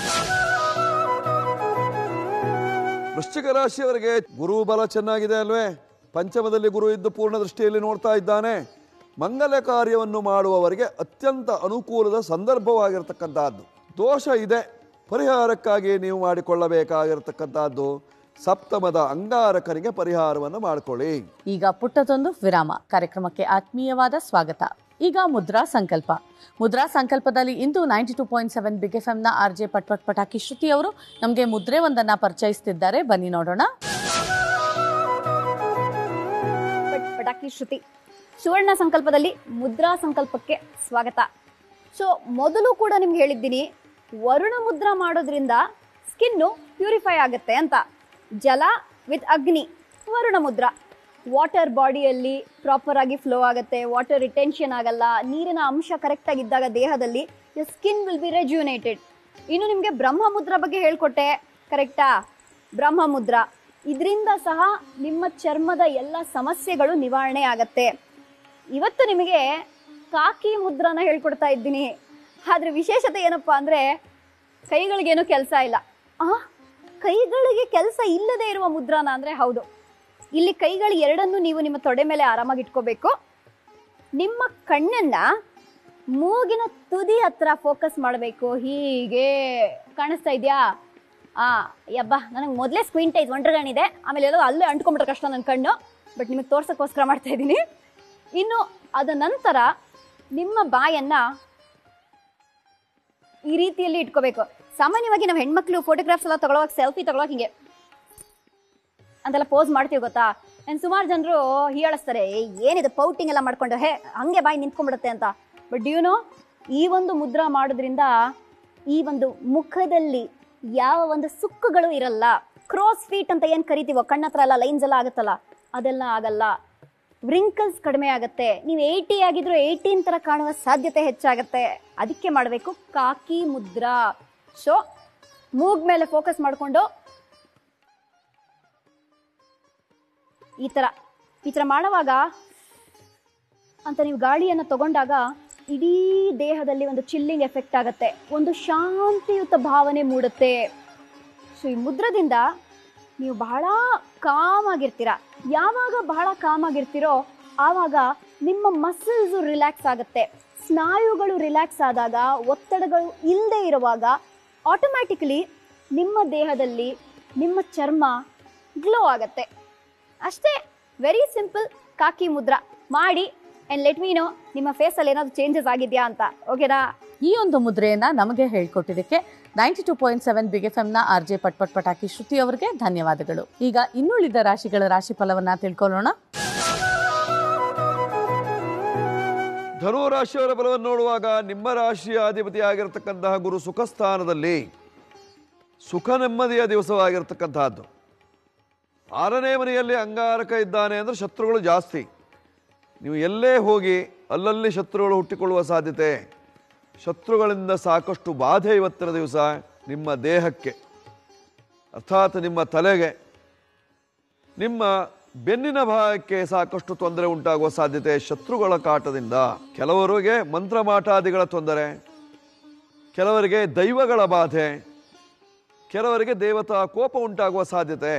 ವೃಶ್ಚಿಕ ರಾಶಿಯವರಿಗೆ ಗುರು ಬಲ ಚೆನ್ನಾಗಿದೆ ಅಲ್ವೇ ಪಂಚಮದಲ್ಲಿ ಗುರು ಇದ್ದು ಪೂರ್ಣ ದೃಷ್ಟಿಯಲ್ಲಿ ನೋಡ್ತಾ ಇದ್ದಾನೆ ಮಂಗಲ ಕಾರ್ಯವನ್ನು ಮಾಡುವವರಿಗೆ ಅತ್ಯಂತ ಅನುಕೂಲದ ಸಂದರ್ಭವಾಗಿರ್ತಕ್ಕಂತಹದ್ದು ದೋಷ ಇದೆ ಪರಿಹಾರಕ್ಕಾಗಿ ನೀವು ಮಾಡಿಕೊಳ್ಳಬೇಕಾಗಿರ್ತಕ್ಕಂತಹದ್ದು ಸಪ್ತಮದ ಅಂಗಾರಕನಿಗೆ ಪರಿಹಾರವನ್ನು ಮಾಡಿಕೊಳ್ಳಿ ಈಗ ಪುಟ್ಟದೊಂದು ವಿರಾಮ ಕಾರ್ಯಕ್ರಮಕ್ಕೆ ಆತ್ಮೀಯವಾದ ಸ್ವಾಗತ ಈಗ ಮುದ್ರಾ ಸಂಕಲ್ಪ ಮುದ್ರಾ ಸಂಕಲ್ಪದಲ್ಲಿ ಇಂದು ninety two point seven big F ಎಂನ ಆರ್ ಜೆ ಪಟ್ಪಟ್ ಪಟಾಕಿ ಶ್ರುತಿ ಅವರು ನಮಗೆ ಮುದ್ರೆ ಒಂದನ್ನ ಪರಿಚಯಿಸ್ತಿದ್ದಾರೆ ಬನ್ನಿ ನೋಡೋಣ ಪಟ್- ಪಟಾಕಿ ಶ್ರುತಿ ಸುವರ್ಣ ಸಂಕಲ್ಪದಲ್ಲಿ ಮುದ್ರಾ ಸಂಕಲ್ಪಕ್ಕೆ ಸ್ವಾಗತ ಸೊ ಮೊದಲು ಕೂಡ ನಿಮ್ಗೆ ಹೇಳಿದ್ದೀನಿ ವರುಣ ಮುದ್ರಾ ಮಾಡೋದ್ರಿಂದ ಸ್ಕಿನ್ನು ಪ್ಯೂರಿಫೈ ಆಗುತ್ತೆ ಅಂತ ಜಲ ವಿತ್ ಅಗ್ನಿ ವರುಣ ಮುದ್ರಾ ವಾಟರ್ ಬಾಡಿಯಲ್ಲಿ ಪ್ರಾಪರ್ ಆಗಿ ಫ್ಲೋ ಆಗುತ್ತೆ ವಾಟರ್ ರಿಟೆನ್ಷನ್ ಆಗಲ್ಲ ನೀರಿನ ಅಂಶ ಕರೆಕ್ಟ್ ಆಗಿದ್ದಾಗ ದೇಹದಲ್ಲಿ ಸ್ಕಿನ್ ವಿಲ್ ಬಿ ರೆಜ್ಯೂನೇಟೆಡ್ ಇನ್ನು ನಿಮಗೆ ಬ್ರಹ್ಮ ಮುದ್ರಾ ಬಗ್ಗೆ ಹೇಳ್ಕೊಟ್ಟೆ ಕರೆಕ್ಟಾ ಬ್ರಹ್ಮ ಮುದ್ರಾ ಇದರಿಂದ ಸಹ ನಿಮ್ಮ ಚರ್ಮದ ಎಲ್ಲ ಸಮಸ್ಯೆಗಳು ನಿವಾರಣೆ ಆಗತ್ತೆ ಇವತ್ತು ನಿಮಗೆ ಕಾಕಿ ಮುದ್ರಾನ ಹೇಳ್ಕೊಡ್ತಾ ಇದ್ದೀನಿ ಆದ್ರೆ ವಿಶೇಷತೆ ಏನಪ್ಪಾ ಅಂದ್ರೆ ಕೈಗಳಿಗೇನು ಕೆಲಸ ಇಲ್ಲ ಆ ಕೈಗಳಿಗೆ ಕೆಲಸ ಇಲ್ಲದೆ ಇರುವ ಮುದ್ರಾನ ಅಂದ್ರೆ ಹೌದು ಇಲ್ಲಿ ಕೈಗಳು ಎರಡನ್ನು ನೀವು ನಿಮ್ಮ ತೊಡೆ ಮೇಲೆ ಆರಾಮಾಗಿ ಇಟ್ಕೋಬೇಕು ನಿಮ್ಮ ಕಣ್ಣನ್ನ ಮೂಗಿನ ತುದಿ ಹತ್ರ ಫೋಕಸ್ ಮಾಡಬೇಕು ಹೀಗೆ ಕಾಣಿಸ್ತಾ ಇದೆಯಾ ಆ ಯಬ್ಬಾ ನನಗೆ ಮೊದಲೇ ಸ್ಕ್ವೀನ್ ಟೈಸ್ ಒಂಡ್ರಗಣಿದೆ ಆಮೇಲೆ ಎಲ್ಲೋ ಅಲ್ಲೇ ಅಂಟ್ಕೊಂಡ್ಬಿಟ್ರೆ ಕಷ್ಟ ನನ್ನ ಕಣ್ಣು ಬಟ್ ನಿಮಗೆ ತೋರ್ಸಕ್ಕೋಸ್ಕರ ಮಾಡ್ತಾ ಇದ್ದೀನಿ ಇನ್ನು ಅದ ನಂತರ ನಿಮ್ಮ ಬಾಯನ್ನ ಈ ರೀತಿಯಲ್ಲಿ ಇಟ್ಕೋಬೇಕು ಸಾಮಾನ್ಯವಾಗಿ ನಾವು ಹೆಣ್ಮಕ್ಳು ಫೋಟೋಗ್ರಾಫ್ಸ್ ಎಲ್ಲ ತಗೊಳ್ಳುವಾಗ ಸೆಲ್ಫಿ ತಗೊಳ್ಳೋಕೆ ಹಿಂಗೆ ಅಂತೆಲ್ಲ ಪೋಸ್ ಮಾಡ್ತೀವಿ ಗೊತ್ತಾ ನಾನು ಸುಮಾರು ಜನರು ಹೀಯಾಳಿಸ್ತಾರೆ "ಏ, ಏನಿದೆ ಪೌಟಿಂಗ್ ಎಲ್ಲ ಮಾಡ್ಕೊಂಡು ಹೇ ಹಂಗೆ ಬಾಯಿ ನಿಂತ್ಕೊಂಡ್ಬಿಡುತ್ತೆ ಅಂತ ಬಟ್ ನೋ ಈ ಒಂದು ಮುದ್ರಾ ಮಾಡೋದ್ರಿಂದ ಈ ಒಂದು ಮುಖದಲ್ಲಿ ಯಾವ ಒಂದು ಸುಕ್ಕುಗಳು ಇರಲ್ಲ ಕ್ರಾಸ್ ಫೀಟ್ ಅಂತ ಏನು ಕರಿತೀವೋ ಕಣ್ಣ ಹತ್ರ ಎಲ್ಲ ಲೈನ್ಸ್ ಎಲ್ಲ ಆಗುತ್ತಲ್ಲ ಅದೆಲ್ಲ ಆಗಲ್ಲ ವ್ರಿಂಕಲ್ಸ್ ಕಡಿಮೆ ಆಗುತ್ತೆ ನೀವು ಏಯ್ಟಿ ಆಗಿದ್ರು ಏಯ್ಟೀನ್ ಥರ ಕಾಣುವ ಸಾಧ್ಯತೆ ಹೆಚ್ಚಾಗುತ್ತೆ ಅದಕ್ಕೆ ಮಾಡಬೇಕು ಕಾಕಿ ಮುದ್ರಾ ಸೊ ಮೂಗ್ ಮೇಲೆ ಫೋಕಸ್ ಮಾಡಿಕೊಂಡು ಈ ಥರ ಈ ಥರ ಮಾಡುವಾಗ ಅಂತ ನೀವು ಗಾಳಿಯನ್ನು ತಗೊಂಡಾಗ ಇಡೀ ದೇಹದಲ್ಲಿ ಒಂದು ಚಿಲ್ಲಿಂಗ್ ಎಫೆಕ್ಟ್ ಆಗುತ್ತೆ ಒಂದು ಶಾಂತಿಯುತ ಭಾವನೆ ಮೂಡುತ್ತೆ ಸೊ ಈ ಮುದ್ರದಿಂದ ನೀವು ಬಹಳ ಕಾಮ್ ಆಗಿರ್ತೀರ ಯಾವಾಗ ಬಹಳ ಕಾಮ್ ಆಗಿರ್ತೀರೋ ಆವಾಗ ನಿಮ್ಮ ಮಸಲ್ಸು ರಿಲ್ಯಾಕ್ಸ್ ಆಗುತ್ತೆ ಸ್ನಾಯುಗಳು ರಿಲ್ಯಾಕ್ಸ್ ಆದಾಗ ಒತ್ತಡಗಳು ಇಲ್ಲದೆ ಇರುವಾಗ ಆಟೋಮ್ಯಾಟಿಕಲಿ ನಿಮ್ಮ ದೇಹದಲ್ಲಿ ನಿಮ್ಮ ಚರ್ಮ ಗ್ಲೋ ಆಗತ್ತೆ ಅಷ್ಟೇ ವೆರಿ ಸಿಂಪಲ್ ಕಾಕಿ ಮುದ್ರಾ ಮಾಡಿ ಆ್ಯಂಡ್ ಲೆಟ್ ಮೀ ನೋ ನಿಮ್ಮ ಫೇಸಲ್ಲಿ ಏನಾದರೂ ಚೇಂಜಸ್ ಆಗಿದೆಯಾ ಅಂತ ಓಕೆನಾ ಈ ಒಂದು ಮುದ್ರೆಯನ್ನ ನಮಗೆ ಹೇಳ್ಕೊಟ್ಟಿದ್ದಕ್ಕೆ ninety two point seven big F ನ ಆರ್ ಜೆ ಪಟ್ ಪಟ್ ಪಟಾಕಿ ಶ್ರುತಿ ಅವರಿಗೆ ಧನ್ಯವಾದಗಳು ಈಗ ಇನ್ನುಳಿದ ರಾಶಿಗಳ ರಾಶಿ ಫಲವನ್ನ ತಿಳ್ಕೊಳ್ಳೋಣ ಧನು ರಾಶಿಯವರ ಬಲವನ್ನು ನೋಡುವಾಗ ನಿಮ್ಮ ರಾಶಿಯ ಅಧಿಪತಿ ಆಗಿರತಕ್ಕಂತಹ ಗುರು ಸುಖ ಸ್ಥಾನದಲ್ಲಿ ಸುಖ ನೆಮ್ಮದಿಯ ದಿವಸವಾಗಿರ್ತಕ್ಕಂತಹದ್ದು ಆರನೇ ಮನೆಯಲ್ಲಿ ಅಂಗಾರಕ ಇದ್ದಾನೆ ಅಂದರೆ ಶತ್ರುಗಳು ಜಾಸ್ತಿ ನೀವು ಎಲ್ಲೇ ಹೋಗಿ ಅಲ್ಲಲ್ಲಿ ಶತ್ರುಗಳು ಹುಟ್ಟಿಕೊಳ್ಳುವ ಸಾಧ್ಯತೆ ಶತ್ರುಗಳಿಂದ ಸಾಕಷ್ಟು ಬಾಧೆ ಇವತ್ತಿನ ದಿವಸ ನಿಮ್ಮ ದೇಹಕ್ಕೆ ಅರ್ಥಾತ್ ನಿಮ್ಮ ತಲೆಗೆ ನಿಮ್ಮ ಬೆನ್ನಿನ ಭಾಗಕ್ಕೆ ಸಾಕಷ್ಟು ತೊಂದರೆ ಉಂಟಾಗುವ ಸಾಧ್ಯತೆ ಶತ್ರುಗಳ ಕಾಟದಿಂದ ಕೆಲವರಿಗೆ ಮಂತ್ರಮಾಟಾದಿಗಳ ತೊಂದರೆ ಕೆಲವರಿಗೆ ದೈವಗಳ ಬಾಧೆ ಕೆಲವರಿಗೆ ದೇವತಾ ಕೋಪ ಉಂಟಾಗುವ ಸಾಧ್ಯತೆ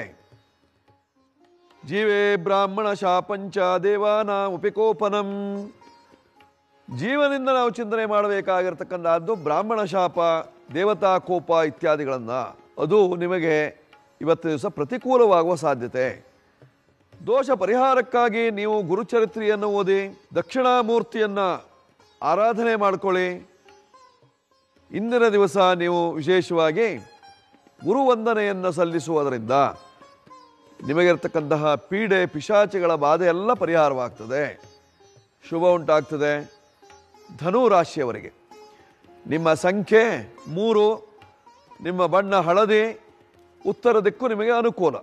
ಜೀವೇ ಬ್ರಾಹ್ಮಣ ಶಾಪಂಚ ದೇವಾನ ಉಪಿಕೋಪನಂ ಜೀವನಿಂದ ನಾವು ಚಿಂತನೆ ಮಾಡಬೇಕಾಗಿರ್ತಕ್ಕಂಥದ್ದು ಬ್ರಾಹ್ಮಣ ಶಾಪ ದೇವತಾ ಕೋಪ ಇತ್ಯಾದಿಗಳನ್ನು ಅದು ನಿಮಗೆ ಇವತ್ತು ದಿವಸ ಪ್ರತಿಕೂಲವಾಗುವ ಸಾಧ್ಯತೆ ದೋಷ ಪರಿಹಾರಕ್ಕಾಗಿ ನೀವು ಗುರುಚರಿತ್ರೆಯನ್ನು ಓದಿ ದಕ್ಷಿಣಾಮೂರ್ತಿಯನ್ನು ಆರಾಧನೆ ಮಾಡಿಕೊಳ್ಳಿ ಇಂದಿನ ದಿವಸ ನೀವು ವಿಶೇಷವಾಗಿ ಗುರುವಂದನೆಯನ್ನು ಸಲ್ಲಿಸುವುದರಿಂದ ನಿಮಗಿರ್ತಕ್ಕಂತಹ ಪೀಡೆ ಪಿಶಾಚಿಗಳ ಬಾಧೆ ಎಲ್ಲ ಪರಿಹಾರವಾಗ್ತದೆ ಶುಭ ಉಂಟಾಗ್ತದೆ ಧನು ರಾಶಿಯವರಿಗೆ ನಿಮ್ಮ ಸಂಖ್ಯೆ ಮೂರು ನಿಮ್ಮ ಬಣ್ಣ ಹಳದಿ ಉತ್ತರ ದಿಕ್ಕು ನಿಮಗೆ ಅನುಕೂಲ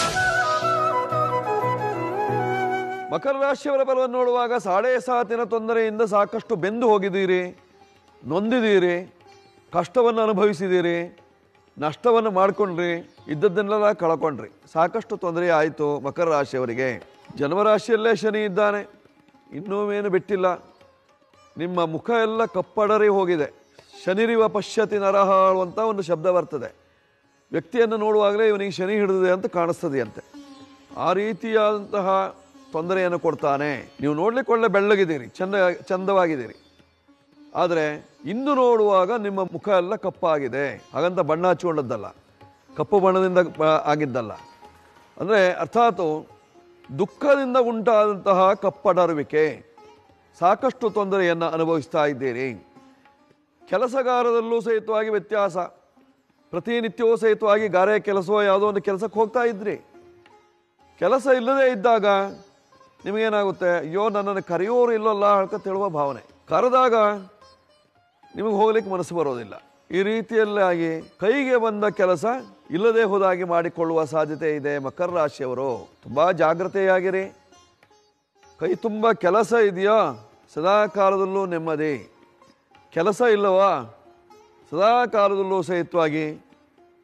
ಮಕರ ರಾಶಿಯವರ ಬಲವನ್ನು ನೋಡುವಾಗ ಸಾಡೆ ಸಾತಿನ ತೊಂದರೆಯಿಂದ ಸಾಕಷ್ಟು ಬೆಂದು ಹೋಗಿದ್ದೀರಿ ನೊಂದಿದ್ದೀರಿ ಕಷ್ಟವನ್ನು ಅನುಭವಿಸಿದ್ದೀರಿ ನಷ್ಟವನ್ನು ಮಾಡ್ಕೊಂಡ್ರಿ ಇದ್ದದ್ದನ್ನೆಲ್ಲ ಕಳ್ಕೊಂಡ್ರಿ ಸಾಕಷ್ಟು ತೊಂದರೆ ಆಯಿತು ಮಕರ ರಾಶಿಯವರಿಗೆ ಜನ್ಮರಾಶಿಯಲ್ಲೇ ಶನಿ ಇದ್ದಾನೆ ಇನ್ನೂ ಏನು ಬಿಟ್ಟಿಲ್ಲ ನಿಮ್ಮ ಮುಖ ಎಲ್ಲ ಕಪ್ಪಡರಿ ಹೋಗಿದೆ ಶನಿರಿವ ಪಶ್ಯತಿ ನರಹ ಅಂತ ಒಂದು ಶಬ್ದ ಬರ್ತದೆ ವ್ಯಕ್ತಿಯನ್ನು ನೋಡುವಾಗಲೇ ಇವನಿಗೆ ಶನಿ ಹಿಡಿದಿದೆ ಅಂತ ಕಾಣಿಸ್ತದೆ ಅಂತೆ ಆ ರೀತಿಯಾದಂತಹ ತೊಂದರೆಯನ್ನು ಕೊಡ್ತಾನೆ ನೀವು ನೋಡ್ಲಿಕ್ಕೆ ಒಳ್ಳೆ ಬೆಳ್ಳಗಿದ್ದೀರಿ ಚಂದ ಚಂದವಾಗಿದ್ದೀರಿ ಆದರೆ ಇಂದು ನೋಡುವಾಗ ನಿಮ್ಮ ಮುಖ ಎಲ್ಲ ಕಪ್ಪಾಗಿದೆ ಹಾಗಂತ ಬಣ್ಣ ಹಚ್ಕೊಂಡದ್ದಲ್ಲ ಕಪ್ಪು ಬಣ್ಣದಿಂದ ಬ- ಆಗಿದ್ದಲ್ಲ ಅಂದರೆ ಅರ್ಥಾತ್ ದುಃಖದಿಂದ ಉಂಟಾದಂತಹ ಕಪ್ಪಡರುವಿಕೆ ಸಾಕಷ್ಟು ತೊಂದರೆಯನ್ನು ಅನುಭವಿಸ್ತಾ ಇದ್ದೀರಿ ಕೆಲಸಗಾರದಲ್ಲೂ ಸಹಿತವಾಗಿ ವ್ಯತ್ಯಾಸ ಪ್ರತಿನಿತ್ಯವೂ ಸಹಿತವಾಗಿ ಗಾರೆ ಕೆಲಸವೋ ಯಾವುದೋ ಒಂದು ಕೆಲಸಕ್ಕೆ ಹೋಗ್ತಾ ಇದ್ರಿ ಕೆಲಸ ಇಲ್ಲದೆ ಇದ್ದಾಗ ನಿಮಗೇನಾಗುತ್ತೆ ಅಯ್ಯೋ ನನ್ನನ್ನು ಕರೆಯೋರು ಇಲ್ಲಲ್ಲ ಅಂತ ಹೇಳುವ ಭಾವನೆ ಕರೆದಾಗ ನಿಮಗೆ ಹೋಗ್ಲಿಕ್ಕೆ ಮನಸ್ಸು ಬರೋದಿಲ್ಲ ಈ ರೀತಿಯಲ್ಲಾಗಿ ಕೈಗೆ ಬಂದ ಕೆಲಸ ಇಲ್ಲದೆ ಹೋದಾಗಿ ಮಾಡಿಕೊಳ್ಳುವ ಸಾಧ್ಯತೆ ಇದೆ ಮಕರ ರಾಶಿಯವರು ತುಂಬ ಜಾಗ್ರತೆಯಾಗಿರಿ ಕೈ ತುಂಬ ಕೆಲಸ ಇದೆಯಾ ಸದಾ ಕಾಲದಲ್ಲೂ ನೆಮ್ಮದಿ ಕೆಲಸ ಇಲ್ಲವಾ ಸದಾ ಕಾಲದಲ್ಲೂ ಸಹಿತವಾಗಿ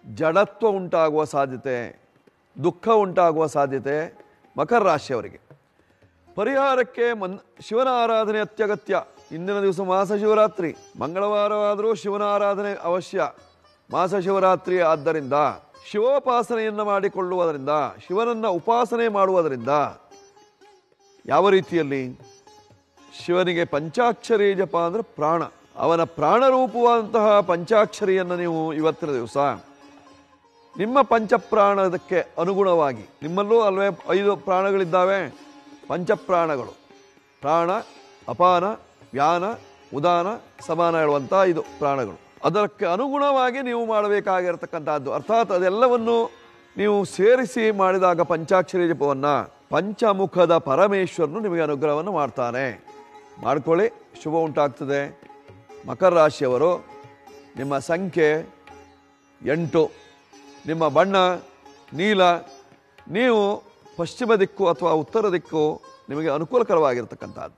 ಜಡತ್ವ ಉಂಟಾಗುವ ಸಾಧ್ಯತೆ ದುಃಖ ಉಂಟಾಗುವ ಸಾಧ್ಯತೆ ಮಕರ ರಾಶಿಯವರಿಗೆ ಪರಿಹಾರಕ್ಕೆ ಮನ್ ಶಿವನ ಆರಾಧನೆ ಅತ್ಯಗತ್ಯ ಇಂದಿನ ದಿವಸ ಮಾಸ ಶಿವರಾತ್ರಿ ಮಂಗಳವಾರವಾದರೂ ಶಿವನ ಆರಾಧನೆ ಅವಶ್ಯ ಮಾಸ ಶಿವರಾತ್ರಿ ಆದ್ದರಿಂದ ಶಿವೋಪಾಸನೆಯನ್ನು ಮಾಡಿಕೊಳ್ಳುವುದರಿಂದ ಶಿವನನ್ನು ಉಪಾಸನೆ ಮಾಡುವುದರಿಂದ ಯಾವ ರೀತಿಯಲ್ಲಿ ಶಿವನಿಗೆ ಪಂಚಾಕ್ಷರಿ ಜಪ ಅಂದರೆ ಪ್ರಾಣ ಅವನ ಪ್ರಾಣರೂಪವಾದಂತಹ ಪಂಚಾಕ್ಷರಿಯನ್ನು ನೀವು ಇವತ್ತಿನ ದಿವಸ ನಿಮ್ಮ ಪಂಚಪ್ರಾಣದಕ್ಕೆ ಅನುಗುಣವಾಗಿ ನಿಮ್ಮಲ್ಲೂ ಅಲ್ವೇ ಐದು ಪ್ರಾಣಗಳಿದ್ದಾವೆ ಪಂಚಪ್ರಾಣಗಳು ಪ್ರಾಣ ಅಪಾನ ವ್ಯಾನ ಉದಾನ ಸಮಾನ ಹೇಳುವಂಥ ಐದು ಪ್ರಾಣಗಳು ಅದಕ್ಕೆ ಅನುಗುಣವಾಗಿ ನೀವು ಮಾಡಬೇಕಾಗಿರತಕ್ಕಂಥದ್ದು ಅರ್ಥಾತ್ ಅದೆಲ್ಲವನ್ನು ನೀವು ಸೇರಿಸಿ ಮಾಡಿದಾಗ ಪಂಚಾಕ್ಷರಿ ಜಪವನ್ನು ಪಂಚಮುಖದ ಪರಮೇಶ್ವರನು ನಿಮಗೆ ಅನುಗ್ರಹವನ್ನು ಮಾಡ್ತಾನೆ ಮಾಡ್ಕೊಳ್ಳಿ ಶುಭ ಉಂಟಾಗ್ತದೆ ಮಕರ ರಾಶಿಯವರು ನಿಮ್ಮ ಸಂಖ್ಯೆ ಎಂಟು ನಿಮ್ಮ ಬಣ್ಣ ನೀಲ ನೀವು ಪಶ್ಚಿಮ ದಿಕ್ಕು ಅಥವಾ ಉತ್ತರ ದಿಕ್ಕು ನಿಮಗೆ ಅನುಕೂಲಕರವಾಗಿರ್ತಕ್ಕಂಥದ್ದು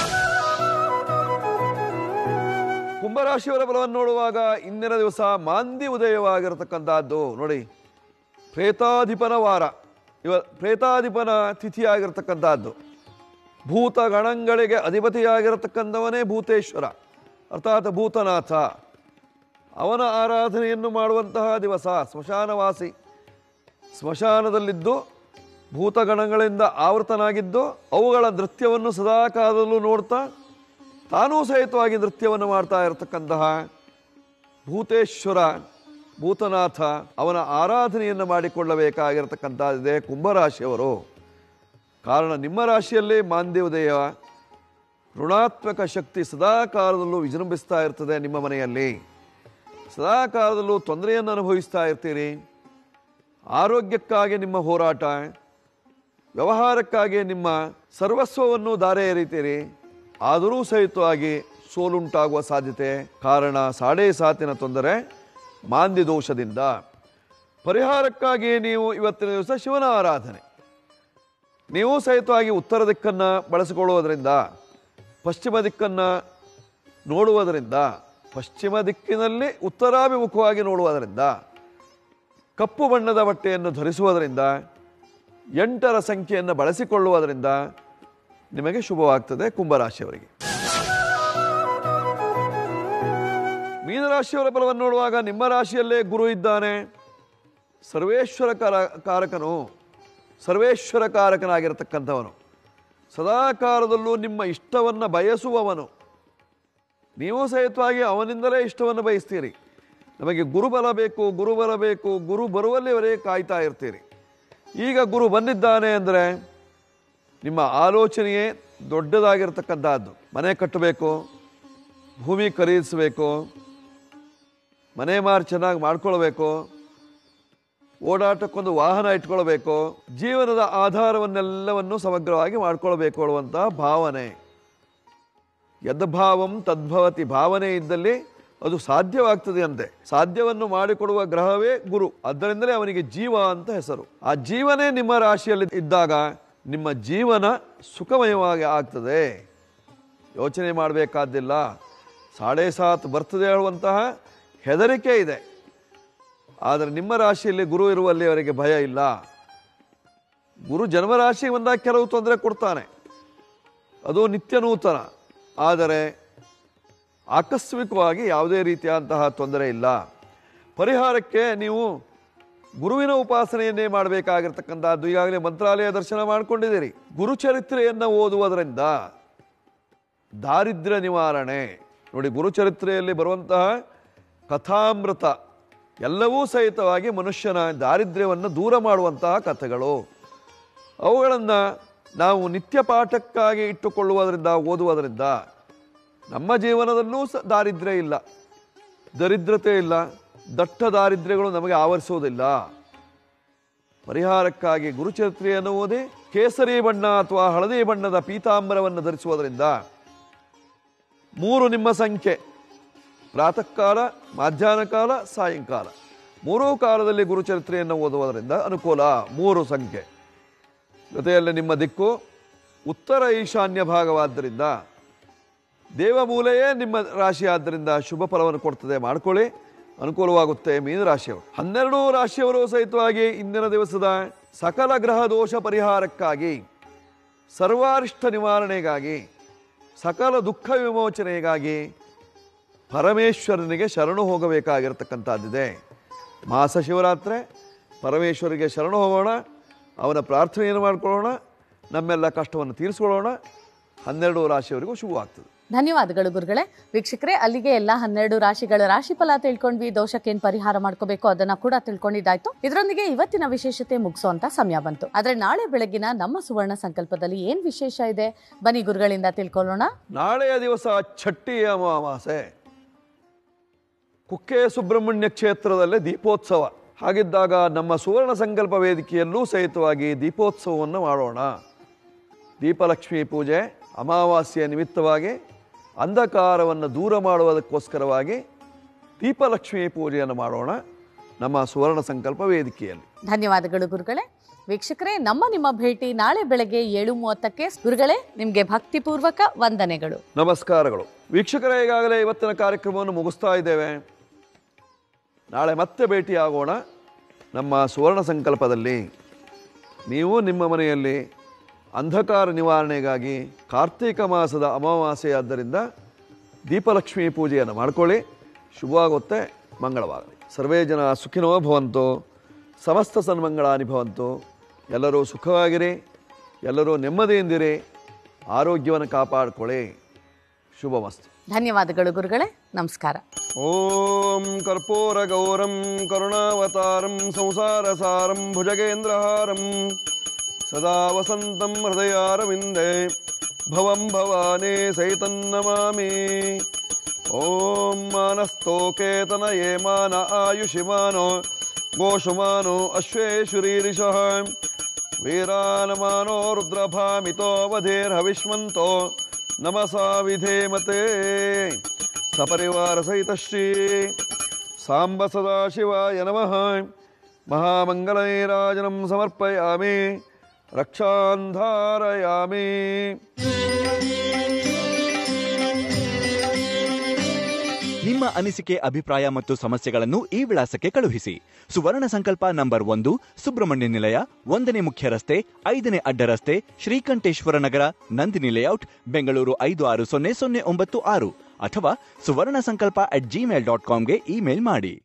ಕುಂಭರಾಶಿಯವರ ಬಲವನ್ನು ನೋಡುವಾಗ ಇಂದಿನ ದಿವಸ ಮಾಂದಿ ಉದಯವಾಗಿರತಕ್ಕಂಥದ್ದು ನೋಡಿ ಪ್ರೇತಾಧಿಪನ ವಾರ ಇವ ಪ್ರೇತಾಧಿಪನ ತಿಥಿಯಾಗಿರ್ತಕ್ಕಂಥದ್ದು ಭೂತ ಗಣಗಳಿಗೆ ಅಧಿಪತಿಯಾಗಿರತಕ್ಕಂಥವನೇ ಭೂತೇಶ್ವರ ಅರ್ಥಾತ್ ಭೂತನಾಥ ಅವನ ಆರಾಧನೆಯನ್ನು ಮಾಡುವಂತಹ ದಿವಸ ಸ್ಮಶಾನವಾಸಿ ಸ್ಮಶಾನದಲ್ಲಿದ್ದು ಭೂತಗಣಗಳಿಂದ ಆವೃತನಾಗಿದ್ದು ಅವುಗಳ ನೃತ್ಯವನ್ನು ಸದಾಕಾಲದಲ್ಲೂ ನೋಡ್ತಾ ತಾನೂ ಸಹಿತವಾಗಿ ನೃತ್ಯವನ್ನು ಮಾಡ್ತಾ ಇರತಕ್ಕಂತಹ ಭೂತೇಶ್ವರ ಭೂತನಾಥ ಅವನ ಆರಾಧನೆಯನ್ನು ಮಾಡಿಕೊಳ್ಳಬೇಕಾಗಿರತಕ್ಕಂಥದ್ದಿದೆ ಕುಂಭರಾಶಿಯವರು ಕಾರಣ ನಿಮ್ಮ ರಾಶಿಯಲ್ಲಿ ಮಾಂದ್ಯ ಉದಯ ಋಣಾತ್ಮಕ ಶಕ್ತಿ ಸದಾಕಾಲದಲ್ಲೂ ವಿಜೃಂಭಿಸ್ತಾ ಇರ್ತದೆ ನಿಮ್ಮ ಮನೆಯಲ್ಲಿ ಸದಾಕಾಲದಲ್ಲೂ ತೊಂದರೆಯನ್ನು ಅನುಭವಿಸ್ತಾ ಇರ್ತೀರಿ ಆರೋಗ್ಯಕ್ಕಾಗಿ ನಿಮ್ಮ ಹೋರಾಟ ವ್ಯವಹಾರಕ್ಕಾಗಿ ನಿಮ್ಮ ಸರ್ವಸ್ವವನ್ನು ದಾರೆ ಎರೀತೀರಿ ಆದರೂ ಸಹಿತವಾಗಿ ಸೋಲುಂಟಾಗುವ ಸಾಧ್ಯತೆ ಕಾರಣ ಸಾಡೇ ಸಾತಿನ ತೊಂದರೆ ಮಾಂದ್ಯ ದೋಷದಿಂದ ಪರಿಹಾರಕ್ಕಾಗಿ ನೀವು ಇವತ್ತಿನ ದಿವಸ ಶಿವನ ಆರಾಧನೆ ನೀವು ಸಹಿತವಾಗಿ ಉತ್ತರ ದಿಕ್ಕನ್ನು ಬಳಸಿಕೊಳ್ಳುವುದರಿಂದ ಪಶ್ಚಿಮ ದಿಕ್ಕನ್ನು ನೋಡುವುದರಿಂದ ಪಶ್ಚಿಮ ದಿಕ್ಕಿನಲ್ಲಿ ಉತ್ತರಾಭಿಮುಖವಾಗಿ ನೋಡುವುದರಿಂದ ಕಪ್ಪು ಬಣ್ಣದ ಬಟ್ಟೆಯನ್ನು ಧರಿಸುವುದರಿಂದ ಎಂಟರ ಸಂಖ್ಯೆಯನ್ನು ಬಳಸಿಕೊಳ್ಳುವುದರಿಂದ ನಿಮಗೆ ಶುಭವಾಗ್ತದೆ ಕುಂಭರಾಶಿಯವರಿಗೆ ಮೀನರಾಶಿಯವರ ಫಲವನ್ನು ನೋಡುವಾಗ ನಿಮ್ಮ ರಾಶಿಯಲ್ಲೇ ಗುರು ಇದ್ದಾನೆ ಸರ್ವೇಶ್ವರ ಕಾರ ಕಾರಕನು ಸರ್ವೇಶ್ವರ ಕಾರಕನಾಗಿರತಕ್ಕಂಥವನು ಸದಾಕಾಲದಲ್ಲೂ ನಿಮ್ಮ ಇಷ್ಟವನ್ನು ಬಯಸುವವನು ನೀವು ಸಹಿತವಾಗಿ ಅವನಿಂದಲೇ ಇಷ್ಟವನ್ನು ಬಯಸ್ತೀರಿ ನಮಗೆ ಗುರುಬಲ ಬೇಕು ಗುರುಬಲ ಬೇಕು ಗುರು ಬರುವಲ್ಲಿವರೆಗೆ ಕಾಯ್ತಾ ಇರ್ತೀರಿ ಈಗ ಗುರು ಬಂದಿದ್ದಾನೆ ಅಂದರೆ ನಿಮ್ಮ ಆಲೋಚನೆಯೇ ದೊಡ್ಡದಾಗಿರ್ತಕ್ಕಂಥದ್ದು ಮನೆ ಕಟ್ಟಬೇಕು ಭೂಮಿ ಖರೀದಿಸಬೇಕು ಮನೆ ಮಾರು ಚೆನ್ನಾಗಿ ಮಾಡ್ಕೊಳ್ಬೇಕು ಓಡಾಟಕ್ಕೊಂದು ವಾಹನ ಇಟ್ಕೊಳ್ಬೇಕು ಜೀವನದ ಆಧಾರವನ್ನೆಲ್ಲವನ್ನು ಸಮಗ್ರವಾಗಿ ಮಾಡ್ಕೊಳ್ಬೇಕು ಅನ್ನುವಂತಹ ಭಾವನೆ ಯದ್ಭಾವಂ ತದ್ಭವತಿ ಭಾವನೆ ಇದ್ದಲ್ಲಿ ಅದು ಸಾಧ್ಯವಾಗ್ತದೆ ಅಂತೆ ಸಾಧ್ಯವನ್ನು ಮಾಡಿಕೊಡುವ ಗ್ರಹವೇ ಗುರು ಅದರಿಂದಲೇ ಅವನಿಗೆ ಜೀವ ಅಂತ ಹೆಸರು ಆ ಜೀವನೇ ನಿಮ್ಮ ರಾಶಿಯಲ್ಲಿ ಇದ್ದಾಗ ನಿಮ್ಮ ಜೀವನ ಸುಖಮಯವಾಗಿ ಆಗ್ತದೆ ಯೋಚನೆ ಮಾಡಬೇಕಾದ್ದಿಲ್ಲ ಸಾಡೆ ಸಾತ್ ಬರ್ತದೆ ಹೇಳುವಂತಹ ಹೆದರಿಕೆ ಇದೆ ಆದರೆ ನಿಮ್ಮ ರಾಶಿಯಲ್ಲಿ ಗುರು ಇರುವಲ್ಲಿ ಅವರಿಗೆ ಭಯ ಇಲ್ಲ ಗುರು ಜನ್ಮರಾಶಿ ಬಂದಾಗ ಕೆಲವು ತೊಂದರೆ ಕೊಡ್ತಾನೆ ಅದು ನಿತ್ಯ ನೂತನ ಆದರೆ ಆಕಸ್ಮಿಕವಾಗಿ ಯಾವುದೇ ರೀತಿಯಾದಂತಹ ತೊಂದರೆ ಇಲ್ಲ ಪರಿಹಾರಕ್ಕೆ ನೀವು ಗುರುವಿನ ಉಪಾಸನೆಯನ್ನೇ ಮಾಡಬೇಕಾಗಿರ್ತಕ್ಕಂಥದ್ದು ಈಗಾಗಲೇ ಮಂತ್ರಾಲಯ ದರ್ಶನ ಮಾಡಿಕೊಂಡಿದ್ದೀರಿ ಗುರುಚರಿತ್ರೆಯನ್ನು ಓದುವುದರಿಂದ ದಾರಿದ್ರ್ಯ ನಿವಾರಣೆ ನೋಡಿ ಗುರುಚರಿತ್ರೆಯಲ್ಲಿ ಬರುವಂತಹ ಕಥಾಮೃತ ಎಲ್ಲವೂ ಸಹಿತವಾಗಿ ಮನುಷ್ಯನ ದಾರಿದ್ರ್ಯವನ್ನು ದೂರ ಮಾಡುವಂತಹ ಕಥೆಗಳು ಅವುಗಳನ್ನು ನಾವು ನಿತ್ಯ ಪಾಠಕ್ಕಾಗಿ ಇಟ್ಟುಕೊಳ್ಳುವುದರಿಂದ ಓದುವುದರಿಂದ ನಮ್ಮ ಜೀವನದಲ್ಲೂ ಸ ದಾರಿದ್ರ್ಯ ಇಲ್ಲ ದರಿದ್ರತೆ ಇಲ್ಲ ದಟ್ಟ ದಾರಿದ್ರ್ಯಗಳು ನಮಗೆ ಆವರಿಸುವುದಿಲ್ಲ ಪರಿಹಾರಕ್ಕಾಗಿ ಗುರುಚರಿತ್ರೆಯನ್ನು ಓದಿ ಕೇಸರಿ ಬಣ್ಣ ಅಥವಾ ಹಳದಿ ಬಣ್ಣದ ಪೀತಾಂಬರವನ್ನು ಧರಿಸುವುದರಿಂದ ಮೂರು ನಿಮ್ಮ ಸಂಖ್ಯೆ ಪ್ರಾತಃ ಕಾಲ ಮಾಧ್ಯಾಹ್ನ ಕಾಲ ಸಾಯಂಕಾಲ ಮೂರೂ ಕಾಲದಲ್ಲಿ ಗುರುಚರಿತ್ರೆಯನ್ನು ಓದುವುದರಿಂದ ಅನುಕೂಲ ಮೂರು ಸಂಖ್ಯೆ ಜೊತೆಯಲ್ಲಿ ನಿಮ್ಮ ದಿಕ್ಕು ಉತ್ತರ ಈಶಾನ್ಯ ಭಾಗವಾದ್ದರಿಂದ ದೇವಮೂಲೆಯೇ ನಿಮ್ಮ ರಾಶಿ ಆದ್ದರಿಂದ ಶುಭ ಫಲವನ್ನು ಕೊಡ್ತದೆ ಮಾಡ್ಕೊಳ್ಳಿ ಅನುಕೂಲವಾಗುತ್ತೆ ಮೀನರಾಶಿಯವರು ಹನ್ನೆರಡು ರಾಶಿಯವರು ಸಹಿತವಾಗಿ ಇಂದಿನ ದಿವಸದ ಸಕಲ ಗ್ರಹ ದೋಷ ಪರಿಹಾರಕ್ಕಾಗಿ ಸರ್ವಾರಿಷ್ಟ ನಿವಾರಣೆಗಾಗಿ ಸಕಲ ದುಃಖ ವಿಮೋಚನೆಗಾಗಿ ಪರಮೇಶ್ವರನಿಗೆ ಶರಣು ಹೋಗಬೇಕಾಗಿರತಕ್ಕಂಥದ್ದಿದೆ ಮಾಸ ಶಿವರಾತ್ರಿ ಪರಮೇಶ್ವರಿಗೆ ಶರಣು ಹೋಗೋಣ ಅವನ ಪ್ರಾರ್ಥನೆಯನ್ನು ಮಾಡಿಕೊಳ್ಳೋಣ ನಮ್ಮೆಲ್ಲ ಕಷ್ಟವನ್ನು ತೀರಿಸ್ಕೊಳ್ಳೋಣ ಹನ್ನೆರಡು ರಾಶಿಯವರಿಗೂ ಶುಭವಾಗ್ತದೆ ಧನ್ಯವಾದಗಳು ಗುರುಗಳೇ ವೀಕ್ಷಕರೇ ಅಲ್ಲಿಗೆ ಎಲ್ಲ ಹನ್ನೆರಡು ರಾಶಿಗಳ ರಾಶಿಫಲ ತಿಳ್ಕೊಂಡ್ವಿ ದೋಷಕ್ಕೇನ್ ಪರಿಹಾರ ಮಾಡ್ಕೋಬೇಕು ಅದನ್ನ ಕೂಡ ತಿಳ್ಕೊಂಡಿದ್ದಾಯ್ತು ಇದರೊಂದಿಗೆ ಇವತ್ತಿನ ವಿಶೇಷತೆ ಮುಗಿಸುವಂತ ಸಮಯ ಬಂತು ಆದ್ರೆ ನಾಳೆ ಬೆಳಗಿನ ನಮ್ಮ ಸುವರ್ಣ ಸಂಕಲ್ಪದಲ್ಲಿ ಏನ್ ವಿಶೇಷ ಇದೆ ಬನ್ನಿ ಗುರುಗಳಿಂದ ತಿಳ್ಕೊಳ್ಳೋಣ ನಾಳೆಯ ದಿವಸ ಛಟ್ಟಿ ಅಮಾವಾಸ್ಯೆ ಕುಕ್ಕೆ ಸುಬ್ರಹ್ಮಣ್ಯ ಕ್ಷೇತ್ರದಲ್ಲೇ ದೀಪೋತ್ಸವ ಹಾಗಿದ್ದಾಗ ನಮ್ಮ ಸುವರ್ಣ ಸಂಕಲ್ಪ ವೇದಿಕೆಯಲ್ಲೂ ಸಹಿತವಾಗಿ ದೀಪೋತ್ಸವವನ್ನು ಮಾಡೋಣ ದೀಪಲಕ್ಷ್ಮಿ ಪೂಜೆ ಅಮಾವಾಸ್ಯೆಯ ನಿಮಿತ್ತವಾಗಿ ಅಂಧಕಾರವನ್ನು ದೂರ ಮಾಡುವುದಕ್ಕೋಸ್ಕರವಾಗಿ ದೀಪಲಕ್ಷ್ಮಿ ಪೂಜೆಯನ್ನು ಮಾಡೋಣ ನಮ್ಮ ಸುವರ್ಣ ಸಂಕಲ್ಪ ವೇದಿಕೆಯಲ್ಲಿ ಧನ್ಯವಾದಗಳು ಗುರುಗಳೇ ವೀಕ್ಷಕರೇ ನಮ್ಮ ನಿಮ್ಮ ಭೇಟಿ ನಾಳೆ ಬೆಳಗ್ಗೆ ಏಳು ಮೂವತ್ತಕ್ಕೆ ಗುರುಗಳೇ ನಿಮ್ಗೆ ಭಕ್ತಿಪೂರ್ವಕ ವಂದನೆಗಳು ನಮಸ್ಕಾರಗಳು ವೀಕ್ಷಕರೇ ಈಗಾಗಲೇ ಇವತ್ತಿನ ಕಾರ್ಯಕ್ರಮವನ್ನು ಮುಗಿಸ್ತಾ ಇದ್ದೇವೆ ನಾಳೆ ಮತ್ತೆ ಭೇಟಿಯಾಗೋಣ ನಮ್ಮ ಸುವರ್ಣ ಸಂಕಲ್ಪದಲ್ಲಿ ನೀವು ನಿಮ್ಮ ಮನೆಯಲ್ಲಿ ಅಂಧಕಾರ ನಿವಾರಣೆಗಾಗಿ ಕಾರ್ತೀಕ ಮಾಸದ ಅಮಾವಾಸ್ಯೆಯಾದ್ದರಿಂದ ದೀಪಲಕ್ಷ್ಮಿ ಪೂಜೆಯನ್ನು ಮಾಡ್ಕೊಳ್ಳಿ ಶುಭವಾಗುತ್ತೆ ಮಂಗಳವಾಗಲಿ ಸರ್ವೇ ಜನ ಸುಖಿನೋ ಭವಂತು ಸಮಸ್ತ ಸನ್ಮಂಗಳಾನಿ ಭವಂತು ಎಲ್ಲರೂ ಸುಖವಾಗಿರಿ ಎಲ್ಲರೂ ನೆಮ್ಮದಿಯಿಂದಿರಿ ಆರೋಗ್ಯವನ್ನು ಕಾಪಾಡಿಕೊಳ್ಳಿ ಶುಭಮಸ್ತು ಧನ್ಯವಾದಗಳು ಗುರುಗಳೇ ನಮಸ್ಕಾರ ಓಂ ಕರ್ಪೂರ ಗೌರಂ ಕರುಣಾವತಾರಂ ಸಂಸಾರಸಾರಂ ಭುಜಗೇಂದ್ರಹಾರಂ ಸದಾ ವಸಂತಂ ಹೃದಯಾರವಿಂದೇ ಭವಂ ಭವಾನೇ ಸೈತನ್ನಮಾಮಿ ಓಂ ಮಾನಸ್ತೋಕೇತನಯೇ ಮಾನ ಆಯುಷಿಮಾನೋ ಗೋಷುಮಾನೋ ಅಶ್ವೇಶುರೀರಿಷಃ ವೀರಾನಮಾನೋ ರುದ್ರಭಾಮಿತೋ ವಧೇರ್ಹವಿಷ್ಮಂತೋ ನಮಸಾ ವಿಧೇಮತೆ ಸಪರಿವಾರ ಸಹಿತ ಶ್ರೀ ಸಾಂಬ ಸದಾಶಿವಾಯ ನಮಃ ಮಹಾಮಂಗಲೈರಾಜನಂ ಸಮರ್ಪಯಾಮಿ ರಕ್ಷಾಂಧಾರಯಾಮಿ ನಿಮ್ಮ ಅನಿಸಿಕೆ ಅಭಿಪ್ರಾಯ ಮತ್ತು ಸಮಸ್ಯೆಗಳನ್ನು ಈ ವಿಳಾಸಕ್ಕೆ ಕಳುಹಿಸಿ ಸುವರ್ಣ ಸಂಕಲ್ಪ ನಂಬರ್ ಒಂದು ಸುಬ್ರಹ್ಮಣ್ಯ ನಿಲಯ ಒಂದನೇ ಮುಖ್ಯ ರಸ್ತೆ ಐದನೇ ಅಡ್ಡ ರಸ್ತೆ ಶ್ರೀಕಂಠೇಶ್ವರ ನಗರ ನಂದಿನಿ ಲೇಔಟ್ ಬೆಂಗಳೂರು ಐದು ಆರು ಸೊನ್ನೆ ಸೊನ್ನೆ ಒಂಬತ್ತು ಆರು ಅಥವಾ Suvarna Sankalpa at Gmail dot ಕಾಮ್ಗೆ ಇಮೇಲ್ ಮಾಡಿ